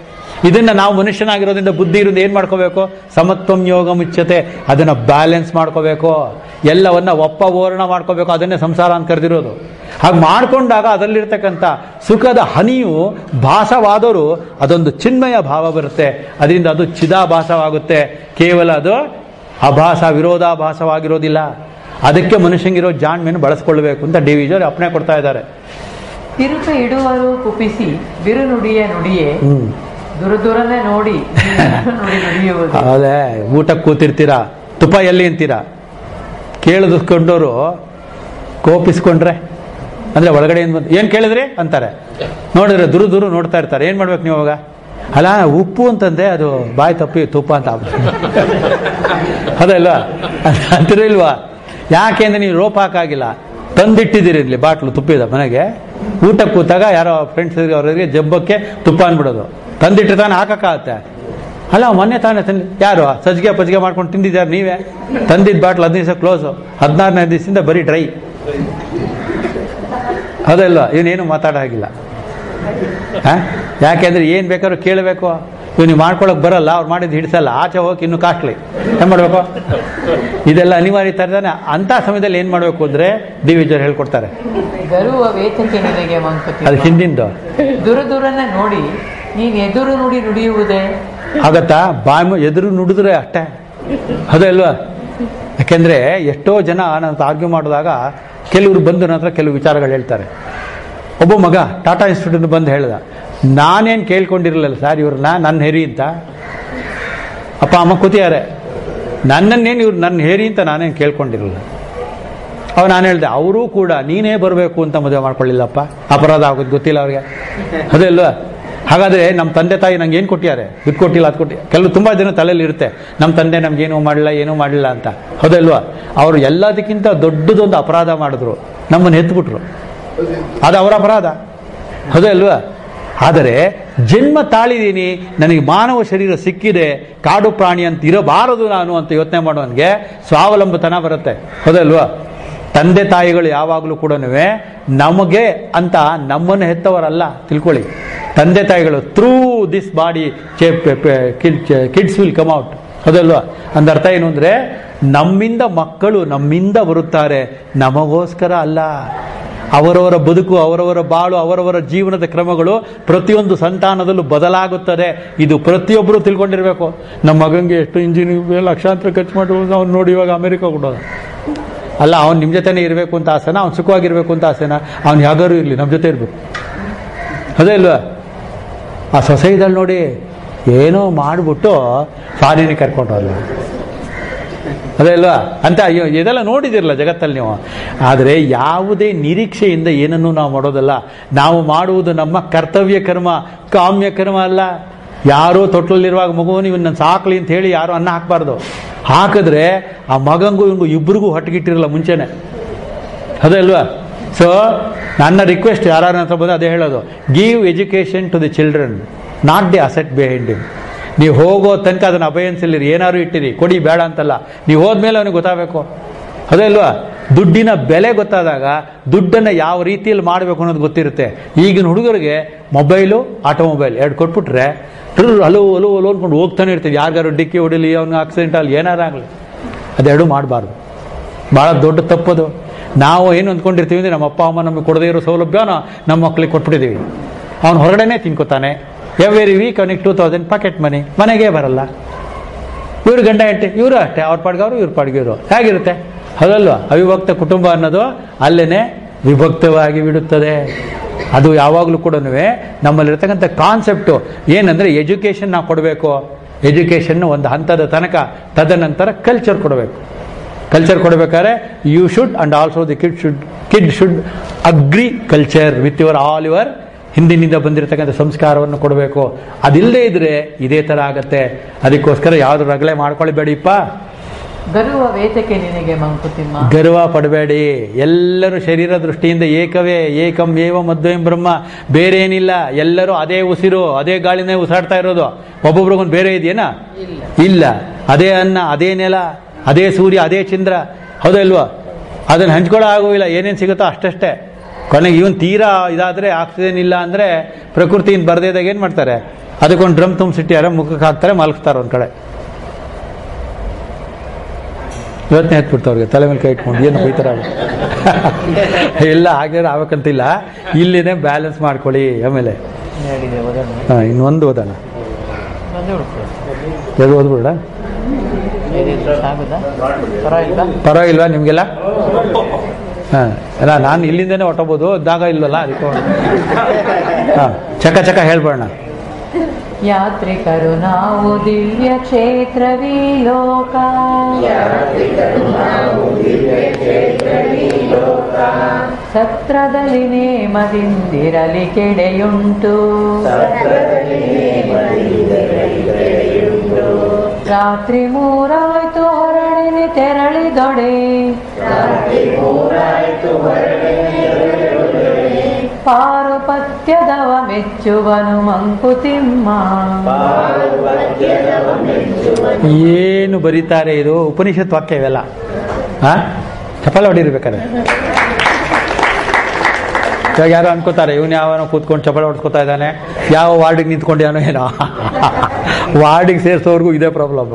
ಇದನ್ನ ನಾವು ಮನುಷ್ಯನಾಗಿರೋದ್ರಿಂದ ಬುದ್ಧಿ ಇರೋದು ಏನ್ ಮಾಡ್ಕೋಬೇಕು ಸಮತ್ವಂ ಯೋಗ ಮುಚ್ಚತೆ ಅದನ್ನ ಬ್ಯಾಲೆನ್ಸ್ ಮಾಡ್ಕೋಬೇಕು ಎಲ್ಲವನ್ನ ಒಪ್ಪ ಓರಣ ಮಾಡ್ಕೋಬೇಕು ಅದನ್ನೇ ಸಂಸಾರ ಅಂತ ಕರೆದಿರೋದು ಹಾಗೆ ಮಾಡ್ಕೊಂಡಾಗ ಅದರಲ್ಲಿರ್ತಕ್ಕಂಥ ಸುಖದ ಹನಿಯು ಭಾಸವಾದರೂ ಅದೊಂದು ಚಿನ್ಮಯ ಭಾವ ಬರುತ್ತೆ ಅದರಿಂದ ಅದು ಚಿದಾಭಾಸವಾಗುತ್ತೆ ಕೇವಲ ಅದು ಅಭಾಸ ವಿರೋಧಾಭಾಸವಾಗಿರೋದಿಲ್ಲ ಅದಕ್ಕೆ ಮನುಷ್ಯಂಗಿರೋ ಜಾಣ್ಮೆಯನ್ನು ಬಳಸ್ಕೊಳ್ಬೇಕು ಅಂತ ಡಿ ವಿಜಯರು ಅಪ್ಪಣೆ ಕೊಡ್ತಾ ಇದ್ದಾರೆ ತಿರುಪ ಇಡುವರು ಕುಪಿಸಿ ಬಿರು ನುಡಿಯ ನುಡಿಯೇ ಹ್ಮ್ ದುರದುರನೆ ನೋಡಿ ನುಡಿ ನುಡಿಯುವುದು ಅದೇ ಊಟಕ್ಕೆ ಕೂತಿರ್ತೀರಾ ತುಪ್ಪ ಎಲ್ಲಿ ಅಂತೀರಾ ಕೇಳಿಸ್ಕೊಂಡವರು ಕೋಪಿಸ್ಕೊಂಡ್ರೆ ಅಂದ್ರೆ ಒಳಗಡೆ ಏನ್ ಬಂದು ಏನ್ ಕೇಳಿದ್ರಿ ಅಂತಾರೆ ನೋಡಿದ್ರೆ ದುರು ದುರು ನೋಡ್ತಾ ಇರ್ತಾರೆ ಏನ್ ಮಾಡ್ಬೇಕು ನೀವು ಅವಾಗ ಅಲ್ಲ ಉಪ್ಪು ಅಂತಂದೆ ಅದು ಬಾಯಿ ತಪ್ಪಿ ತುಪ್ಪ ಅಂತ ಆಗ್ಬಿಡ್ತು ಅದಲ್ವಾ ಅಂತಿರಲ್ವಾ ಯಾಕೆಂದ್ರೆ ನೀವು ರೋಪ್ ಹಾಕಾಗಿಲ್ಲ ತಂದಿಟ್ಟಿದ್ದೀರಿ ಇಲ್ಲಿ ಬಾಟ್ಲು ತುಪ್ಪಿದ ಮನೆಗೆ ಊಟಕ್ಕೆ ಕೂತಾಗ ಯಾರೋ ಫ್ರೆಂಡ್ಸ್ ಅವರಿಗೆ ಜಬ್ಬಕ್ಕೆ ತುಪ್ಪ ಅನ್ಬಿಡೋದು ತಂದಿಟ್ಟಿರ್ತಾನೆ ಹಾಕಕ್ಕಾಗತ್ತೆ ಅಲ್ಲ ಮೊನ್ನೆ ತಾನೇ ತಂದು ಯಾರು ಸಜ್ಜಿಗೆ ಪಜ್ಜಿಗೆ ಮಾಡ್ಕೊಂಡು ತಿಂದಿದ್ದಾರೆ ನೀವೇ ತಂದಿದ್ದ ಬಾಟ್ಲು ಹದಿನೈದು ದಿವಸ ಕ್ಲೋಸು ಹದಿನಾರನೇ ದಿವಸದಿಂದ ಬರೀ ಡ್ರೈ ಅದಲ್ಲ ಇವನೇನು ಮಾತಾಡೋ ಹಾಗಿಲ್ಲ ಆ? ಯಾಕೆಂದ್ರೆ ಏನು ಬೇಕಾದ್ರೂ ಕೇಳಬೇಕು ಇವನಿಗೆ ಮಾಡ್ಕೊಳಕ್ ಬರಲ್ಲ ಅವ್ರು ಮಾಡಿದ್ದು ಹಿಡಿಸಲ್ಲ ಆಚೆ ಹೋಗಿ ಇನ್ನು ಕಾಸ್ಟ್ಲಿ ಏನು ಮಾಡಬೇಕು ಇದೆಲ್ಲ ಅನಿವಾರ್ಯ ತರದಾನೆ ಅಂತ ಸಮಯದಲ್ಲಿ ಏನು ಮಾಡಬೇಕು ಅಂದ್ರೆ ಡಿ ವಿಜಯರು ಹೇಳ್ಕೊಡ್ತಾರೆ ಗರುವ ವೇತಕ್ಕೆ ನಿನಗೆ ಮಂಕುತಿ ಅದು ಹಿಂದಿಂದು ದುರದುರನೆ ನೋಡಿ ನೀನ್ ಎದುರು ನುಡಿ ನುಡಿಯುವುದೇ ಆಗತ್ತಾ ಬಾಯಿ ಮು- ಎದುರು ನುಡಿದ್ರೆ ಅಷ್ಟೇ ಅದೇ ಅಲ್ವಾ ಯಾಕೆಂದ್ರೆ ಎಷ್ಟೋ ಜನ ನನ್ನ ಆರ್ಗ್ಯೂ ಮಾಡಿದಾಗ ಕೆಲವರು ಬಂದು ನನ್ನ ಹತ್ರ ಕೆಲವು ವಿಚಾರಗಳು ಹೇಳ್ತಾರೆ ಒಬ್ಬ ಮಗ ಟಾಟಾ ಇನ್ಸ್ಟಿಟ್ಯೂಟ್ ಬಂದು ಹೇಳ್ದ ನಾನೇನು ಕೇಳ್ಕೊಂಡಿರಲಿಲ್ಲ ಸರ್ ಇವ್ರನ್ನ ನನ್ನ ಹೆರಿ ಅಂತ ಅಪ್ಪ ಅಮ್ಮ ಕೂತಿದ್ದಾರೆ ನನ್ನನ್ನೇನು ಇವ್ರು ನನ್ನ ಹೇರಿ ಅಂತ ನಾನೇನು ಕೇಳ್ಕೊಂಡಿರಲಿಲ್ಲ ಅವ ನಾನು ಹೇಳ್ದೆ ಅವರೂ ಕೂಡ ನೀನೇ ಬರಬೇಕು ಅಂತ ಮದುವೆ ಮಾಡ್ಕೊಳ್ಳಿಲ್ಲಪ್ಪ ಅಪರಾಧ ಆಗೋದು ಗೊತ್ತಿಲ್ಲ ಅವ್ರಿಗೆ ಅದೇ ಅಲ್ವಾ ಹಾಗಾದ್ರೆ ನಮ್ಮ ತಂದೆ ತಾಯಿ ನಂಗೆ ಏನು ಕೊಟ್ಟಿದ್ದಾರೆ ಇದು ಕೊಟ್ಟಿಲ್ಲ ಅದು ಕೊಟ್ಟಿ ಕೆಲವು ತುಂಬ ಜನ ತಲೆಯಲ್ಲಿ ಇರುತ್ತೆ ನಮ್ಮ ತಂದೆ ನಮ್ಗೇನು ಮಾಡಲಿಲ್ಲ ಏನೂ ಮಾಡಲಿಲ್ಲ ಅಂತ ಹೌದಲ್ವಾ ಅವರು ಎಲ್ಲದಕ್ಕಿಂತ ದೊಡ್ಡದೊಂದು ಅಪರಾಧ ಮಾಡಿದ್ರು ನಮ್ಮನ್ನು ಎತ್ಬಿಟ್ರು ಅದು ಅವರ ಅಪರಾಧ ಹೌದೇ ಅಲ್ವಾ ಆದರೆ ಜನ್ಮ ತಾಳಿದೀನಿ ನನಗೆ ಮಾನವ ಶರೀರ ಸಿಕ್ಕಿದೆ ಕಾಡು ಪ್ರಾಣಿ ಅಂತ ಇರಬಾರದು ನಾನು ಅಂತ ಯೋಚನೆ ಮಾಡೋನಿಗೆ ಸ್ವಾವಲಂಬತನ ಬರುತ್ತೆ ಹೌದಲ್ವಾ ತಂದೆ ತಾಯಿಗಳು ಯಾವಾಗಲೂ ಕೂಡ ನಮಗೆ ಅಂತ ನಮ್ಮನ್ನು ಹೆತ್ತವರಲ್ಲ ತಿಳ್ಕೊಳ್ಳಿ ತಂದೆ ತಾಯಿಗಳು through this body kids will come out ಹೌದಲ್ವಾ ಅಂದರ್ಥ ಏನು ಅಂದ್ರೆ ನಮ್ಮಿಂದ ಮಕ್ಕಳು ನಮ್ಮಿಂದ ಬರುತ್ತಾರೆ ನಮಗೋಸ್ಕರ ಅಲ್ಲ ಅವರವರ ಬದುಕು ಅವರವರ ಬಾಳು ಅವರವರ ಜೀವನದ ಕ್ರಮಗಳು ಪ್ರತಿಯೊಂದು ಸಂತಾನದಲ್ಲೂ ಬದಲಾಗುತ್ತದೆ ಇದು ಪ್ರತಿಯೊಬ್ಬರು ತಿಳ್ಕೊಂಡಿರ್ಬೇಕು ನಮ್ಮ ಮಗಂಗೆ ಎಷ್ಟು ಇಂಜಿನಿಯರ್ ಲಕ್ಷಾಂತರ ಖರ್ಚು ಮಾಡಿ ಅವ್ನು ನೋಡಿ ಇವಾಗ ಅಮೆರಿಕ ಕೊಡೋದು ಅಲ್ಲ ಅವ್ನು ನಿಮ್ಮ ಜೊತೆನೇ ಇರಬೇಕು ಅಂತ ಆಸೆನ ಅವ್ನು ಸುಖವಾಗಿರ್ಬೇಕು ಅಂತ ಆಸೆನ ಅವ್ನು ಯಾವ್ದಾರು ಇರಲಿ ನಮ್ಮ ಜೊತೆ ಇರಬೇಕು ಅದೇ ಇಲ್ವಾ ಆ ಸೊಸೈದಲ್ಲಿ ನೋಡಿ ಏನೋ ಮಾಡಿಬಿಟ್ಟು ಫಾರಿನಿಗೆ ಕರ್ಕೊಂಡು ಹೋದ ಅದೇ ಅಲ್ವಾ ಅಂತ ಅಯ್ಯೋ ಇದೆಲ್ಲ ನೋಡಿದಿರಲ್ಲ ಜಗತ್ತಲ್ಲಿ ನೀವು ಆದರೆ ಯಾವುದೇ ನಿರೀಕ್ಷೆಯಿಂದ ಏನನ್ನೂ ನಾವು ಮಾಡೋದಲ್ಲ ನಾವು ಮಾಡುವುದು ನಮ್ಮ ಕರ್ತವ್ಯ ಕರ್ಮ ಕಾಮ್ಯ ಕರ್ಮ ಅಲ್ಲ ಯಾರೋ ತೊಟ್ಲಲ್ಲಿರುವಾಗ ಮಗುವನ್ನು ಇವನ್ನ ಸಾಕ್ಲಿ ಅಂತ ಹೇಳಿ ಯಾರು ಅನ್ನ ಹಾಕಬಾರ್ದು ಹಾಕಿದ್ರೆ ಆ ಮಗಂಗೂ ಇವಂಗೂ ಇಬ್ಬರಿಗೂ ಹೊಟ್ಟಗಿಟ್ಟಿರಲ್ಲ ಮುಂಚೆನೆ ಅದೇ ಅಲ್ವಾ ಸೊ ನನ್ನ ರಿಕ್ವೆಸ್ಟ್ ಯಾರು ಹತ್ರ ಬಂದು ಅದೇ ಹೇಳೋದು give education to the children not the asset behind him ನೀವು ಹೋಗೋ ತನಕ ಅದನ್ನು ಅಭಯನ್ಸಲ್ಲಿರಿ ಏನಾದ್ರು ಇಟ್ಟಿರಿ ಕೊಡಿ ಬೇಡ ಅಂತಲ್ಲ ನೀವು ಹೋದ್ಮೇಲೆ ಅವನಿಗೆ ಗೊತ್ತಾಗಬೇಕು ಅದೇ ಅಲ್ವಾ ದುಡ್ಡಿನ ಬೆಲೆ ಗೊತ್ತಾದಾಗ ದುಡ್ಡನ್ನು ಯಾವ ರೀತಿಯಲ್ಲಿ ಮಾಡಬೇಕು ಅನ್ನೋದು ಗೊತ್ತಿರುತ್ತೆ ಈಗಿನ ಹುಡುಗರಿಗೆ ಮೊಬೈಲು ಆಟೋಮೊಬೈಲ್ ಎರಡು ಕೊಟ್ಬಿಟ್ರೆ ಟ್ರ್ ಹಲೋ ಹಲೋ ಹಲೋ ಅಂದ್ಕೊಂಡು ಹೋಗ್ತಾನೆ ಇರ್ತೀವಿ ಯಾರಿಗಾರು ಡಿಕ್ಕಿ ಹೊಡಿಲಿ ಅವ್ನಿಗೆ ಆಕ್ಸಿಡೆಂಟ್ ಆಗಲಿ ಏನಾರಾಗಲಿ ಅದೆರಡು ಮಾಡಬಾರ್ದು ಭಾಳ ದೊಡ್ಡ ತಪ್ಪದು ನಾವು ಏನು ಅಂದ್ಕೊಂಡಿರ್ತೀವಿ ಅಂದರೆ ನಮ್ಮ ಅಪ್ಪ ಅಮ್ಮ ನಮಗೆ ಕೊಡದೇ ಇರೋ ಸೌಲಭ್ಯನ ನಮ್ಮ ಮಕ್ಕಳಿಗೆ ಕೊಟ್ಬಿಟ್ಟಿದ್ದೀವಿ ಅವ್ನು ಹೊರಗಡೆನೇ ತಿನ್ಕೋತಾನೆ ಎವ್ರಿ ವೀಕ್ ಅವನಿಗೆ ಟೂ ತೌಸಂಡ್ ಪಾಕೆಟ್ ಮನಿ ಮನೆಗೆ ಬರಲ್ಲ ಇವ್ರು ಗಂಡ ಹೆಂಡತಿ ಇವರು ಅಷ್ಟೇ ಅವ್ರ ಪಾಡ್ಗೆ ಅವರು ಇವ್ರ ಪಾಡ್ಗೆ ಇವರು ಹೇಗಿರುತ್ತೆ ಅದಲ್ವಾ ಅವಿಭಕ್ತ ಕುಟುಂಬ ಅನ್ನೋದು ಅಲ್ಲೇನೆ ವಿಭಕ್ತವಾಗಿ ಬಿಡುತ್ತದೆ ಅದು ಯಾವಾಗಲೂ ಕೂಡ ನಮ್ಮಲ್ಲಿರ್ತಕ್ಕಂಥ ಕಾನ್ಸೆಪ್ಟು ಏನಂದರೆ ಎಜುಕೇಷನ್ ನಾವು ಕೊಡಬೇಕು ಎಜುಕೇಷನ್ ಒಂದು ಹಂತದ ತನಕ ತದನಂತರ ಕಲ್ಚರ್ ಕೊಡಬೇಕು ಕಲ್ಚರ್ ಕೊಡಬೇಕಾದ್ರೆ you should and also the kid should kid should agriculture with your all your ಹಿಂದಿನಿಂದ ಬಂದಿರತಕ್ಕಂಥ ಸಂಸ್ಕಾರವನ್ನು ಕೊಡಬೇಕು ಅದಿಲ್ಲದೆ ಇದ್ರೆ ಇದೇ ಥರ ಆಗತ್ತೆ ಅದಕ್ಕೋಸ್ಕರ ಯಾವುದು ರಗಳೆ ಮಾಡ್ಕೊಳ್ಬೇಡಿಪ್ಪ ಗರುವ ವೇತಕ್ಕೆ ನಿನಗೆ ಮಂಕುತಿಮ್ಮ ಗರ್ವ ಪಡಬೇಡಿ ಎಲ್ಲರೂ ಶರೀರ ದೃಷ್ಟಿಯಿಂದ ಏಕವೇ ಏಕಂ ಏವ ಮಧ್ವಂ ಬ್ರಹ್ಮ ಬೇರೆ ಏನಿಲ್ಲ ಎಲ್ಲರೂ ಅದೇ ಉಸಿರು ಅದೇ ಗಾಳಿನೇ ಉಸಿರಾಡ್ತಾ ಇರೋದು ಒಬ್ಬೊಬ್ರಿಗೊಂದು ಬೇರೆ ಇದೆಯೇನಾ ಇಲ್ಲ ಇಲ್ಲ ಅದೇ ಅನ್ನ ಅದೇ ನೆಲ ಅದೇ ಸೂರ್ಯ ಅದೇ ಚಂದ್ರ ಹೌದಾ ಇಲ್ವಾ ಅದನ್ನು ಹಂಚ್ಕೊಳ್ಳೋ ಆಗೋವಿಲ್ಲ ಏನೇನು ಸಿಗುತ್ತೋ ಅಷ್ಟಷ್ಟೇ ಕೊನೆಗೆ ಇವನ್ ತೀರಾ ಇದಾದ್ರೆ ಆಕ್ಸಿಜನ್ ಇಲ್ಲ ಅಂದ್ರೆ ಪ್ರಕೃತಿಯಿಂದ ಬರ್ದೇದಾಗ ಏನು ಮಾಡ್ತಾರೆ ಅದಕ್ಕೊಂದು ಡ್ರಮ್ ತುಂಬಿಸಿಟ್ಟಿದ್ದಾರೆ ಮುಖಕ್ಕೆ ಹಾಕ್ತಾರೆ ಮಲಗ್ತಾರೆ ಒಂದು ಕಡೆ ಯೋಚನೆ ಎತ್ಬಿಡ್ತು ಅವ್ರಿಗೆ ತಲೆ ಮೇಲೆ ಕೈ ಇಟ್ಕೊಂಡು ಏನು ಬೈತಾರ ಇಲ್ಲ ಹಾಗೆ ಆಗ್ಬೇಕಂತಿಲ್ಲ ಇಲ್ಲಿನೇ ಬ್ಯಾಲೆನ್ಸ್ ಮಾಡ್ಕೊಳ್ಳಿ ಆಮೇಲೆ ಹಾಂ ಇನ್ನೊಂದು ಓದೋಣ ಎದು ಓದ್ಬಿಡ ಪರವಾಗಿಲ್ವಾ ನಿಮಗೆಲ್ಲ ಹಾಂ ಅಲ್ಲ ನಾನು ಇಲ್ಲಿಂದನೇ ಹೊಟ್ಟಬೋದು ಜಾಗ ಇಲ್ವಲ್ಲ ಅದಕ್ಕೆ ಹಾಂ ಚಕ ಚಕ ಹೇಳ್ಬೇಡ ಯಾತ್ರಿಕರು ನಾವು ದಿವ್ಯ ಕ್ಷೇತ್ರವೀ ಲೋಕ ಸತ್ರದಲ್ಲಿ ನೇಮದಿಂದಿರಲಿ ಕೆಡೆಯುಂಟು ರಾತ್ರಿ ಮೂರಾಯ್ತು ಹೊರಡಿನಿ ತೆರಳಿದೊಡೆ ಪಾರುಪತ್ಯದವ ಮೆಚ್ಚುವನು ಮಂಕುತಿಮ್ಮ ಏನು ಬರೀತಾರೆ ಇದು ಉಪನಿಷತ್ ವಾಕ್ಯ ಇವೆಲ್ಲ ಹಾ ಚಪ್ಪಲ ಹೊಡಿರ್ಬೇಕಾರೆ ಇವಾಗ ಯಾರು ಅನ್ಕೋತಾರೆ ಇವನು ಯಾವನೋ ಕೂತ್ಕೊಂಡು ಚಪ್ಪಲ ಹೊಡ್ಸ್ಕೊತಾ ಇದ್ದಾನೆ ಯಾವ ವಾರ್ಡಿಗೆ ನಿಂತ್ಕೊಂಡ್ಯಾನೋ ಏನೋ ವಾರ್ಡಿಗೆ ಸೇರಿಸೋರ್ಗೂ ಇದೇ ಪ್ರಾಬ್ಲಮ್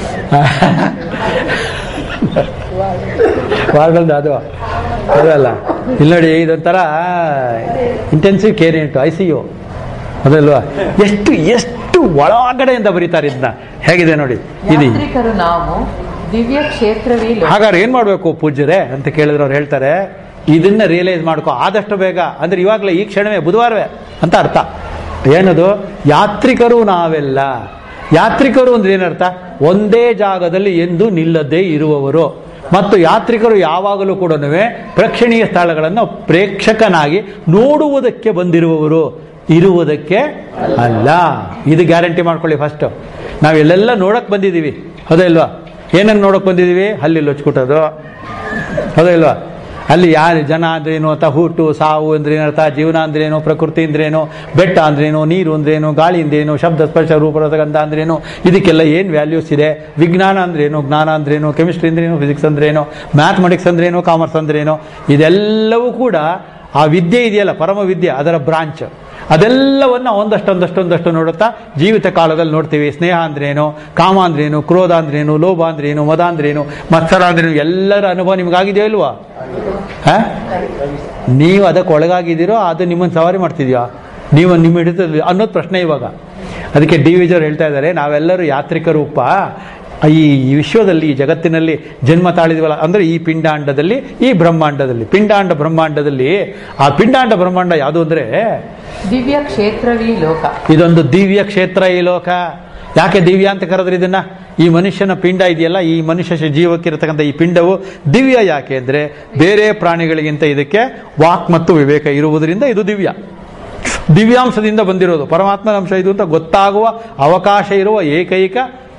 ವಾರ್ಡಲ್ದು ಅದು ಅದಲ್ಲ ಇಲ್ಲಿ ನೋಡಿ ಇದೊಂಥರ intensive care unit I C U ಅದಲ್ವಾ ಎಷ್ಟು ಎಷ್ಟು ಒಳಗಡೆಯಿಂದ ಬರೀತಾರೆ ಇದನ್ನ ಹೇಗಿದೆ ನೋಡಿ ಇದು ಯಾತ್ರಿಕರು ನಾವು ದಿವ್ಯ ಕ್ಷೇತ್ರವೀ ಲೋಕ ಹಾಗಾದ್ರೆ ಏನ್ ಮಾಡ್ಬೇಕು ಪೂಜ್ಯರೇ ಅಂತ ಕೇಳಿದ್ರೆ ಅವ್ರು ಹೇಳ್ತಾರೆ ಇದನ್ನ ರಿಯಲೈಸ್ ಮಾಡ್ಕೋ ಆದಷ್ಟು ಬೇಗ ಅಂದ್ರೆ ಇವಾಗಲೇ ಈ ಕ್ಷಣವೇ ಬುಧವಾರವೇ ಅಂತ ಅರ್ಥ ಏನದು ಯಾತ್ರಿಕರು ನಾವೆಲ್ಲ ಯಾತ್ರಿಕರು ಅಂದ್ರೆ ಏನರ್ಥ ಒಂದೇ ಜಾಗದಲ್ಲಿ ಎಂದು ನಿಲ್ಲದೇ ಇರುವವರು ಮತ್ತು ಯಾತ್ರಿಕರು ಯಾವಾಗಲೂ ಕೂಡ ಪ್ರೇಕ್ಷಣೀಯ ಸ್ಥಳಗಳನ್ನು ಪ್ರೇಕ್ಷಕನಾಗಿ ನೋಡುವುದಕ್ಕೆ ಬಂದಿರುವವರು ಇರುವುದಕ್ಕೆ ಅಲ್ಲ ಇದು ಗ್ಯಾರಂಟಿ ಮಾಡ್ಕೊಳ್ಳಿ ಫಸ್ಟ್ ನಾವು ಎಲ್ಲೆಲ್ಲ ನೋಡಕ್ ಬಂದಿದ್ದೀವಿ ಹೌದಾ ಇಲ್ವಾ ಏನನ್ನು ನೋಡಕ್ ಬಂದಿದ್ದೀವಿ ಅಲ್ಲಿ ಲೊಚ್ಕೊಟ್ಟೋದು ಹೌದಾ ಇಲ್ವಾ ಅಲ್ಲಿ ಯಾರು ಜನ ಅಂದ್ರೇನು ಅಥವಾ ಹುಟ್ಟು ಸಾವು ಅಂದ್ರೆ ಏನರ್ಥ ಜೀವನ ಅಂದ್ರೇನು ಪ್ರಕೃತಿ ಅಂದ್ರೇನು ಬೆಟ್ಟ ಅಂದ್ರೇನು ನೀರು ಅಂದ್ರೇನು ಗಾಳಿ ಅಂದ್ರೇನು ಶಬ್ದ ಸ್ಪರ್ಶ ರೂಪರಸಗಂಧ ಅಂದ್ರೇನು ಇದಕ್ಕೆಲ್ಲ ಏನು ವ್ಯಾಲ್ಯೂಸ್ ಇದೆ ವಿಜ್ಞಾನ ಅಂದ್ರೇನು ಜ್ಞಾನ ಅಂದ್ರೇನು ಕೆಮಿಸ್ಟ್ರಿ ಅಂದ್ರೇನು ಫಿಸಿಕ್ಸ್ ಅಂದ್ರೇನು ಮ್ಯಾಥಮೆಟಿಕ್ಸ್ ಅಂದ್ರೇನು ಕಾಮರ್ಸ್ ಅಂದ್ರೇನು ಇದೆಲ್ಲವೂ ಕೂಡ ಆ ವಿದ್ಯೆ ಇದೆಯಲ್ಲ ಪರಮ ವಿದ್ಯೆ ಅದರ ಬ್ರಾಂಚ್ ಅದೆಲ್ಲವನ್ನ ಒಂದಷ್ಟೊಂದಷ್ಟೊಂದಷ್ಟು ನೋಡುತ್ತಾ ಜೀವಿತ ಕಾಲದಲ್ಲಿ ನೋಡ್ತೀವಿ ಸ್ನೇಹ ಅಂದ್ರೇನು ಕಾಮ ಅಂದ್ರೇನು ಕ್ರೋಧ ಅಂದ್ರೇನು ಲೋಭ ಅಂದ್ರೇನು ಮದ ಅಂದ್ರೇನು ಮತ್ಸರ ಅಂದ್ರೇನು ಎಲ್ಲರ ಅನುಭವ ನಿಮ್ಗಾಗಿದೆಯೋ ಇಲ್ವಾ ಹ? ನೀವು ಅದಕ್ಕೆ ಒಳಗಾಗಿದ್ದೀರೋ ಅದು ನಿಮ್ಮನ್ನು ಸವಾರಿ ಮಾಡ್ತಿದ್ಯಾ ನೀವು ನಿಮ್ಮ ಹಿಡಿತದಲ್ಲಿ ಅನ್ನೋದು ಪ್ರಶ್ನೆ ಇವಾಗ ಅದಕ್ಕೆ ಡಿ ವಿಜಯವ್ರು ಹೇಳ್ತಾ ಇದ್ದಾರೆ ನಾವೆಲ್ಲರೂ ಯಾತ್ರಿಕರೂಪ ಈ ವಿಶ್ವದಲ್ಲಿ ಈ ಜಗತ್ತಿನಲ್ಲಿ ಜನ್ಮ ತಾಳಿದ್ವಲ್ಲ ಅಂದ್ರೆ ಈ ಪಿಂಡಾಂಡದಲ್ಲಿ ಈ ಬ್ರಹ್ಮಾಂಡದಲ್ಲಿ ಪಿಂಡಾಂಡ ಬ್ರಹ್ಮಾಂಡದಲ್ಲಿ ಆ ಪಿಂಡಾಂಡ ಬ್ರಹ್ಮಾಂಡ ಯಾವುದು ಅಂದ್ರೆ ದಿವ್ಯ ಕ್ಷೇತ್ರವೀ ಲೋಕ ಇದೊಂದು ದಿವ್ಯ ಕ್ಷೇತ್ರ ಈ ಲೋಕ ಯಾಕೆ ದಿವ್ಯ ಅಂತ ಕರೆದ್ರೆ ಇದನ್ನ ಈ ಮನುಷ್ಯನ ಪಿಂಡ ಇದೆಯಲ್ಲ ಈ ಮನುಷ್ಯ ಶ- ಜೀವಕ್ಕಿರತಕ್ಕಂಥ ಈ ಪಿಂಡವು ದಿವ್ಯ ಯಾಕೆ ಅಂದ್ರೆ ಬೇರೆ ಪ್ರಾಣಿಗಳಿಗಿಂತ ಇದಕ್ಕೆ ವಾಕ್ ಮತ್ತು ವಿವೇಕ ಇರುವುದರಿಂದ ಇದು ದಿವ್ಯ ದಿವ್ಯಾಂಶದಿಂದ ಬಂದಿರೋದು ಪರಮಾತ್ಮನ ಅಂಶ ಇದು ಅಂತ ಗೊತ್ತಾಗುವ ಅವಕಾಶ ಇರುವ ಏಕೈಕ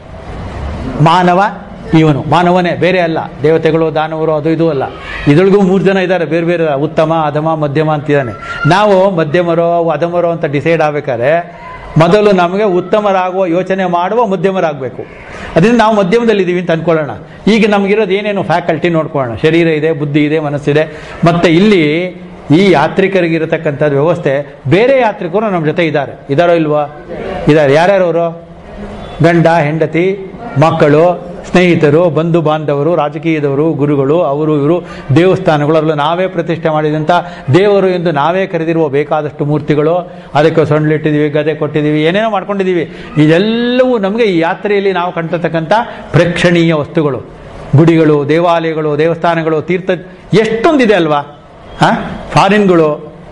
ಮಾನವ ಇವನು ಮಾನವನೇ ಬೇರೆ ಅಲ್ಲ ದೇವತೆಗಳು ದಾನವರು ಅದು ಇದು ಅಲ್ಲ ಇದ್ರೊಳಗೂ ಮೂರು ಜನ ಇದ್ದಾರೆ ಬೇರೆ ಬೇರೆ ಉತ್ತಮ ಅಧಮ ಮಧ್ಯಮ ಅಂತಿದ್ದಾನೆ ನಾವು ಮಧ್ಯಮರೋ ಅಧಮರೋ ಅಂತ ಡಿಸೈಡ್ ಆಗ್ಬೇಕಾದ್ರೆ ಮೊದಲು ನಮಗೆ ಉತ್ತಮರಾಗುವ ಯೋಚನೆ ಮಾಡುವ ಮಧ್ಯಮರಾಗಬೇಕು ಅದರಿಂದ ನಾವು ಮಧ್ಯಮದಲ್ಲಿ ಇದ್ದೀವಿ ಅಂತ ಅನ್ಕೊಳ್ಳೋಣ ಈಗ ನಮಗಿರೋದು ಏನೇನು ಫ್ಯಾಕಲ್ಟಿ ನೋಡ್ಕೊಳ್ಳೋಣ ಶರೀರ ಇದೆ ಬುದ್ಧಿ ಇದೆ ಮನಸ್ಸಿದೆ ಮತ್ತೆ ಇಲ್ಲಿ ಈ ಯಾತ್ರಿಕರಿಗಿರತಕ್ಕಂಥದ್ದು ವ್ಯವಸ್ಥೆ ಬೇರೆ ಯಾತ್ರಿಕರು ನಮ್ಮ ಜೊತೆ ಇದ್ದಾರೆ ಇದಾರೋ ಇಲ್ವಾ ಇದ್ದಾರೆ ಯಾರ್ಯಾರು ಅವರು ಗಂಡ ಹೆಂಡತಿ ಮಕ್ಕಳು ಸ್ನೇಹಿತರು ಬಂಧು ಬಾಂಧವರು ರಾಜಕೀಯದವರು ಗುರುಗಳು ಅವರು ಇವರು ದೇವಸ್ಥಾನಗಳು ಅದರಲ್ಲೂ ನಾವೇ ಪ್ರತಿಷ್ಠೆ ಮಾಡಿದಂಥ ದೇವರು ಎಂದು ನಾವೇ ಕರೆದಿರುವ ಬೇಕಾದಷ್ಟು ಮೂರ್ತಿಗಳು ಅದಕ್ಕೆ ಸೊಂಡ್ಲಿಟ್ಟಿದ್ದೀವಿ ಗದೆ ಕೊಟ್ಟಿದ್ದೀವಿ ಏನೇನೋ ಮಾಡ್ಕೊಂಡಿದ್ದೀವಿ ಇದೆಲ್ಲವೂ ನಮಗೆ ಈ ಯಾತ್ರೆಯಲ್ಲಿ ನಾವು ಕಂಡಿರ್ತಕ್ಕಂಥ ಪ್ರೇಕ್ಷಣೀಯ ವಸ್ತುಗಳು ಗುಡಿಗಳು ದೇವಾಲಯಗಳು ದೇವಸ್ಥಾನಗಳು ತೀರ್ಥ ಎಷ್ಟೊಂದಿದೆ ಅಲ್ವಾ ಹಾಂ ಫಾರಿನ್ಗಳು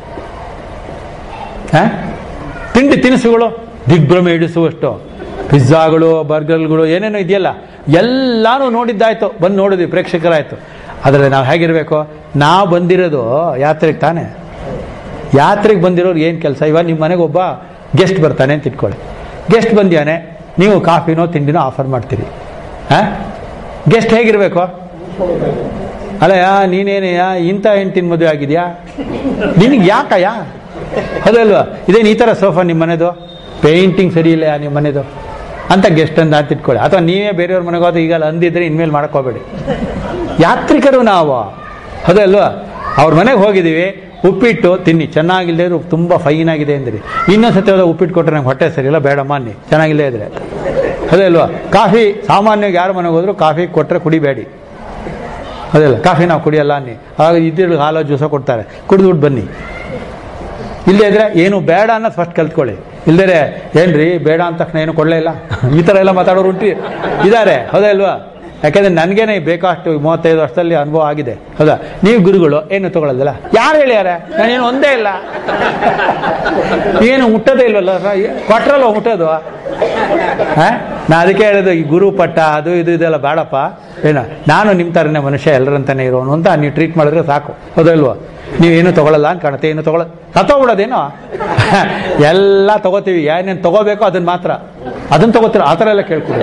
ಹ? ತಿಂಡಿ ತಿನಿಸುಗಳು ದಿಗ್ಭ್ರಮೆ ಇಡಿಸುವಷ್ಟು ಪಿಜ್ಜಾಗಳು ಬರ್ಗರ್ಗಳು ಏನೇನೋ ಇದೆಯಲ್ಲ ಎಲ್ಲಾನು ನೋಡಿದ್ದಾಯ್ತು ಬಂದು ನೋಡಿದ್ವಿ ಪ್ರೇಕ್ಷಕರಾಯ್ತು ಆದರೆ ನಾವು ಹೇಗಿರಬೇಕು ನಾವು ಬಂದಿರೋದು ಯಾತ್ರೆಗೆ ತಾನೆ ಯಾತ್ರೆಗೆ ಬಂದಿರೋರು ಏನು ಕೆಲಸ ಇವಾಗ ನಿಮ್ಮ ಮನೆಗೆ ಒಬ್ಬ ಗೆಸ್ಟ್ ಬರ್ತಾನೆ ಅಂತ ಇಟ್ಕೊಳ್ಳಿ ಗೆಸ್ಟ್ ಬಂದ್ಯಾನೆ ನೀವು ಕಾಫಿನೋ ತಿಂಡಿನೋ ಆಫರ್ ಮಾಡ್ತೀರಿ ಹಾಂ ಗೆಸ್ಟ್ ಹೇಗಿರಬೇಕು ಅಲ್ಲಯ್ಯ ನೀನೇನೆಯ ಇಂಥ ಹೆಂಡ್ತಿನ ಮದುವೆ ಆಗಿದ್ಯಾ ನಿನಗೆ ಯಾಕಯ್ಯ ಹೌದಲ್ವಾ ಇದೇನು ಈ ಥರ ಸೋಫಾ ನಿಮ್ಮ ಮನೆದು ಪೇಂಟಿಂಗ್ ಸರಿ ಇಲ್ಲ ನಿಮ್ಮ ಮನೆದು ಅಂತ ಗೆಸ್ಟ್ ಅಂತ ಅಂತ ಇಟ್ಕೊಳ್ಳಿ ಅಥವಾ ನೀವೇ ಬೇರೆಯವ್ರ ಮನೆಗೆ ಹೋದ್ರೆ ಈಗ ಅಂದಿದ್ರೆ ಇನ್ಮೇಲೆ ಮಾಡಕ್ ಹೋಗ್ಬೇಡಿ ಯಾತ್ರಿಕರು ನಾವು ಹೌದಲ್ವಾ ಅವ್ರ ಮನೆಗೆ ಹೋಗಿದ್ದೀವಿ ಉಪ್ಪಿಟ್ಟು ತಿನ್ನಿ ಚೆನ್ನಾಗಿಲ್ಲದೆ ಇದ್ರು ತುಂಬ ಫೈನ್ ಆಗಿದೆ ಅಂದ್ರಿ ಇನ್ನೊಂದು ಸತಿ ಹೋದಾಗ ಉಪ್ಪಿಟ್ಟು ಕೊಟ್ಟರೆ ನಂಗೆ ಹೊಟ್ಟೆ ಸರಿಯಿಲ್ಲ ಬೇಡಮ್ಮ ಅನ್ನಿ ಚೆನ್ನಾಗಿಲ್ಲೇ ಇದ್ರೆ ಅದೇ ಅಲ್ವಾ ಕಾಫಿ ಸಾಮಾನ್ಯವಾಗಿ ಯಾರ ಮನೆಗೆ ಹೋದ್ರು ಕಾಫಿ ಕೊಟ್ಟರೆ ಕುಡಿಬೇಡಿ ಅದೇ ಅಲ್ಲ ಕಾಫಿ ನಾವು ಕುಡಿಯಲ್ಲ ಅನ್ನಿ ಆಗ ಇದ್ದಿದ್ದು ಹಾಲು ಜ್ಯೂಸ ಕೊಡ್ತಾರೆ ಕುಡಿದ್ಬಿಟ್ಟು ಬನ್ನಿ ಇಲ್ಲದೇ ಇದ್ರೆ ಏನು ಬೇಡ ಅನ್ನೋದು ಫಸ್ಟ್ ಕಲ್ತ್ಕೊಳ್ಳಿ ಇಲ್ದರೆ ಏನ್ರಿ ಬೇಡ ಅಂದ ತಕ್ಷಣ ಏನು ಕೊಡಲೇ ಇಲ್ಲ ಈ ಥರ ಎಲ್ಲ ಮಾತಾಡೋರು ಉಂಟು ಇದ್ದಾರೆ ಹೌದಾ ಇಲ್ವಾ ಯಾಕೆಂದ್ರೆ ನನಗೇನೆ ಬೇಕಾಷ್ಟು ಮೂವತ್ತೈದು ವರ್ಷದಲ್ಲಿ ಅನುಭವ ಆಗಿದೆ ಹೌದಾ ನೀವು ಗುರುಗಳು ಏನು ತಗೊಳ್ಳೋದಿಲ್ಲ ಯಾರು ಹೇಳ್ಯಾರ ನಾನೇನು ಒಂದೇ ಇಲ್ಲ ಏನು ಮುಟ್ಟೋದೇ ಇಲ್ವಲ್ಲ ಕೊಟ್ರಲ್ವ ಮುಟ್ಟೋದು ಹಾ? ನಾ ಅದಕ್ಕೆ ಹೇಳಿದ್ದು ಈ ಗುರು ಪಟ್ಟ ಅದು ಇದು ಇದೆಲ್ಲ ಬೇಡಪ್ಪ ಏನ ನಾನು ನಿಮ್ಮ ಥರನೇ ಮನುಷ್ಯ ಎಲ್ಲರಂತಾನೆ ಇರೋನು ಅಂತ ನೀವು ಟ್ರೀಟ್ ಮಾಡಿದ್ರೆ ಸಾಕು ಹೌದಲ್ವಾ ನೀವೇನು ತಗೊಳ್ಳಲ್ಲ ಅಂತ ಕಾಣುತ್ತೆ ಏನು ತಗೊಳ್ಳ ತಗೊಬಿಡೋದೇನೋ ಎಲ್ಲ ತಗೋತೀವಿ ಏನೇನು ತಗೋಬೇಕೋ ಅದನ್ನ ಮಾತ್ರ ಅದನ್ನ ತಗೋತೀರ ಆ ಥರ ಎಲ್ಲ ಕೇಳ್ಕೊಡಿ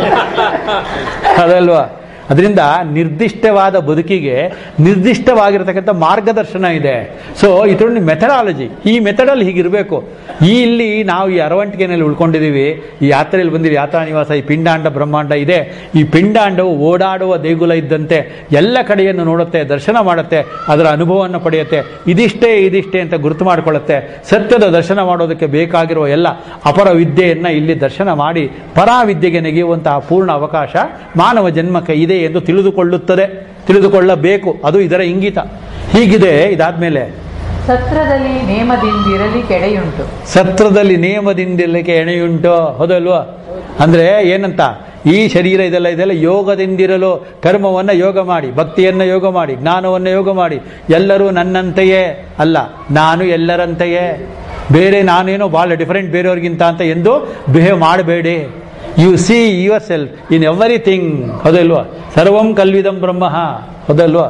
ಅದಲ್ವಾ ಅದರಿಂದ ನಿರ್ದಿಷ್ಟವಾದ ಬದುಕಿಗೆ ನಿರ್ದಿಷ್ಟವಾಗಿರ್ತಕ್ಕಂಥ ಮಾರ್ಗದರ್ಶನ ಇದೆ ಸೊ ಇದರಲ್ಲಿ ಮೆಥಡಾಲಜಿ ಈ ಮೆಥಡಲ್ಲಿ ಹೀಗಿರಬೇಕು ಈ ಇಲ್ಲಿ ನಾವು ಈ ಅರವಂಟಿಗೆನಲ್ಲಿ ಉಳ್ಕೊಂಡಿದ್ದೀವಿ ಈ ಯಾತ್ರೆಯಲ್ಲಿ ಬಂದಿವಿ ಯಾತ್ರಾ ನಿವಾಸ ಈ ಪಿಂಡಾಂಡ ಬ್ರಹ್ಮಾಂಡ ಇದೆ ಈ ಪಿಂಡಾಂಡವು ಓಡಾಡುವ ದೇಗುಲ ಇದ್ದಂತೆ ಎಲ್ಲ ಕಡೆಯನ್ನು ನೋಡುತ್ತೆ ದರ್ಶನ ಮಾಡುತ್ತೆ ಅದರ ಅನುಭವವನ್ನು ಪಡೆಯುತ್ತೆ ಇದಿಷ್ಟೇ ಇದಿಷ್ಟೇ ಅಂತ ಗುರುತು ಮಾಡಿಕೊಳ್ಳುತ್ತೆ ಸತ್ಯದ ದರ್ಶನ ಮಾಡೋದಕ್ಕೆ ಬೇಕಾಗಿರುವ ಎಲ್ಲ ಅಪರ ವಿದ್ಯೆಯನ್ನು ಇಲ್ಲಿ ದರ್ಶನ ಮಾಡಿ ಪರಾವಿದ್ಯೆಗೆ ನೆಗೆಯುವಂತಹ ಪೂರ್ಣ ಅವಕಾಶ ಮಾನವ ಜನ್ಮಕ್ಕೆ ಇದೆ ಎಂದು ತಿಳಿದುಕೊಳ್ಳುತ್ತದೆ ತಿಳಿದುಕೊಳ್ಳಬೇಕು ಅದು ಇದರ ಇಂಗಿತ ಹೀಗಿದೆ ಇದಾದ್ಮೇಲೆ ಸತ್ರದಲ್ಲಿ ನೇಮದಿಂದಿರಲಿ ಕೆಡೆಯುಂಟು ಸತ್ರದಲ್ಲಿ ನಿಯಮದಿಂದಿರಲಿಕ್ಕೆ ಎಣೆಯುಂಟು ಹೌದಲ್ವಾ ಅಂದ್ರೆ ಏನಂತ ಈ ಶರೀರ ಇದೆಲ್ಲ ಇದೆಲ್ಲ ಯೋಗದಿಂದಿರಲು ಕರ್ಮವನ್ನ ಯೋಗ ಮಾಡಿ ಭಕ್ತಿಯನ್ನ ಯೋಗ ಮಾಡಿ ಜ್ಞಾನವನ್ನ ಯೋಗ ಮಾಡಿ ಎಲ್ಲರೂ ನನ್ನಂತೆಯೇ ಅಲ್ಲ ನಾನು ಎಲ್ಲರಂತೆಯೇ ಬೇರೆ ನಾನೇನೋ ಬಹಳ ಡಿಫರೆಂಟ್ ಬೇರೆಯವ್ರಿಗಿಂತ ಅಂತ ಎಂದು ಬಿಹೇವ್ ಮಾಡಬೇಡಿ you see yourself in everything ಹೌದಲ್ವಾ ಸರ್ವಂ ಕಲ್ವಿದಂ ಬ್ರಹ್ಮ ಹೌದಲ್ವಾ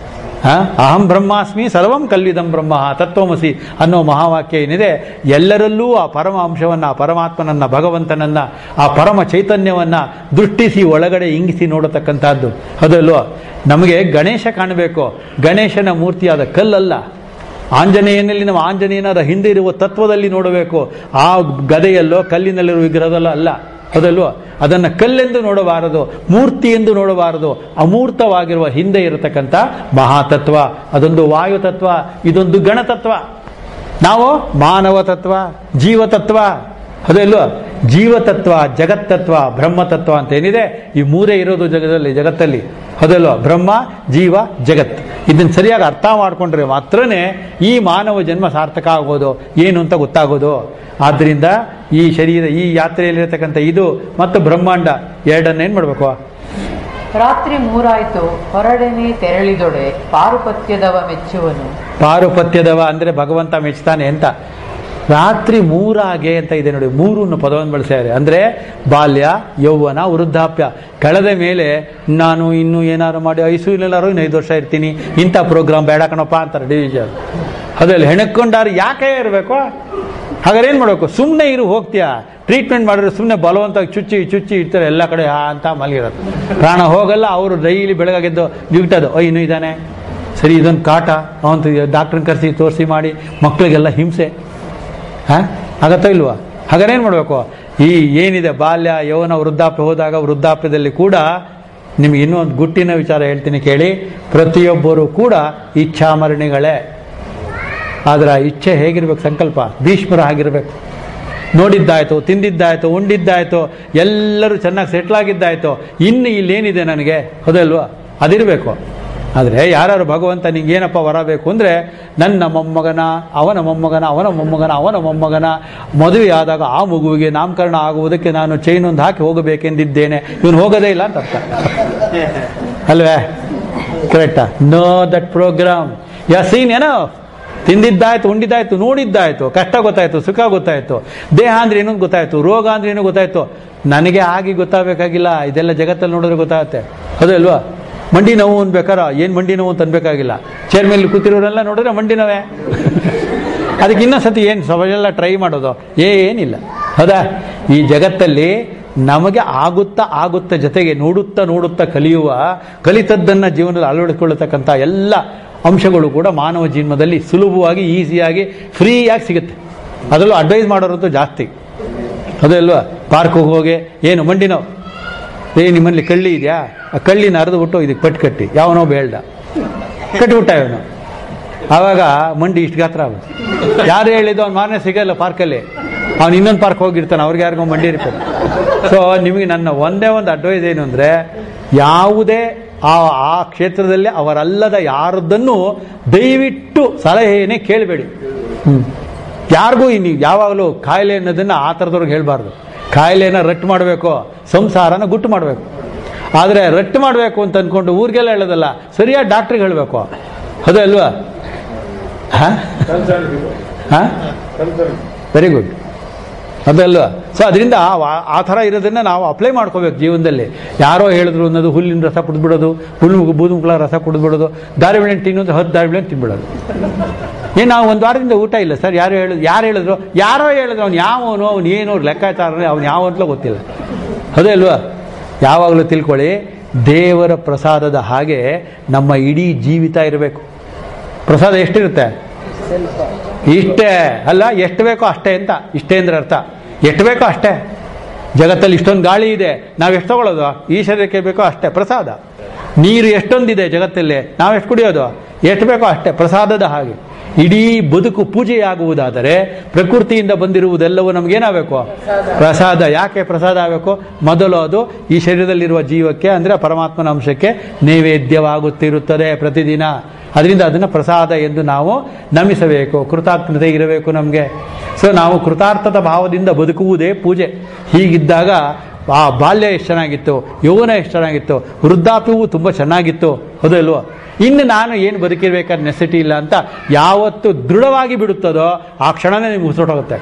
ಆ? ಅಹಂ ಬ್ರಹ್ಮಾಸ್ಮಿ ಸರ್ವಂ ಕಲ್ವಿದಂ ಬ್ರಹ್ಮ ತತ್ವಮಸಿ ಅನ್ನೋ ಮಹಾವಾಕ್ಯ ಏನಿದೆ ಎಲ್ಲರಲ್ಲೂ ಆ ಪರಮ ಅಂಶವನ್ನ ಆ ಪರಮಾತ್ಮನನ್ನ ಭಗವಂತನನ್ನ ಆ ಪರಮ ಚೈತನ್ಯವನ್ನ ದೃಷ್ಟಿಸಿ ಒಳಗಡೆ ಇಂಗಿಸಿ ನೋಡತಕ್ಕಂಥದ್ದು ಅದಲ್ವ ನಮಗೆ ಗಣೇಶ ಕಾಣಬೇಕು ಗಣೇಶನ ಮೂರ್ತಿಯಾದ ಕಲ್ಲಲ್ಲ ಆಂಜನೇಯನಲ್ಲಿ ನಾವು ಆಂಜನೇಯನರ ಹಿಂದೆ ಇರುವ ತತ್ವದಲ್ಲಿ ನೋಡಬೇಕು ಆ ಗದೆಯಲ್ಲೋ ಕಲ್ಲಿನಲ್ಲಿರುವ ವಿಗ್ರಹದಲ್ಲೋ ಅಲ್ಲ ಹೌದಲ್ವ ಅದನ್ನು ಕಲ್ಲೆಂದು ನೋಡಬಾರದು ಮೂರ್ತಿ ಎಂದು ನೋಡಬಾರದು ಅಮೂರ್ತವಾಗಿರುವ ಹಿಂದೆ ಇರತಕ್ಕಂಥ ಮಹಾತತ್ವ ಅದೊಂದು ವಾಯು ತತ್ವ ಇದೊಂದು ಗಣತತ್ವ ನಾವು ಮಾನವ ತತ್ವ ಜೀವತತ್ವ ಅದಲ್ವ ಜೀವತತ್ವ ಜಗತ್ತತ್ವ ಬ್ರಹ್ಮತತ್ವ ಅಂತ ಏನಿದೆ ಈ ಮೂರೇ ಇರೋದು ಜಗದಲ್ಲಿ ಜಗತ್ತಲ್ಲಿ ಹೌದಲ್ವ ಬ್ರಹ್ಮ ಜೀವ ಜಗತ್ ಇದನ್ನ ಸರಿಯಾಗಿ ಅರ್ಥ ಮಾಡ್ಕೊಂಡ್ರೆ ಮಾತ್ರನೇ ಈ ಮಾನವ ಜನ್ಮ ಸಾರ್ಥಕ ಆಗೋದು ಏನು ಅಂತ ಗೊತ್ತಾಗೋದು ಆದ್ದರಿಂದ ಈ ಶರೀರ ಈ ಯಾತ್ರೆಯಲ್ಲಿರತಕ್ಕಂಥ ಇದು ಮತ್ತು ಬ್ರಹ್ಮಾಂಡ ಎರಡನ್ನೇನು ಮಾಡಬೇಕು ರಾತ್ರಿ ಮೂರಾಯ್ತು ಹೊರಡನೆ ತೆರಳಿದೊಡೆ ಪಾರುಪತ್ಯದವ ಮೆಚ್ಚುವನು ಪಾರುಪತ್ಯದವ ಅಂದರೆ ಭಗವಂತ ಮೆಚ್ತಾನೆ ಅಂತ ರಾತ್ರಿ ಮೂರಾಗೆ ಅಂತ ಇದೆ ನೋಡಿ ಮೂರು ಅನ್ನೋ ಪದವನ್ನು ಬಳಸ್ಯಾರೆ ಅಂದರೆ ಬಾಲ್ಯ ಯೌವನ ವೃದ್ಧಾಪ್ಯ ಕಳೆದ ಮೇಲೆ ನಾನು ಇನ್ನೂ ಏನಾರು ಮಾಡಿ ಐಸೂರಿನಲ್ಲಾರು ಇನ್ನು ಐದು ವರ್ಷ ಇರ್ತೀನಿ ಇಂಥ ಪ್ರೋಗ್ರಾಮ್ ಬೇಡ ಕಣಪ್ಪ ಅಂತಾರೆ ಡಿವಿಜನ್ ಅದ್ರಲ್ಲಿ ಹೆಣಕೊಂಡಾರು ಯಾಕೆ ಇರಬೇಕು ಹಾಗಾದ್ರೆ ಏನು ಮಾಡಬೇಕು ಸುಮ್ಮನೆ ಇರು ಹೋಗ್ತೀಯಾ ಟ್ರೀಟ್ಮೆಂಟ್ ಮಾಡಿದ್ರೆ ಸುಮ್ಮನೆ ಬಲವಂತವಾಗಿ ಚುಚ್ಚಿ ಚುಚ್ಚಿ ಇಡ್ತಾರೆ ಎಲ್ಲ ಕಡೆ ಆ ಅಂತ ಮಲಗಿರೋದು ಪ್ರಾಣ ಹೋಗಲ್ಲ ಅವರು ಡೈಲಿ ಬೆಳಗಾಗಿದ್ದು ಜಿಗ್ಟೋದು ಓ ಇನ್ನೂ ಇದ್ದಾನೆ ಸರಿ ಇದೊಂದು ಕಾಟ ಅವಂತ ಡಾಕ್ಟ್ರನ್ನ ಕರೆಸಿ ತೋರಿಸಿ ಮಾಡಿ ಮಕ್ಕಳಿಗೆಲ್ಲ ಹಿಂಸೆ ಹಾ ಆಗತ್ತೋ ಇಲ್ವಾ ಹಾಗಾದ್ರೆ ಏನು ಮಾಡಬೇಕು ಈ ಏನಿದೆ ಬಾಲ್ಯ ಯೌವನ ವೃದ್ಧಾಪ್ಯ ಹೋದಾಗ ವೃದ್ಧಾಪ್ಯದಲ್ಲಿ ಕೂಡ ನಿಮ್ಗೆ ಇನ್ನೂ ಒಂದು ಗುಟ್ಟಿನ ವಿಚಾರ ಹೇಳ್ತೀನಿ ಕೇಳಿ ಪ್ರತಿಯೊಬ್ಬರು ಕೂಡ ಇಚ್ಛಾಮರಣಿಗಳೇ ಆದ್ರೆ ಆ ಇಚ್ಛೆ ಹೇಗಿರ್ಬೇಕು ಸಂಕಲ್ಪ ಭೀಷ್ಮರ ಆಗಿರ್ಬೇಕು ನೋಡಿದ್ದಾಯ್ತು ತಿಂದಿದ್ದಾಯ್ತು ಉಂಡಿದ್ದಾಯ್ತು ಎಲ್ಲರೂ ಚೆನ್ನಾಗಿ ಸೆಟ್ಲ್ ಆಗಿದ್ದಾಯ್ತು ಇನ್ನು ಇಲ್ಲೇನಿದೆ ನನಗೆ ಹೌದಲ್ವಾ ಅದಿರಬೇಕು ಆದರೆ ಯಾರು ಭಗವಂತ ನಿಂಗೇನಪ್ಪ ವರ ಬೇಕು ಅಂದರೆ ನನ್ನ ಮೊಮ್ಮಗನ ಅವನ ಮೊಮ್ಮಗನ ಅವನ ಮೊಮ್ಮಗನ ಅವನ ಮೊಮ್ಮಗನ ಮದುವೆ ಆದಾಗ ಆ ಮಗುವಿಗೆ ನಾಮಕರಣ ಆಗುವುದಕ್ಕೆ ನಾನು ಚೈನ್ ಒಂದು ಹಾಕಿ ಹೋಗಬೇಕೆಂದಿದ್ದೇನೆ ಇವನು ಹೋಗೋದೇ ಇಲ್ಲ ಅಂತ ಅರ್ಥ ಅಲ್ವೇ ಕರೆಕ್ಟಾ ನೋ ದಟ್ ಪ್ರೋಗ್ರಾಮ್ ಯಾ ಸೀನ್ ಏನೋ ತಿಂದಿದ್ದಾಯ್ತು ಉಂಡಿದ್ದಾಯ್ತು ನೋಡಿದ್ದಾಯ್ತು ಕಷ್ಟ ಗೊತ್ತಾಯ್ತು ಸುಖ ಗೊತ್ತಾಯ್ತು ದೇಹ ಅಂದ್ರೆ ಏನೋ ಗೊತ್ತಾಯ್ತು ರೋಗ ಅಂದ್ರೆ ಏನೋ ಗೊತ್ತಾಯ್ತು ನನಗೆ ಆಗಿ ಗೊತ್ತಾಗಬೇಕಾಗಿಲ್ಲ ಇದೆಲ್ಲ ಜಗತ್ತಲ್ಲಿ ನೋಡಿದ್ರೆ ಗೊತ್ತಾಗುತ್ತೆ ಹೌದು ಅಲ್ವಾ ಮಂಡಿ ನೋವು ಅನ್ಬೇಕಾರ ಏನು ಮಂಡಿ ನೋವು ಅಂತ ಅನ್ಬೇಕಾಗಿಲ್ಲ ಚೇರ್ ಮೇಲೆ ಕೂತಿರೋರೆಲ್ಲ ನೋಡಿದ್ರೆ ಮಂಡಿ ನೋವೇ ಅದಕ್ಕೆ ಇನ್ನೊಂದ್ಸತಿ ಏನು ಸವಾಲೆಲ್ಲ ಟ್ರೈ ಮಾಡೋದು ಏನಿಲ್ಲ ಹೌದಾ ಈ ಜಗತ್ತಲ್ಲಿ ನಮಗೆ ಆಗುತ್ತಾ ಆಗುತ್ತಾ ಜೊತೆಗೆ ನೋಡುತ್ತಾ ನೋಡುತ್ತಾ ಕಲಿಯುವ ಕಲಿತದ್ದನ್ನು ಜೀವನದಲ್ಲಿ ಅಳವಡಿಸಿಕೊಳ್ಳತಕ್ಕಂಥ ಎಲ್ಲ ಅಂಶಗಳು ಕೂಡ ಮಾನವ ಜೀವನದಲ್ಲಿ ಸುಲಭವಾಗಿ ಈಸಿಯಾಗಿ ಫ್ರೀಯಾಗಿ ಸಿಗುತ್ತೆ ಅದರಲ್ಲೂ ಅಡ್ವೈಸ್ ಮಾಡೋರಂತೂ ಜಾಸ್ತಿ ಅದಲ್ವಾ ಪಾರ್ಕಿಗೆ ಹೋಗಿ ಏನು ಮಂಡಿ ನೋವು ಏ ನಿಮ್ಮಲ್ಲಿ ಕಳ್ಳಿ ಇದೆಯಾ ಆ ಕಳ್ಳಿನ ಅರ್ದು ಬಿಟ್ಟು ಇದಕ್ಕೆ ಪಟ್ಟು ಕಟ್ಟಿ ಯಾವನೋ ಬೇಳ್ದ ಕಟ್ಟಿಬಿಟ್ಟ ಇವನು ಆವಾಗ ಮಂಡಿ ಇಷ್ಟು ಗಾತ್ರ ಆಗುತ್ತೆ ಯಾರು ಹೇಳಿದ್ದು ಅವ್ನು ಮಾರನೇ ಸಿಗಲ್ಲ ಪಾರ್ಕಲ್ಲಿ ಅವ್ನು ಇನ್ನೊಂದು ಪಾರ್ಕ್ ಹೋಗಿರ್ತಾನೆ ಅವ್ರಿಗೆ ಯಾರಿಗೋ ಮಂಡಿ ಇರ್ತಾರೆ ಸೊ ನಿಮಗೆ ನನ್ನ ಒಂದೇ ಒಂದು ಅಡ್ವೈಸ್ ಏನು ಅಂದರೆ ಯಾವುದೇ ಆ ಆ ಕ್ಷೇತ್ರದಲ್ಲಿ ಅವರಲ್ಲದ ಯಾರದ್ದನ್ನು ದಯವಿಟ್ಟು ಸಲಹೆಯನ್ನೇ ಕೇಳಬೇಡಿ ಹ್ಞೂ ಯಾರಿಗೂ ನೀವು ಯಾವಾಗಲೂ ಕಾಯಿಲೆ ಅನ್ನೋದನ್ನು ಆ ಥರದವ್ರಿಗೆ ಹೇಳಬಾರ್ದು ಕಾಯಿಲೆನ ರಟ್ಟು ಮಾಡಬೇಕು ಸಂಸಾರನ ಗುಟ್ಟು ಮಾಡಬೇಕು ಆದರೆ ರಟ್ಟು ಮಾಡಬೇಕು ಅಂತ ಅಂದ್ಕೊಂಡು ಊರಿಗೆಲ್ಲ ಹೇಳೋದಲ್ಲ ಸರಿಯಾಗಿ ಡಾಕ್ಟ್ರಿಗೆ ಹೇಳಬೇಕು ಅದೇ ಅಲ್ವಾ ಹಾಂ ಹಾಂ ವೆರಿ ಗುಡ್ ಅದಲ್ವಾ ಸೊ ಅದರಿಂದ ಆ ಥರ ಇರೋದನ್ನ ನಾವು ಅಪ್ಲೈ ಮಾಡ್ಕೋಬೇಕು ಜೀವನದಲ್ಲಿ ಯಾರೋ ಹೇಳಿದ್ರು ಅನ್ನೋದು ಹುಲ್ಲಿನ ರಸ ಕುಡಿದ್ಬಿಡೋದು ಹುಲ್ಲು ಬೂದುಮುಕ್ಳ ರಸ ಕುಡಿದ್ಬಿಡೋದು ದಾರಿ ಬೆಳೆ ತಿನ್ನೋದು ಹತ್ತು ದಾರಿ ಬೆಳೆ ತಿನ್ಬಿಡೋದು ಏನು ನಾವು ಒಂದು ವಾರದಿಂದ ಊಟ ಇಲ್ಲ ಸರ್ ಯಾರು ಹೇಳಿದ್ರು ಯಾರು ಹೇಳಿದ್ರು ಯಾರೋ ಹೇಳಿದ್ರು ಅವ್ನು ಯಾವನು ಅವ್ನು ಏನು ಲೆಕ್ಕಾಚಾರ ಅವ್ನು ಯಾವ ಅಂತಲೂ ಗೊತ್ತಿಲ್ಲ ಅದೇ ಅಲ್ವಾ ಯಾವಾಗಲೂ ತಿಳ್ಕೊಳ್ಳಿ ದೇವರ ಪ್ರಸಾದದ ಹಾಗೆ ನಮ್ಮ ಇಡೀ ಜೀವಿತ ಇರಬೇಕು ಪ್ರಸಾದ ಎಷ್ಟಿರುತ್ತೆ ಇಷ್ಟೇ ಅಲ್ಲ ಎಷ್ಟು ಬೇಕೋ ಅಷ್ಟೇ ಅಂತ ಇಷ್ಟೇ ಅಂದ್ರೆ ಅರ್ಥ ಎಷ್ಟು ಬೇಕೋ ಅಷ್ಟೇ ಜಗತ್ತಲ್ಲಿ ಇಷ್ಟೊಂದು ಗಾಳಿ ಇದೆ ನಾವು ಎಷ್ಟು ತಗೊಳ್ಳೋದು ಈ ಶರೀರಕ್ಕೆ ಬೇಕೋ ಅಷ್ಟೇ ಪ್ರಸಾದ ನೀರು ಎಷ್ಟೊಂದಿದೆ ಜಗತ್ತಲ್ಲಿ ನಾವು ಎಷ್ಟು ಕುಡಿಯೋದು ಎಷ್ಟು ಬೇಕೋ ಅಷ್ಟೇ ಪ್ರಸಾದದ ಹಾಗೆ ಇಡೀ ಬದುಕು ಪೂಜೆಯಾಗುವುದಾದರೆ ಪ್ರಕೃತಿಯಿಂದ ಬಂದಿರುವುದೆಲ್ಲವೂ ನಮಗೇನಾಗಬೇಕು ಪ್ರಸಾದ ಯಾಕೆ ಪ್ರಸಾದ ಆಗಬೇಕು ಮೊದಲು ಅದು ಈ ಶರೀರದಲ್ಲಿರುವ ಜೀವಕ್ಕೆ ಅಂದರೆ ಪರಮಾತ್ಮನ ಅಂಶಕ್ಕೆ ನೈವೇದ್ಯವಾಗುತ್ತಿರುತ್ತದೆ ಪ್ರತಿದಿನ ಅದರಿಂದ ಅದನ್ನು ಪ್ರಸಾದ ಎಂದು ನಾವು ನಮಿಸಬೇಕು ಕೃತಜ್ಞತೆ ಇರಬೇಕು ನಮಗೆ ಸೊ ನಾವು ಕೃತಾರ್ಥದ ಭಾವದಿಂದ ಬದುಕುವುದೇ ಪೂಜೆ ಹೀಗಿದ್ದಾಗ ಆ ಬಾಲ್ಯ ಎಷ್ಟು ಚೆನ್ನಾಗಿತ್ತು ಯೌವನ ಎಷ್ಟು ಚೆನ್ನಾಗಿತ್ತು ವೃದ್ಧಾಪ್ಯವೂ ತುಂಬ ಚೆನ್ನಾಗಿತ್ತು ಹೌದಲ್ವ ಇನ್ನು ನಾನು ಏನು ಬದುಕಿರ್ಬೇಕಾದ ನೆಸಿಟಿ ಇಲ್ಲ ಅಂತ ಯಾವತ್ತು ದೃಢವಾಗಿ ಬಿಡುತ್ತದೋ ಆ ಕ್ಷಣನೇ ನಿಮ್ಗೆ ಉಸಿರೋಟೋಗುತ್ತೆ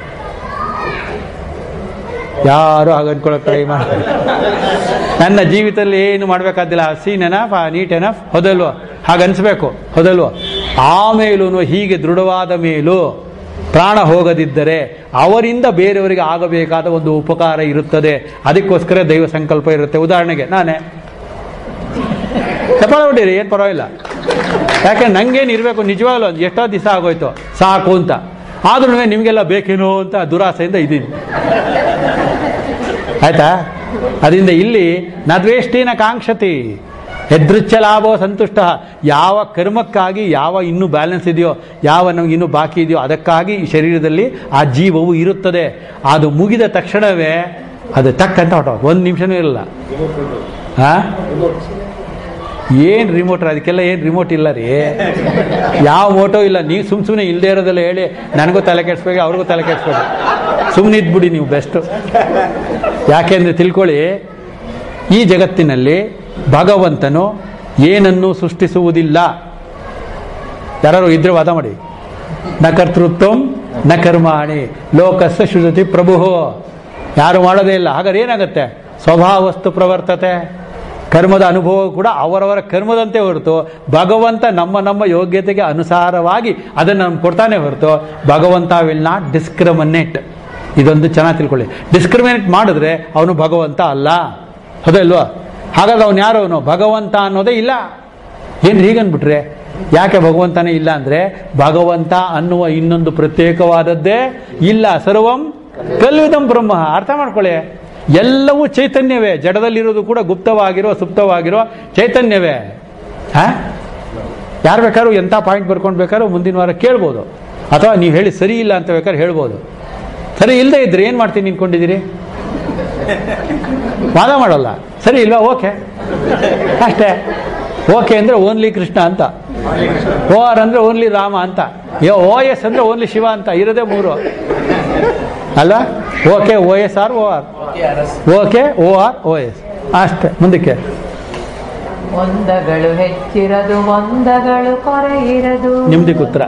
ಯಾರು ಹಾಗೆ ಅನ್ಕೊಳಕ್ಕೆ ಟ್ರೈ ಮಾಡ್ತಾರೆ ನನ್ನ ಜೀವಿತದಲ್ಲಿ ಏನು ಮಾಡಬೇಕಾದಿಲ್ಲ ಸೀನ್ ಎನಫ್ ನೀಟ್ ಎನಫ್ ಹೌದಲ್ವ ಹಾಗೆ ಅನ್ಸ್ಬೇಕು ಹೌದಲ್ವ ಆಮೇಲೂ ಹೀಗೆ ದೃಢವಾದ ಮೇಲೂ ಪ್ರಾಣ ಹೋಗದಿದ್ದರೆ ಅವರಿಂದ ಬೇರೆಯವರಿಗೆ ಆಗಬೇಕಾದ ಒಂದು ಉಪಕಾರ ಇರುತ್ತದೆ ಅದಕ್ಕೋಸ್ಕರ ದೈವ ಸಂಕಲ್ಪ ಇರುತ್ತೆ ಉದಾಹರಣೆಗೆ ನಾನೇ ಚಪ್ಪಾಳೆ ಹೊಡೀರಿ ಏನು ಪರವಾಗಿಲ್ಲ ಯಾಕೆ ನಂಗೇನು ಇರಬೇಕು ನಿಜವಾಗ್ಲೂ ಒಂದು ಎಷ್ಟೋ ದಿವಸ ಆಗೋಯ್ತು ಸಾಕು ಅಂತ ಆದ್ರೂ ನಿಮಗೆಲ್ಲ ಬೇಕೇನೋ ಅಂತ ದುರಾಸೆಯಿಂದ ಇದ್ದೀನಿ ಆಯ್ತಾ ಅದರಿಂದ ಇಲ್ಲಿ ನದ್ವೇಷ್ಟಿನ ಕಾಂಕ್ಷತಿ ಹೆದೃಚ್ಛ ಲಾಭೋ ಸಂತುಷ್ಟ ಯಾವ ಕರ್ಮಕ್ಕಾಗಿ ಯಾವ ಇನ್ನೂ ಬ್ಯಾಲೆನ್ಸ್ ಇದೆಯೋ ಯಾವ ನಮ್ಗೆ ಇನ್ನೂ ಬಾಕಿ ಇದೆಯೋ ಅದಕ್ಕಾಗಿ ಈ ಶರೀರದಲ್ಲಿ ಆ ಜೀವವು ಇರುತ್ತದೆ ಅದು ಮುಗಿದ ತಕ್ಷಣವೇ ಅದು ಟಕ್ಕಂತ ಹೊಟ್ಟೋದು ಒಂದು ನಿಮಿಷನೂ ಇರಲ್ಲ ಹಾ ಏನು ರಿಮೋಟ್ ಅದಕ್ಕೆಲ್ಲ ಏನು ರಿಮೋಟ್ ಇಲ್ಲ ರೀ ಯಾವ ಮೋಟೋ ಇಲ್ಲ ನೀವು ಸುಮ್ ಸುಮ್ಮನೆ ಇಲ್ಲದೆ ಇರೋದೆಲ್ಲ ಹೇಳಿ ನನಗೂ ತಲೆ ಕೆಡಿಸ್ಬೇಕು ಅವ್ರಿಗೂ ತಲೆ ಕೆಡಿಸ್ಬೇಕು ಸುಮ್ಮನೆ ಇದ್ಬಿಡಿ ನೀವು ಬೆಸ್ಟ್ ಯಾಕೆಂದ್ರೆ ತಿಳ್ಕೊಳ್ಳಿ ಈ ಜಗತ್ತಿನಲ್ಲಿ ಭಗವಂತನು ಏನನ್ನು ಸೃಷ್ಟಿಸುವುದಿಲ್ಲ ಯಾರು ಇದ್ರೆ ವಾದ ಮಾಡಿ ನ ಕರ್ತೃತ್ವಂ ನ ಕರ್ಮಾಣಿ ಲೋಕಸ್ಸ ಸೃಜತಿ ಪ್ರಭು ಯಾರು ಮಾಡೋದೇ ಇಲ್ಲ ಹಾಗಾದ್ರೆ ಏನಾಗುತ್ತೆ ಸ್ವಭಾವಸ್ತು ಪ್ರವರ್ತತೆ ಕರ್ಮದ ಅನುಭವ ಕೂಡ ಅವರವರ ಕರ್ಮದಂತೆ ಹೊರತು ಭಗವಂತ ನಮ್ಮ ನಮ್ಮ ಯೋಗ್ಯತೆಗೆ ಅನುಸಾರವಾಗಿ ಅದನ್ನು ನಮ್ಗೆ ಕೊಡ್ತಾನೆ ಹೊರತು ಭಗವಂತ ವಿಲ್ ನಾಟ್ ಡಿಸ್ಕ್ರಿಮಿನೇಟ್ ಇದೊಂದು ಚೆನ್ನಾಗಿ ತಿಳ್ಕೊಳ್ಳಿ ಡಿಸ್ಕ್ರಿಮಿನೇಟ್ ಮಾಡಿದ್ರೆ ಅವನು ಭಗವಂತ ಅಲ್ಲ ಹೌದಲ್ವಾ ಹಾಗಾದ್ರೆ ಅವನು ಯಾರು ಅವನು ಭಗವಂತ ಅನ್ನೋದೇ ಇಲ್ಲ ಏನು ಹೀಗನ್ಬಿಟ್ರೆ ಯಾಕೆ ಭಗವಂತನೇ ಇಲ್ಲ ಅಂದ್ರೆ ಭಗವಂತ ಅನ್ನುವ ಇನ್ನೊಂದು ಪ್ರತ್ಯೇಕವಾದದ್ದೇ ಇಲ್ಲ ಸರ್ವಂ ಕಲ್ವಿದಂ ಬ್ರಹ್ಮ ಅರ್ಥ ಮಾಡ್ಕೊಳ್ಳಿ ಎಲ್ಲವೂ ಚೈತನ್ಯವೇ ಜಡದಲ್ಲಿರೋದು ಕೂಡ ಗುಪ್ತವಾಗಿರೋ ಸುಪ್ತವಾಗಿರೋ ಚೈತನ್ಯವೇ ಹಾ ಯಾರು ಬೇಕಾದ್ರೂ ಎಂಥ ಪಾಯಿಂಟ್ ಬರ್ಕೊಂಡು ಬೇಕಾದ್ರೂ ಮುಂದಿನ ವಾರ ಕೇಳ್ಬೋದು ಅಥವಾ ನೀವು ಹೇಳಿ ಸರಿ ಇಲ್ಲ ಅಂತ ಬೇಕಾದ್ರೆ ಹೇಳ್ಬೋದು ಸರಿ ಇಲ್ಲದೆ ಇದ್ರೆ ಏನು ಮಾಡ್ತೀನಿ ನಿಂತ್ಕೊಂಡಿದ್ದೀರಿ ವಾದ ಮಾಡೋಲ್ಲ ಸರಿ ಇಲ್ವಾ ಓಕೆ ಅಷ್ಟೇ ಓಕೆ ಅಂದ್ರೆ ಓನ್ಲಿ ಕೃಷ್ಣ ಅಂತ ಓ ಆರ್ ಅಂದ್ರೆ ಓನ್ಲಿ ರಾಮ ಅಂತ ಓ ಎಸ್ ಅಂದ್ರೆ ಓನ್ಲಿ ಶಿವ ಅಂತ ಇರೋದೇ ಮೂರು ಅಲ್ಲ okay O S R O R okay O R O S ಅಷ್ಟೇ ಮುಂದಕ್ಕೆ ಒಂದಗಳು ಹೆಚ್ಚಿರದು ಒಂದಗಳು ಕೊರೆಯಿರದು ನಿಮ್ದಕ್ಕೆ ಉತ್ತರ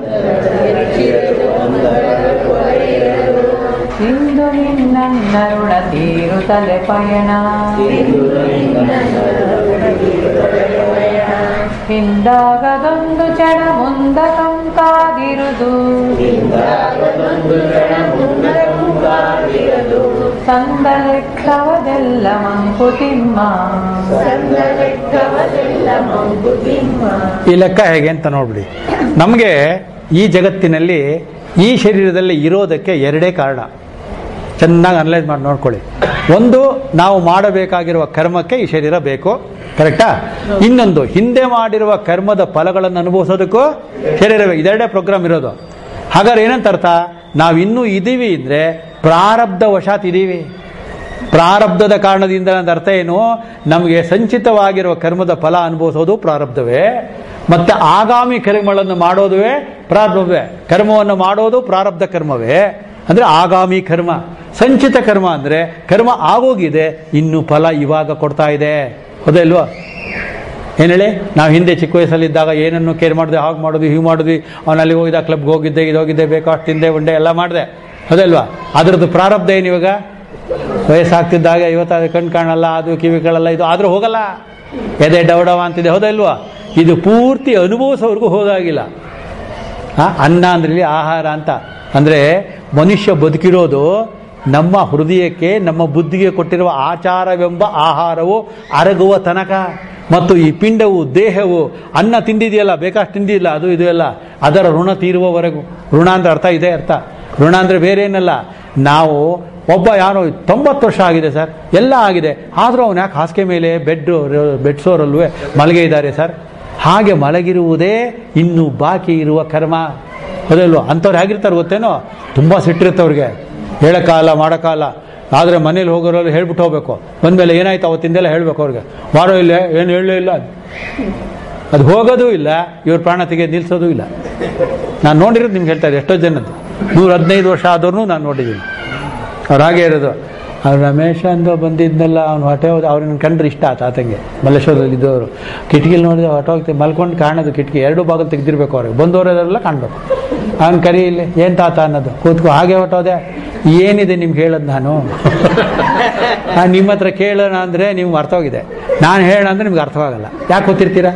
ಇಂದು ನಿನ್ನ ಋಣ ತೀರುತ್ತಲೆ ಪಯಣ ಹಿಂದಾಗದೊಂದು ಚಣ ಮುಂದ ಕಂಕಾಗಿರುದು ಸಂದಲೆಕ್ಕವದೆಲ್ಲ ಮಂಕುತಿಮ್ಮ ಈ ಲೆಕ್ಕ ಹೇಗೆ ಅಂತ ನೋಡ್ಬಿಡಿ ನಮಗೆ ಈ ಜಗತ್ತಿನಲ್ಲಿ ಈ ಶರೀರದಲ್ಲಿ ಇರೋದಕ್ಕೆ ಎರಡೇ ಕಾರಣ ಚೆನ್ನಾಗಿ ಅನಲೈಸ್ ಮಾಡಿ ನೋಡ್ಕೊಳ್ಳಿ ಒಂದು ನಾವು ಮಾಡಬೇಕಾಗಿರುವ ಕರ್ಮಕ್ಕೆ ಈ ಶರೀರ ಬೇಕು ಕರೆಕ್ಟಾ ಇನ್ನೊಂದು ಹಿಂದೆ ಮಾಡಿರುವ ಕರ್ಮದ ಫಲಗಳನ್ನು ಅನುಭವಿಸೋದಕ್ಕೂ ಶರೀರವೇ ಇದೆರಡೇ ಪ್ರೋಗ್ರಾಮ್ ಇರೋದು ಹಾಗಾದ್ರೆ ಏನಂತ ಅರ್ಥ ನಾವು ಇನ್ನೂ ಇದೀವಿ ಅಂದ್ರೆ ಪ್ರಾರಬ್ಧ ವಶಾತ್ ಇದೀವಿ ಪ್ರಾರಬ್ಧದ ಕಾರಣದಿಂದ ನನ್ನ ಅರ್ಥ ಏನು ನಮಗೆ ಸಂಚಿತವಾಗಿರುವ ಕರ್ಮದ ಫಲ ಅನುಭವಿಸೋದು ಪ್ರಾರಬ್ಧವೇ ಮತ್ತೆ ಆಗಾಮಿ ಕರ್ಮಗಳನ್ನು ಮಾಡೋದುವೇ ಪ್ರಾರಬ್ಧವೇ ಕರ್ಮವನ್ನು ಮಾಡೋದು ಪ್ರಾರಬ್ಧ ಕರ್ಮವೇ ಅಂದ್ರೆ ಆಗಾಮಿ ಕರ್ಮ ಸಂಚಿತ ಕರ್ಮ ಅಂದ್ರೆ ಕರ್ಮ ಆಗೋಗಿದೆ ಇನ್ನು ಫಲ ಇವಾಗ ಕೊಡ್ತಾ ಇದೆ ಹೌದಾ ಇಲ್ವಾ ಏನು ಹೇಳಿ ನಾವು ಹಿಂದೆ ಚಿಕ್ಕ ವಯಸ್ಸಲ್ಲಿದ್ದಾಗ ಏನನ್ನು ಕೇರ್ ಮಾಡಿದೆ ಹಾಗೆ ಮಾಡೋದು ಹೀಗೆ ಮಾಡಿದ್ವಿ ಅವನು ಅಲ್ಲಿ ಹೋಗಿದ್ದ ಕ್ಲಬ್ಗೆ ಹೋಗಿದ್ದೆ ಇದು ಹೋಗಿದ್ದೆ ಬೇಕು ಅಷ್ಟು ತಿಂದೆ ಉಂಡೆ ಎಲ್ಲ ಮಾಡಿದೆ ಹೌದಲ್ವಾ ಅದ್ರದ್ದು ಪ್ರಾರಬ್ಧ ಏನು ಇವಾಗ ವಯಸ್ಸಾಗ್ತಿದ್ದಾಗ ಇವತ್ತು ಅದು ಕಣ್ ಕಾಣಲ್ಲ ಅದು ಕಿವಿ ಕೇಳಲ್ಲ ಇದು ಆದರೂ ಹೋಗಲ್ಲ ಎದೆ ಡವಡವ ಅಂತಿದೆ ಹೌದಾ ಇಲ್ವಾ ಇದು ಪೂರ್ತಿ ಅನುಭವಿಸೋವರೆಗೂ ಹೋದಾಗಿಲ್ಲ ಆ, ಅನ್ನ ಅಂದ್ರೆ ಇಲ್ಲಿ ಆಹಾರ ಅಂತ ಅಂದರೆ ಮನುಷ್ಯ ಬದುಕಿರೋದು ನಮ್ಮ ಹೃದಯಕ್ಕೆ ನಮ್ಮ ಬುದ್ಧಿಗೆ ಕೊಟ್ಟಿರುವ ಆಚಾರವೆಂಬ ಆಹಾರವು ಅರಗುವ ತನಕ ಮತ್ತು ಈ ಪಿಂಡವು ದೇಹವು ಅನ್ನ ತಿಂದಿದೆಯಲ್ಲ ಬೇಕಾಷ್ಟು ತಿಂದಿಲ್ಲ ಅದು ಇದು ಎಲ್ಲ ಅದರ ಋಣ ತೀರುವವರೆಗೂ ಋಣ ಅಂದ್ರೆ ಅರ್ಥ ಇದೆ ಅರ್ಥ ಋಣ ಅಂದ್ರೆ ಬೇರೆ ಏನಲ್ಲ ನಾವು ಒಬ್ಬ ಯಾರೋ ತೊಂಬತ್ತು ವರ್ಷ ಆಗಿದೆ ಸರ್ ಎಲ್ಲ ಆಗಿದೆ ಆದರೂ ಅವನು ಯಾಕೆ ಹಾಸಿಗೆ ಮೇಲೆ ಬೆಡ್ ಬೆಡ್ಸೋರಲ್ವೇ ಮಲಗೆ ಇದ್ದಾರೆ ಸರ್ ಹಾಗೆ ಮಲಗಿರುವುದೇ ಇನ್ನು ಬಾಕಿ ಇರುವ ಕರ್ಮ ಅದಲ್ವ ಅಂಥವ್ರು ಹೇಗಿರ್ತಾರೆ ಗೊತ್ತೇನೋ ತುಂಬ ಸಿಟ್ಟಿರುತ್ತೆ ಅವ್ರಿಗೆ ಹೇಳೋಕ್ಕಾಗಲ್ಲ ಮಾಡೋಕ್ಕಾಗಲ್ಲ ಆದರೆ ಮನೇಲಿ ಹೋಗೋರು ಹೇಳ್ಬಿಟ್ಟು ಹೋಗ್ಬೇಕು ಬಂದಮೇಲೆ ಏನಾಯ್ತು ಅವತ್ತಿಂದೆಲ್ಲ ಹೇಳ್ಬೇಕು ಅವ್ರಿಗೆ ಮಾಡೋ ಇಲ್ಲ ಏನು ಹೇಳಲೇ ಇಲ್ಲ ಅದು ಹೋಗೋದೂ ಇಲ್ಲ ಇವ್ರ ಪ್ರಾಣ ತೆಗೆದು ನಿಲ್ಲಿಸೋದೂ ಇಲ್ಲ ನಾನು ನೋಡಿರೋದು ನಿಮ್ಗೆ ಹೇಳ್ತಾ ಇದ್ದೆ ಎಷ್ಟೋ ಜನದ್ದು ನೂರ ಹದಿನೈದು ವರ್ಷ ಆದವ್ರು ನಾನು ನೋಡಿದ್ದೀನಿ ಅವ್ರು ಹಾಗೆ ಇರೋದು ಅವ್ರು ರಮೇಶ ಅಂತ ಬಂದಿದ್ನಲ್ಲ ಅವ್ನು ಹೊಟ್ಟೆ ಹೋದ ಅವ್ರನ್ನ ಕಂಡ್ರೆ ಇಷ್ಟ ಆತ ಆತಂಗೆ ಮಲ್ಲೇಶ್ವರದಲ್ಲಿ ಇದ್ದವರು ಕಿಟಕಿಲಿ ನೋಡಿದ್ರೆ ಹೊಟ್ಟೆ ಹೋಗ್ತೀವಿ ಮಲ್ಕೊಂಡು ಕಾಣೋದು ಕಿಟಕಿ ಎರಡು ಭಾಗದಲ್ಲಿ ತೆಗೆದಿರ್ಬೇಕು ಅವ್ರಿಗೆ ಬಂದವರೆಲ್ಲ ಕಾಣಬೇಕು ಅವ್ನು ಕರಿ ಇಲ್ಲಿ ಏನು ತಾತ ಅನ್ನೋದು ಕೂತ್ಕೊ ಹಾಗೆ ಹೊಟ್ಟೋದೆ ಏನಿದೆ ನಿಮ್ಗೆ ಹೇಳೋದು ನಾನು ನಾನು ನಿಮ್ಮ ಹತ್ರ ಕೇಳೋಣ ಅಂದರೆ ನಿಮ್ಗೆ ಅರ್ಥವಾಗಿದೆ ನಾನು ಹೇಳೋಣ ಅಂದರೆ ನಿಮ್ಗೆ ಅರ್ಥವಾಗಲ್ಲ ಯಾಕೆ ಗೊತ್ತಿರ್ತೀರಾ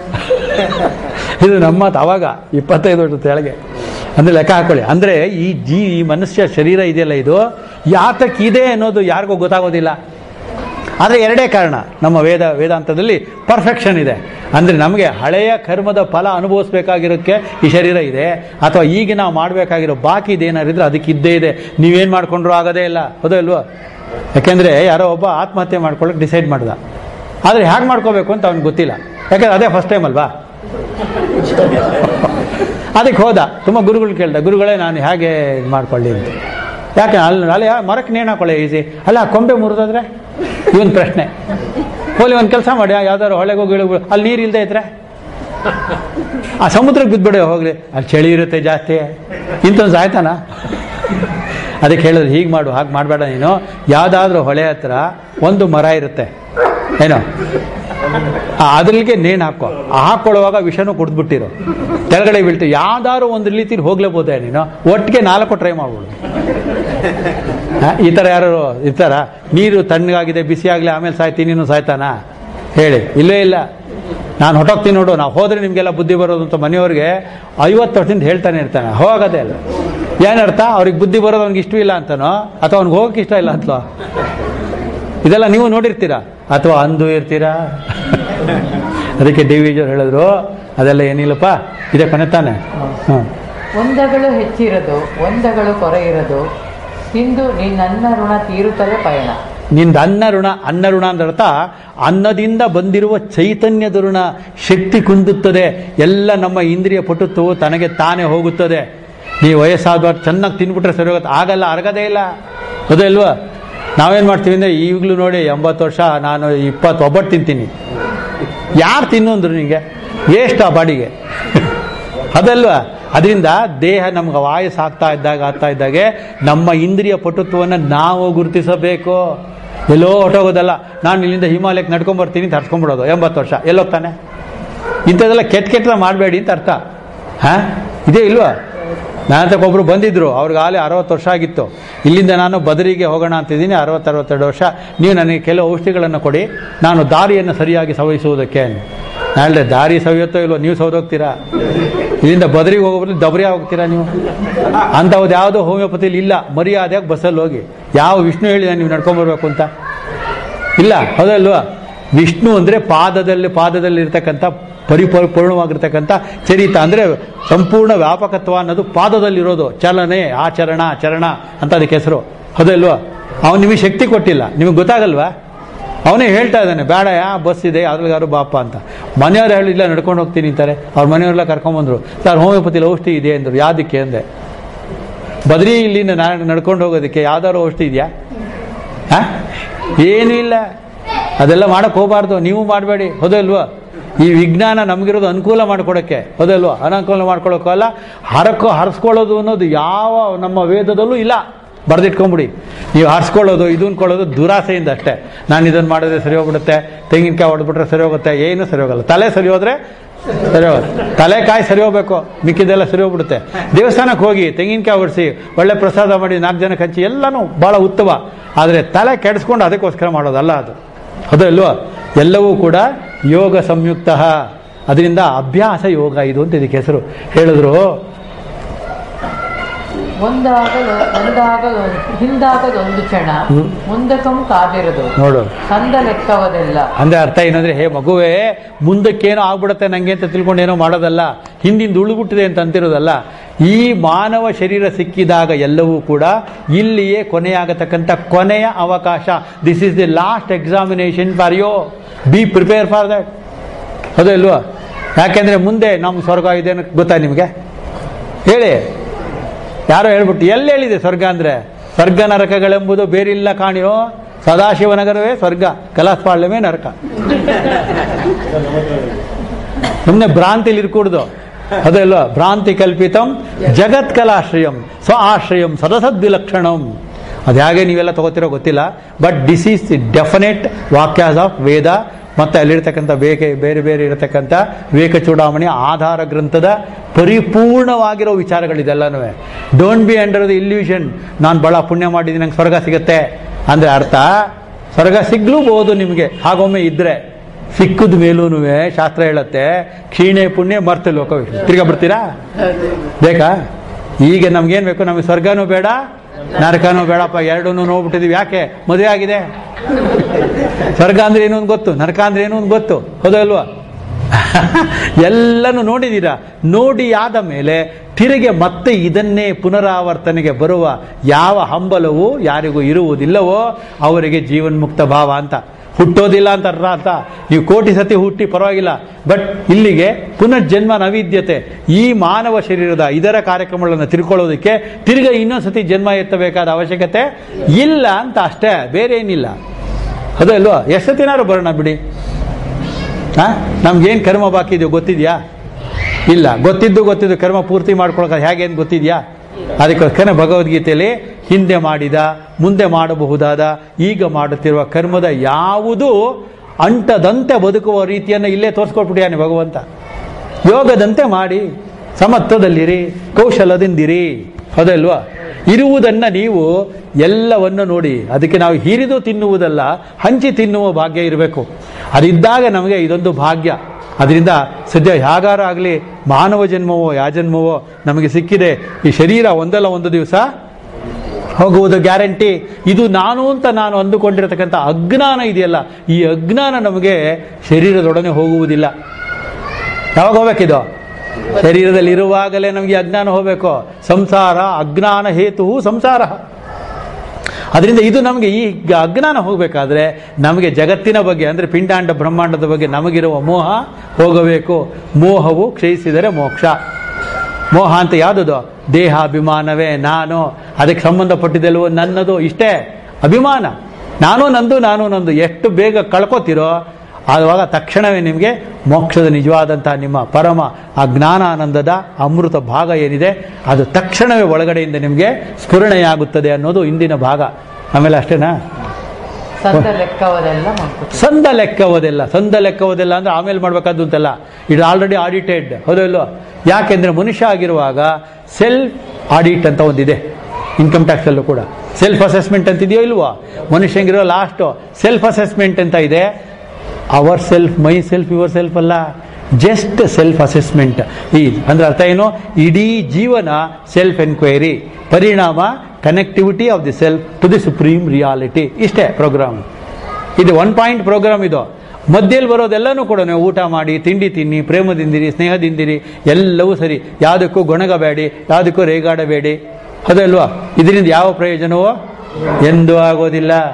ಇದು ನಮ್ಮ ಮಾತು ಅವಾಗ ಇಪ್ಪತ್ತೈದು ವರ್ಷದ ಕೆಳಗೆ ಅಂದ್ರೆ ಲೆಕ್ಕ ಹಾಕೊಳ್ಳಿ ಅಂದ್ರೆ ಈ ಜೀ ಈ ಮನುಷ್ಯ ಶರೀರ ಇದೆಯಲ್ಲ ಇದು ಯಾತಕ್ಕಿದೆ ಅನ್ನೋದು ಯಾರಿಗೂ ಗೊತ್ತಾಗೋದಿಲ್ಲ ಆದರೆ ಎರಡೇ ಕಾರಣ ನಮ್ಮ ವೇದ ವೇದಾಂತದಲ್ಲಿ ಪರ್ಫೆಕ್ಷನ್ ಇದೆ ಅಂದರೆ ನಮಗೆ ಹಳೆಯ ಕರ್ಮದ ಫಲ ಅನುಭವಿಸ್ಬೇಕಾಗಿರೋಕ್ಕೆ ಈ ಶರೀರ ಇದೆ ಅಥವಾ ಈಗ ನಾವು ಮಾಡಬೇಕಾಗಿರೋ ಬಾಕಿ ಇದೇನಾರಿದ್ರೆ ಅದಕ್ಕೆ ಇದ್ದೇ ಇದೆ ನೀವೇನು ಮಾಡ್ಕೊಂಡ್ರು ಆಗೋದೇ ಇಲ್ಲ ಹೌದಾ ಇಲ್ವೋ ಯಾಕೆಂದರೆ ಯಾರೋ ಒಬ್ಬ ಆತ್ಮಹತ್ಯೆ ಮಾಡ್ಕೊಳ್ಳೋಕೆ ಡಿಸೈಡ್ ಮಾಡ್ದ ಆದರೆ ಹೇಗೆ ಮಾಡ್ಕೋಬೇಕು ಅಂತ ಅವ್ನಿಗೆ ಗೊತ್ತಿಲ್ಲ ಯಾಕಂದ್ರೆ ಅದೇ ಫಸ್ಟ್ ಟೈಮ್ ಅಲ್ವಾ ಅದಕ್ಕೆ ಹೋದ ತುಂಬ ಗುರುಗಳು ಕೇಳ್ದ ಗುರುಗಳೇ ನಾನು ಹೇಗೆ ಇದು ಮಾಡ್ಕೊಳ್ಳಿ ಅಂತ ಯಾಕೆ ಅಲ್ಲಿ ಅಲ್ಲಿ ಮರಕ್ಕೆ ನೇಣು ಹಾಕೊಳ್ಳೆ ಈಸಿ ಅಲ್ಲ ಕೊಂಬೆ ಮುರಿದೋದ್ರೆ ಇವನ್ ಪ್ರಶ್ನೆ ಹೋಲಿ ಒಂದು ಕೆಲಸ ಮಾಡಿ ಯಾವ್ದಾದ್ರು ಹೊಳೆಗೋ ಗಿಳಿಗಳು ಅಲ್ಲಿ ನೀರು ಇಲ್ಲದೆ ಇದ್ರೆ ಆ ಸಮುದ್ರಕ್ಕೆ ಬಿದ್ದುಬಿಡೆ ಹೋಗ್ಲಿ ಅಲ್ಲಿ ಚಳಿ ಇರುತ್ತೆ ಜಾಸ್ತಿ ಇಂಥೊಂದು ಸಾಯ್ತಾನ ಅದಕ್ಕೆ ಹೇಳಿದ್ರು ಹೀಗೆ ಮಾಡು ಹಾಗೆ ಮಾಡಬೇಡ ನೀನು ಯಾವುದಾದ್ರೂ ಹೊಳೆ ಹತ್ರ ಒಂದು ಮರ ಇರುತ್ತೆ ಏನೋ ಆ, ಅದ್ರಲ್ಲಿಗೆ ನೇಣು ಹಾಕೋ ಆ ಹಾಕೊಳ್ಳುವಾಗ ವಿಷನೂ ಕುಡಿದ್ಬಿಟ್ಟಿರು ಕೆಳಗಡೆ ಬೀಳ್ತು ಯಾವ್ದಾದ್ರು ಒಂದು ರೀತಿಲಿ ಹೋಗ್ಲೇಬೋದೇ ನೀನು ಒಟ್ಟಿಗೆ ನಾಲ್ಕು ಟ್ರೈ ಮಾಡ್ಬೋದು ಆ, ಈ ಥರ ಯಾರು ಇರ್ತಾರ ನೀರು ತಣ್ಣಗಾಗಿದೆ ಬಿಸಿ ಆಗಲಿ ಆಮೇಲೆ ಸಾಯ್ತೀನಿ ನೀನು ಸಾಯ್ತಾನ ಹೇಳಿ ಇಲ್ಲೇ ಇಲ್ಲ ನಾನು ಹೊಟ್ಟೋಗ್ತೀನಿ ನೋಡು ನಾವು ಹೋದ್ರೆ ನಿಮಗೆಲ್ಲ ಬುದ್ಧಿ ಬರೋದು ಅಂತ ಮನೆಯವ್ರಿಗೆ ಐವತ್ತು ವರ್ಷದಿಂದ ಹೇಳ್ತಾನೆ ಇರ್ತಾನೆ ಹೋಗೋದೇ ಇಲ್ಲ ಏನರ್ಥ ಅವ್ರಿಗೆ ಬುದ್ಧಿ ಬರೋದು ಅವ್ನಿಗೆ ಇಷ್ಟವಿಲ್ಲ ಅಂತನೋ ಅಥವಾ ಅವ್ನಿಗೆ ಹೋಗಕ್ಕೆ ಇಷ್ಟ ಇಲ್ಲ ಅಂತಲೋ ಇದೆಲ್ಲ ನೀವು ನೋಡಿರ್ತೀರಾ ಅಥವಾ ಅಂದು ಇರ್ತೀರಾ ಅದಕ್ಕೆ ಡಿ ವಿ ಜಿಯವ್ರು ಹೇಳಿದ್ರು ಅದೆಲ್ಲ ಏನಿಲ್ಲಪ್ಪ ಇದೆ ಕೊನೆ ತಾನೆ ಹ್ಞೂ ಒಂದಗಳು ಹೆಚ್ಚಿರದು ಒಂದಗಳು ಕೊರೆ ಇರದು ಇಂದು ನಿನ್ನ ಋಣ ತೀರುತ್ತದೆ ಪಯಣ ನಿಂದ ಅನ್ನ ಋಣ ಅನ್ನ ಋಣ ಅಂದ್ರೆ ಅರ್ಥ ಅನ್ನದಿಂದ ಬಂದಿರುವ ಚೈತನ್ಯದ ಋಣ ಶಕ್ತಿ ಕುಂದುತ್ತದೆ ಎಲ್ಲ ನಮ್ಮ ಇಂದ್ರಿಯ ಪಟುತ್ವವು ತನಗೆ ತಾನೇ ಹೋಗುತ್ತದೆ ನೀವು ವಯಸ್ಸಾದವ್ರು ಚೆನ್ನಾಗಿ ತಿನ್ಬಿಟ್ರೆ ಸರಿ ಹೋಗುತ್ತೆ ಆಗಲ್ಲ ಅರಗದೇ ಇಲ್ಲ ಅದೇ ಅಲ್ವಾ ನಾವೇನು ಮಾಡ್ತೀವಿ ಅಂದರೆ ಈಗಲೂ ನೋಡಿ ಎಂಬತ್ತು ವರ್ಷ ನಾನು ಇಪ್ಪತ್ತು ಒಬ್ಬಟ್ಟು ತಿಂತೀನಿ ಯಾರು ತಿನ್ನು ಅಂದ್ರು ನಿಮಗೆ ವೇಸ್ಟ್ ಆ ಬಾಡಿಗೆ ಅದಲ್ವಾ ಅದರಿಂದ ದೇಹ ನಮ್ಗೆ ವಾಯಸ್ ಆಗ್ತಾ ಇದ್ದಾಗ ಆಗ್ತಾ ಇದ್ದಾಗೆ ನಮ್ಮ ಇಂದ್ರಿಯ ಪಟುತ್ವವನ್ನು ನಾವು ಗುರುತಿಸಬೇಕು ಎಲ್ಲೋ ಹೊಟ್ಟೋಗೋದಲ್ಲ ನಾನು ಇಲ್ಲಿಂದ ಹಿಮಾಲಯಕ್ಕೆ ನಡ್ಕೊಂಬರ್ತೀನಿ ಅಂತ ಹರ್ಸ್ಕೊಂಡ್ಬಿಡೋದು ಎಂಬತ್ತು ವರ್ಷ ಎಲ್ಲೋಗ್ತಾನೆ ಇಂಥದ್ದೆಲ್ಲ ಕೆಟ್ಟ ಕೆಟ್ಟ ಮಾಡಬೇಡಿ ಅಂತ ಅರ್ಥ ಹಾಂ ಇದೇ ಇಲ್ವಾ ನನ್ನ ಒಬ್ಬರು ಬಂದಿದ್ರು ಅವ್ರಿಗೆ ಆಲೇ ಅರವತ್ತು ವರ್ಷ ಆಗಿತ್ತು ಇಲ್ಲಿಂದ ನಾನು ಬದರಿಗೆ ಹೋಗೋಣ ಅಂತಿದ್ದೀನಿ ಅರವತ್ತು ಅರವತ್ತೆರಡು ವರ್ಷ ನೀವು ನನಗೆ ಕೆಲವು ಔಷಧಿಗಳನ್ನು ಕೊಡಿ ನಾನು ದಾರಿಯನ್ನು ಸರಿಯಾಗಿ ಸವಹಿಸುವುದಕ್ಕೆ ನಾನು ಹೇಳಿದೆ ದಾರಿ ಸವಿಯುತ್ತೋ ಇಲ್ವೋ ನೀವು ಸೌದೋಗ್ತೀರಾ ಇಲ್ಲಿಂದ ಬದರಿಗೆ ಹೋಗೋಬಲ್ಲಿ ದಬರಿಯ ಹೋಗ್ತೀರಾ ನೀವು ಅಂಥವ್ದು ಯಾವುದೋ ಹೋಮಿಯೋಪತಿಲಿ ಇಲ್ಲ ಮರ್ಯಾದೆಯಾಗಿ ಬಸ್ಸಲ್ಲಿ ಹೋಗಿ ಯಾವ ವಿಷ್ಣು ಹೇಳಿದ ನೀವು ನಡ್ಕೊಂಬರ್ಬೇಕು ಅಂತ ಇಲ್ಲ ಹೌದಲ್ವಾ ವಿಷ್ಣು ಅಂದರೆ ಪಾದದಲ್ಲಿ ಪಾದದಲ್ಲಿ ಇರ್ತಕ್ಕಂಥ ಪರಿಪೂರ್ಣವಾಗಿರ್ತಕ್ಕಂಥ ಚರಿತ ಅಂದರೆ ಸಂಪೂರ್ಣ ವ್ಯಾಪಕತ್ವ ಅನ್ನೋದು ಪಾದದಲ್ಲಿರೋದು ಚಲನೆ ಆಚರಣ ಚರಣ ಅಂತ ಅದಕ್ಕೆ ಹೆಸರು ಹೌದಲ್ವಾ ಅವನು ನಿಮಗೆ ಶಕ್ತಿ ಕೊಟ್ಟಿಲ್ಲ ನಿಮಗೆ ಗೊತ್ತಾಗಲ್ವಾ ಅವನೇ ಹೇಳ್ತಾ ಇದ್ದಾನೆ ಬೇಡ ಯಾ ಬಸ್ ಇದೆ ಯಾವ್ದ್ರಲ್ಲಾರು ಬಾಪ ಅಂತ ಮನೆಯವ್ರು ಹೇಳಿ ಇಲ್ಲ ನಡ್ಕೊಂಡು ಹೋಗ್ತೀನಿ ಅಂತಾರೆ ಅವ್ರ ಮನೆಯವರೆಲ್ಲ ಕರ್ಕೊಂಬಂದ್ರು ಸರ್ ಹೋಮಿಯೋಪತಿಲಿ ಔಷಧಿ ಇದೆ ಅಂದರು ಯಾವ್ದಕ್ಕೆ ಅಂದೆ ಬದ್ರಿ ಇಲ್ಲಿಂದ ನಾನು ನಡ್ಕೊಂಡು ಹೋಗೋದಕ್ಕೆ ಯಾವ್ದಾದ್ರು ಔಷಧಿ ಇದೆಯಾ ಹಾ ಏನೂ ಇಲ್ಲ ಅದೆಲ್ಲ ಮಾಡಕ್ ಹೋಗಬಾರ್ದು ನೀವು ಮಾಡಬೇಡಿ ಹೌದಲ್ವಾ ಈ ವಿಜ್ಞಾನ ನಮಗಿರೋದು ಅನುಕೂಲ ಮಾಡ್ಕೊಡಕ್ಕೆ ಹೌದಲ್ವಾ ಅನಾನುಕೂಲ ಮಾಡ್ಕೊಳಕ್ಕಲ್ಲ ಹರಕೋ ಹರಿಸ್ಕೊಳ್ಳೋದು ಅನ್ನೋದು ಯಾವ ನಮ್ಮ ವೇದದಲ್ಲೂ ಇಲ್ಲ ಬರೆದಿಟ್ಕೊಂಬಿಡಿ ನೀವು ಹರಿಸ್ಕೊಳ್ಳೋದು ಇದನ್ನ ಕೊಳ್ಳೋದು ದುರಾಸೆಯಿಂದ ಅಷ್ಟೇ ನಾನು ಇದನ್ನು ಮಾಡಿದ್ರೆ ಸರಿ ಹೋಗ್ಬಿಡುತ್ತೆ ತೆಂಗಿನಕಾಯಿ ಹೊಡೆದ್ಬಿಟ್ರೆ ಸರಿ ಹೋಗುತ್ತೆ ಏನು ಸರಿ ಹೋಗಲ್ಲ ತಲೆ ಸರಿ ಹೋದ್ರೆ ಸರಿ ಹೋಗುತ್ತೆ ತಲೆ ಕಾಯಿ ಸರಿ ಹೋಗ್ಬೇಕು ಮಿಕ್ಕಿದೆಲ್ಲ ಸರಿ ಹೋಗ್ಬಿಡುತ್ತೆ ದೇವಸ್ಥಾನಕ್ಕೆ ಹೋಗಿ ತೆಂಗಿನಕಾಯಿ ಹೊಡಿಸಿ ಒಳ್ಳೆ ಪ್ರಸಾದ ಮಾಡಿ ನಾಲ್ಕು ಜನಕ್ಕೆ ಹಂಚಿ ಎಲ್ಲನೂ ಭಾಳ ಉತ್ತಮ ಆದರೆ ತಲೆ ಕೆಡಿಸ್ಕೊಂಡು ಅದಕ್ಕೋಸ್ಕರ ಮಾಡೋದಲ್ಲ ಅದು ಹೌದಲ್ವಾ ಎಲ್ಲವೂ ಕೂಡ ಯೋಗ ಸಂಯುಕ್ತ ಅದರಿಂದ ಅಭ್ಯಾಸ ಯೋಗ ಇದು ಅಂತ ಇದಕ್ಕೆ ಹೆಸರು ಹೇಳಿದ್ರು ಒಂದಾಗಲು ಒಂದಾಗಲು ಹಿಂದಾಗದೊಂದು ಕ್ಷಣ ಮುಂದಕಂ ಕಾದಿರದು ನೋಡು ಸಂದ ಲೆಕ್ಕವದೆಲ್ಲ ಅಂದ್ರೆ ಅರ್ಥ ಏನಂದ್ರೆ ಹೇ ಮಗುವೇ ಮುಂದಕ್ಕೇನೋ ಆಗ್ಬಿಡುತ್ತೆ ನಂಗೆ ಅಂತ ತಿಳ್ಕೊಂಡು ಏನೋ ಮಾಡೋದಲ್ಲ ಹಿಂದಿಂದ ಉಳುಬಿಟ್ಟಿದೆ ಅಂತ ಅಂತಿರೋದಲ್ಲ ಈ ಮಾನವ ಶರೀರ ಸಿಕ್ಕಿದಾಗ ಎಲ್ಲವೂ ಕೂಡ ಇಲ್ಲಿಯೇ ಕೊನೆಯಾಗತಕ್ಕಂಥ ಕೊನೆಯ ಅವಕಾಶ this is the last examination for you be prepare for that ಹೌದಾ ಇಲ್ವಾ ಯಾಕೆಂದ್ರೆ ಮುಂದೆ ನಮ್ಮ ಸ್ವರ್ಗ ಇದೆ ಅನ್ನೋದು ಗೊತ್ತಾ ನಿಮಗೆ ಹೇಳಿ ಯಾರೋ ಹೇಳ್ಬಿಟ್ಟು ಎಲ್ಲಿ ಹೇಳಿದೆ ಸ್ವರ್ಗ ಅಂದ್ರೆ ಸ್ವರ್ಗ ನರಕಗಳೆಂಬುದು ಬೇರಿಲ್ಲ ಕಾಣಿಯೋ ಸದಾಶಿವ ನಗರವೇ ಸ್ವರ್ಗ ಕಲಾಸ್ಪಾಳ್ಯವೇ ನರಕ ಸುಮ್ಮನೆ ಭ್ರಾಂತಿಲಿ ಇರ್ಕೂಡ್ದು ಅದಲ್ವಾ ಭ್ರಾಂತಿ ಕಲ್ಪಿತಂ ಜಗತ್ ಕಲಾಶ್ರಯಂ ಸ್ವ ಆಶ್ರಯಂ ಸದಸದ್ವಿಲಕ್ಷಣಂ ಅದು ಹೇಗೆ ನೀವೆಲ್ಲ ತಗೋತಿರೋ ಗೊತ್ತಿಲ್ಲ but this is the definite ವಾಕ್ಯಾಸ್ ಆಫ್ ವೇದ ಮತ್ತೆ ಅಲ್ಲಿರ್ತಕ್ಕಂಥ ಬೇಕೆ ಬೇರೆ ಬೇರೆ ಇರತಕ್ಕಂಥ ವಿವೇಕ ಚೂಡಾಮಣಿ ಆಧಾರ ಗ್ರಂಥದ ಪರಿಪೂರ್ಣವಾಗಿರೋ ವಿಚಾರಗಳಿದೆಲ್ಲನೂ don't be under the illusion ನಾನು ಬಹಳ ಪುಣ್ಯ ಮಾಡಿದ್ದೀನಿ ನಂಗೆ ಸ್ವರ್ಗ ಸಿಗುತ್ತೆ ಅಂದ್ರೆ ಅರ್ಥ ಸ್ವರ್ಗ ಸಿಗ್ಲೂಬಹುದು ನಿಮಗೆ ಹಾಗೊಮ್ಮೆ ಇದ್ರೆ ಸಿಕ್ಕದ ಮೇಲೂ ಶಾಸ್ತ್ರ ಹೇಳುತ್ತೆ ಕ್ಷೀಣೆ ಪುಣ್ಯ ಮರ್ತ ಲೋಕ ತಿರ್ಗಾ ಬರ್ತೀರಾ ಬೇಕಾ ಈಗ ನಮ್ಗೇನ್ ಬೇಕು ನಮಗೆ ಸ್ವರ್ಗನೂ ಬೇಡ ನರಕನೂ ಬೇಡಪ್ಪ ಎರಡನ್ನೂ ನೋಡ್ಬಿಟ್ಟಿದೀವಿ ಯಾಕೆ ಮದುವೆ ಆಗಿದೆ ಸ್ವರ್ಗ ಅಂದ್ರೆ ಏನು ಅಂತ ಗೊತ್ತು ನರಕ ಅಂದ್ರೆ ಏನು ಅಂತ ಗೊತ್ತು ಹೌದಲ್ವಾ ಎಲ್ಲನೂ ನೋಡಿದೀರಾ ನೋಡಿ ಆದ ಮೇಲೆ ತಿರುಗಿ ಮತ್ತೆ ಇದನ್ನೇ ಪುನರಾವರ್ತನೆಗೆ ಬರುವ ಯಾವ ಹಂಬಲವು ಯಾರಿಗೂ ಇರುವುದಿಲ್ಲವೋ ಅವರಿಗೆ ಜೀವನ್ಮುಕ್ತ ಭಾವ ಅಂತ ಹುಟ್ಟೋದಿಲ್ಲ ಅಂತ ಅರ್ಥ ನೀವು ಕೋಟಿ ಸತಿ ಹುಟ್ಟಿ ಪರವಾಗಿಲ್ಲ ಬಟ್ ಇಲ್ಲಿಗೆ ಪುನರ್ಜನ್ಮ ನವೀದ್ಯತೆ ಈ ಮಾನವ ಶರೀರದ ಇದರ ಕಾರ್ಯಕ್ರಮಗಳನ್ನು ತಿಳ್ಕೊಳ್ಳೋದಕ್ಕೆ ತಿರ್ಗ ಇನ್ನೊಂದು ಸತಿ ಜನ್ಮ ಎತ್ತಬೇಕಾದ ಅವಶ್ಯಕತೆ ಇಲ್ಲ ಅಂತ ಅಷ್ಟೇ ಬೇರೆ ಏನಿಲ್ಲ ಅದೇ ಅಲ್ವಾ ಎಷ್ಟು ಸತಿನಾರು ಬರೋಣ ಬಿಡಿ ಹಾ ನಮ್ಗೇನು ಕರ್ಮ ಬಾಕಿ ಇದೆಯೋ ಗೊತ್ತಿದ್ಯಾ ಇಲ್ಲ ಗೊತ್ತಿದ್ದು ಗೊತ್ತಿದ್ದು ಕರ್ಮ ಪೂರ್ತಿ ಮಾಡ್ಕೊಳಕ ಹೇಗೇನು ಗೊತ್ತಿದ್ಯಾ ಅದಕ್ಕೋಸ್ಕರ ಭಗವದ್ಗೀತೆಯಲ್ಲಿ ಹಿಂದೆ ಮಾಡಿದ ಮುಂದೆ ಮಾಡಬಹುದಾದ ಈಗ ಮಾಡುತ್ತಿರುವ ಕರ್ಮದ ಯಾವುದು ಅಂಟದಂತೆ ಬದುಕುವ ರೀತಿಯನ್ನು ಇಲ್ಲೇ ತೋರಿಸ್ಕೊಟ್ಬಿಟ್ಟಿಯಾನೆ ಭಗವಂತ ಯೋಗದಂತೆ ಮಾಡಿ ಸಮತ್ವದಲ್ಲಿರಿ ಕೌಶಲದಿಂದಿರಿ ಹೌದಲ್ವಾ ಇರುವುದನ್ನ ನೀವು ಎಲ್ಲವನ್ನು ನೋಡಿ ಅದಕ್ಕೆ ನಾವು ಹಿರಿದು ತಿನ್ನುವುದಲ್ಲ ಹಂಚಿ ತಿನ್ನುವ ಭಾಗ್ಯ ಇರಬೇಕು ಅದಿದ್ದಾಗ ನಮಗೆ ಇದೊಂದು ಭಾಗ್ಯ ಅದರಿಂದ ಸದ್ಯ ಹೇಗಾರ ಆಗಲಿ ಮಾನವ ಜನ್ಮವೋ ಯಾ ಜನ್ಮವೋ ನಮಗೆ ಸಿಕ್ಕಿದೆ ಈ ಶರೀರ ಒಂದಲ್ಲ ಒಂದು ದಿವಸ ಹೋಗುವುದು ಗ್ಯಾರಂಟಿ ಇದು ನಾನು ಅಂತ ನಾನು ಅಂದುಕೊಂಡಿರತಕ್ಕಂಥ ಅಜ್ಞಾನ ಇದೆಯಲ್ಲ ಈ ಅಜ್ಞಾನ ನಮಗೆ ಶರೀರದೊಡನೆ ಹೋಗುವುದಿಲ್ಲ ಯಾವಾಗ ಹೋಗ್ಬೇಕಿದು ಶರೀರದಲ್ಲಿ ಇರುವಾಗಲೇ ನಮಗೆ ಅಜ್ಞಾನ ಹೋಗಬೇಕು ಸಂಸಾರ ಅಜ್ಞಾನ ಹೇತು ಸಂಸಾರ ಅದರಿಂದ ಇದು ನಮಗೆ ಈ ಅಜ್ಞಾನ ಹೋಗಬೇಕಾದ್ರೆ ನಮಗೆ ಜಗತ್ತಿನ ಬಗ್ಗೆ ಅಂದರೆ ಪಿಂಡಾಂಡ ಬ್ರಹ್ಮಾಂಡದ ಬಗ್ಗೆ ನಮಗಿರುವ ಮೋಹ ಹೋಗಬೇಕು ಮೋಹವು ಕ್ಷಯಿಸಿದರೆ ಮೋಕ್ಷ ಮೋಹ ಅಂತ ಯಾವುದದು ದೇಹಾಭಿಮಾನವೇ ನಾನು ಅದಕ್ಕೆ ಸಂಬಂಧಪಟ್ಟಿದ್ದೆಲ್ಲವೋ ನನ್ನದು ಇಷ್ಟೇ ಅಭಿಮಾನ ನಾನು ನಂದು ನಾನು ನಂದು ಎಷ್ಟು ಬೇಗ ಕಳ್ಕೊತಿರೋ ಆವಾಗ ತಕ್ಷಣವೇ ನಿಮಗೆ ಮೋಕ್ಷದ ನಿಜವಾದಂತಹ ನಿಮ್ಮ ಪರಮ ಆ ಜ್ಞಾನಾನಂದದ ಅಮೃತ ಭಾಗ ಏನಿದೆ ಅದು ತಕ್ಷಣವೇ ಒಳಗಡೆಯಿಂದ ನಿಮಗೆ ಸ್ಫುರಣೆಯಾಗುತ್ತದೆ ಅನ್ನೋದು ಇಂದಿನ ಭಾಗ ಆಮೇಲೆ ಅಷ್ಟೇನಾ ಸಂದ ಲೆಕ್ಕವದೆಲ್ಲ ಮಂಕುತಿ ಸಂದ ಲೆಕ್ಕವದೆಲ್ಲ ಸಂದ ಲೆಕ್ಕವದೆಲ್ಲ ಅಂದ್ರೆ ಆಮೇಲೆ ಮಾಡ್ಬೇಕಾದ್ದು ಅಂತಲ್ಲ ಇದು ಆಲ್ರೆಡಿ ಆಡಿಟೆಡ್ ಹೌದೋ ಇಲ್ಲೋ ಯಾಕೆಂದ್ರೆ ಮನುಷ್ಯ ಆಗಿರುವಾಗ ಸೆಲ್ಫ್ ಆಡಿಟ್ ಅಂತ ಒಂದಿದೆ ಇನ್ಕಮ್ ಟ್ಯಾಕ್ಸ್ ಅಲ್ಲೂ ಕೂಡ ಸೆಲ್ಫ್ ಅಸೆಸ್ಮೆಂಟ್ ಅಂತಿದೆಯೋ ಇಲ್ವೋ ಮನುಷ್ಯಂಗಿರೋ ಲಾಸ್ಟ್ ಸೆಲ್ಫ್ ಅಸೆಸ್ಮೆಂಟ್ ಅಂತ ಇದೆ ourself myself yourself ಅಲ್ಲ ಜಸ್ಟ್ ಸೆಲ್ಫ್ ಅಸೆಸ್ಮೆಂಟ್ ಈ ಅಂದ್ರೆ ಅರ್ಥ ಏನು ಇಡೀ ಜೀವನ ಸೆಲ್ಫ್ ಎನ್ಕ್ವೈರಿ ಪರಿಣಾಮ connectivity of the self to the supreme reality ಇಷ್ಟೇ ಪ್ರೋಗ್ರಾಮ್ ಇದು ಒನ್ ಪಾಯಿಂಟ್ ಪ್ರೋಗ್ರಾಮ್ ಇದು ಮಧ್ಯದಲ್ಲಿ ಬರೋದೆಲ್ಲನೂ ಕೂಡ ನೀವು ಊಟ ಮಾಡಿ ತಿಂಡಿ ತಿನ್ನಿ ಪ್ರೇಮದಿಂದಿರಿ ಸ್ನೇಹದಿಂದಿರಿ ಎಲ್ಲವೂ ಸರಿ ಯಾವುದಕ್ಕೂ ಗೊಣಗಬೇಡಿ ಯಾವುದಕ್ಕೂ ರೇಗಾಡಬೇಡಿ ಅದಲ್ವಾ ಇದರಿಂದ ಯಾವ ಪ್ರಯೋಜನವೋ ಎಂದೂ ಆಗೋದಿಲ್ಲ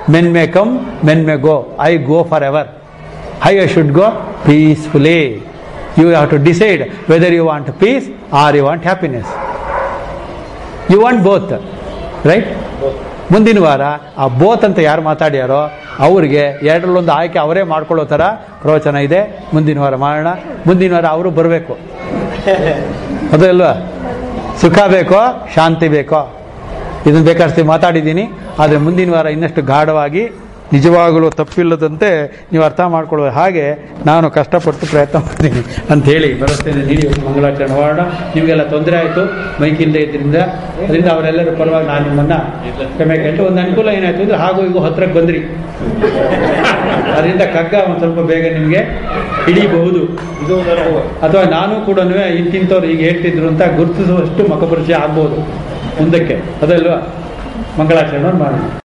men may come men may go I go forever high I should go peacefully you have to decide whether you want peace or you want happiness you want both right ಮುಂದಿನ ವಾರ ಆ both ಅಂತ ಯಾರು ಮಾತಾಡ್ಯಾರೋ ಅವ್ರಿಗೆ ಎರಡರಲ್ಲೊಂದು ಆಯ್ಕೆ ಅವರೇ ಮಾಡ್ಕೊಳ್ಳೋ ಥರ ಪ್ರವಚನ ಇದೆ ಮುಂದಿನ ವಾರ ಮಾಡೋಣ ಮುಂದಿನ ವಾರ ಅವರು ಬರಬೇಕು ಅದಲ್ವಾ ಸುಖ ಬೇಕೋ ಶಾಂತಿ ಬೇಕೋ ಇದನ್ನು ಬೇಕಾದಷ್ಟು ಮಾತಾಡಿದ್ದೀನಿ ಆದರೆ ಮುಂದಿನ ವಾರ ಇನ್ನಷ್ಟು ಗಾಢವಾಗಿ ನಿಜವಾಗಲೂ ತಪ್ಪಿಲ್ಲದಂತೆ ನೀವು ಅರ್ಥ ಮಾಡ್ಕೊಳ್ಳೋ ಹಾಗೆ ನಾನು ಕಷ್ಟಪಟ್ಟು ಪ್ರಯತ್ನ ಮಾಡ್ತೀನಿ ಅಂತ ಹೇಳಿ ಭರವಸೆಯಿಂದ ನೀಡಿ ಇವತ್ತು ಮಂಗಳಾಚರಣೆ ಮಾಡೋಣ ನಿಮಗೆಲ್ಲ ತೊಂದರೆ ಆಯಿತು ಮೈಕ್ ಇಲ್ಲದೆ ಇದ್ರಿಂದ ಅದರಿಂದ ಅವರೆಲ್ಲರ ಪರವಾಗಿ ನಾನು ನಿಮ್ಮನ್ನ ಕ್ಷಮೆ ಕೇಳ್ತು ಒಂದು ಅನುಕೂಲ ಏನಾಯ್ತು ಅಂದ್ರೆ ಹಾಗೂ ಈಗ ಹತ್ರಕ್ಕೆ ಬಂದ್ರಿ ಅದರಿಂದ ಕಗ್ಗ ಒಂದು ಸ್ವಲ್ಪ ಬೇಗ ನಿಮಗೆ ಹಿಡಿಬಹುದು ಇದು ಒಂದು ಅನುಭವ ಅಥವಾ ನಾನು ಕೂಡ ಇಂತಿಂಥವ್ರು ಈಗ ಹೇಳ್ತಿದ್ರು ಅಂತ ಗುರುತಿಸುವಷ್ಟು ಮುಖಪರಿಚಯ ಆಗ್ಬೋದು ಮುಂದಕ್ಕೆ ಅದಲ್ವಾ ಮಂಗಳಾಚರಣೆ ಮಾಡೋಣ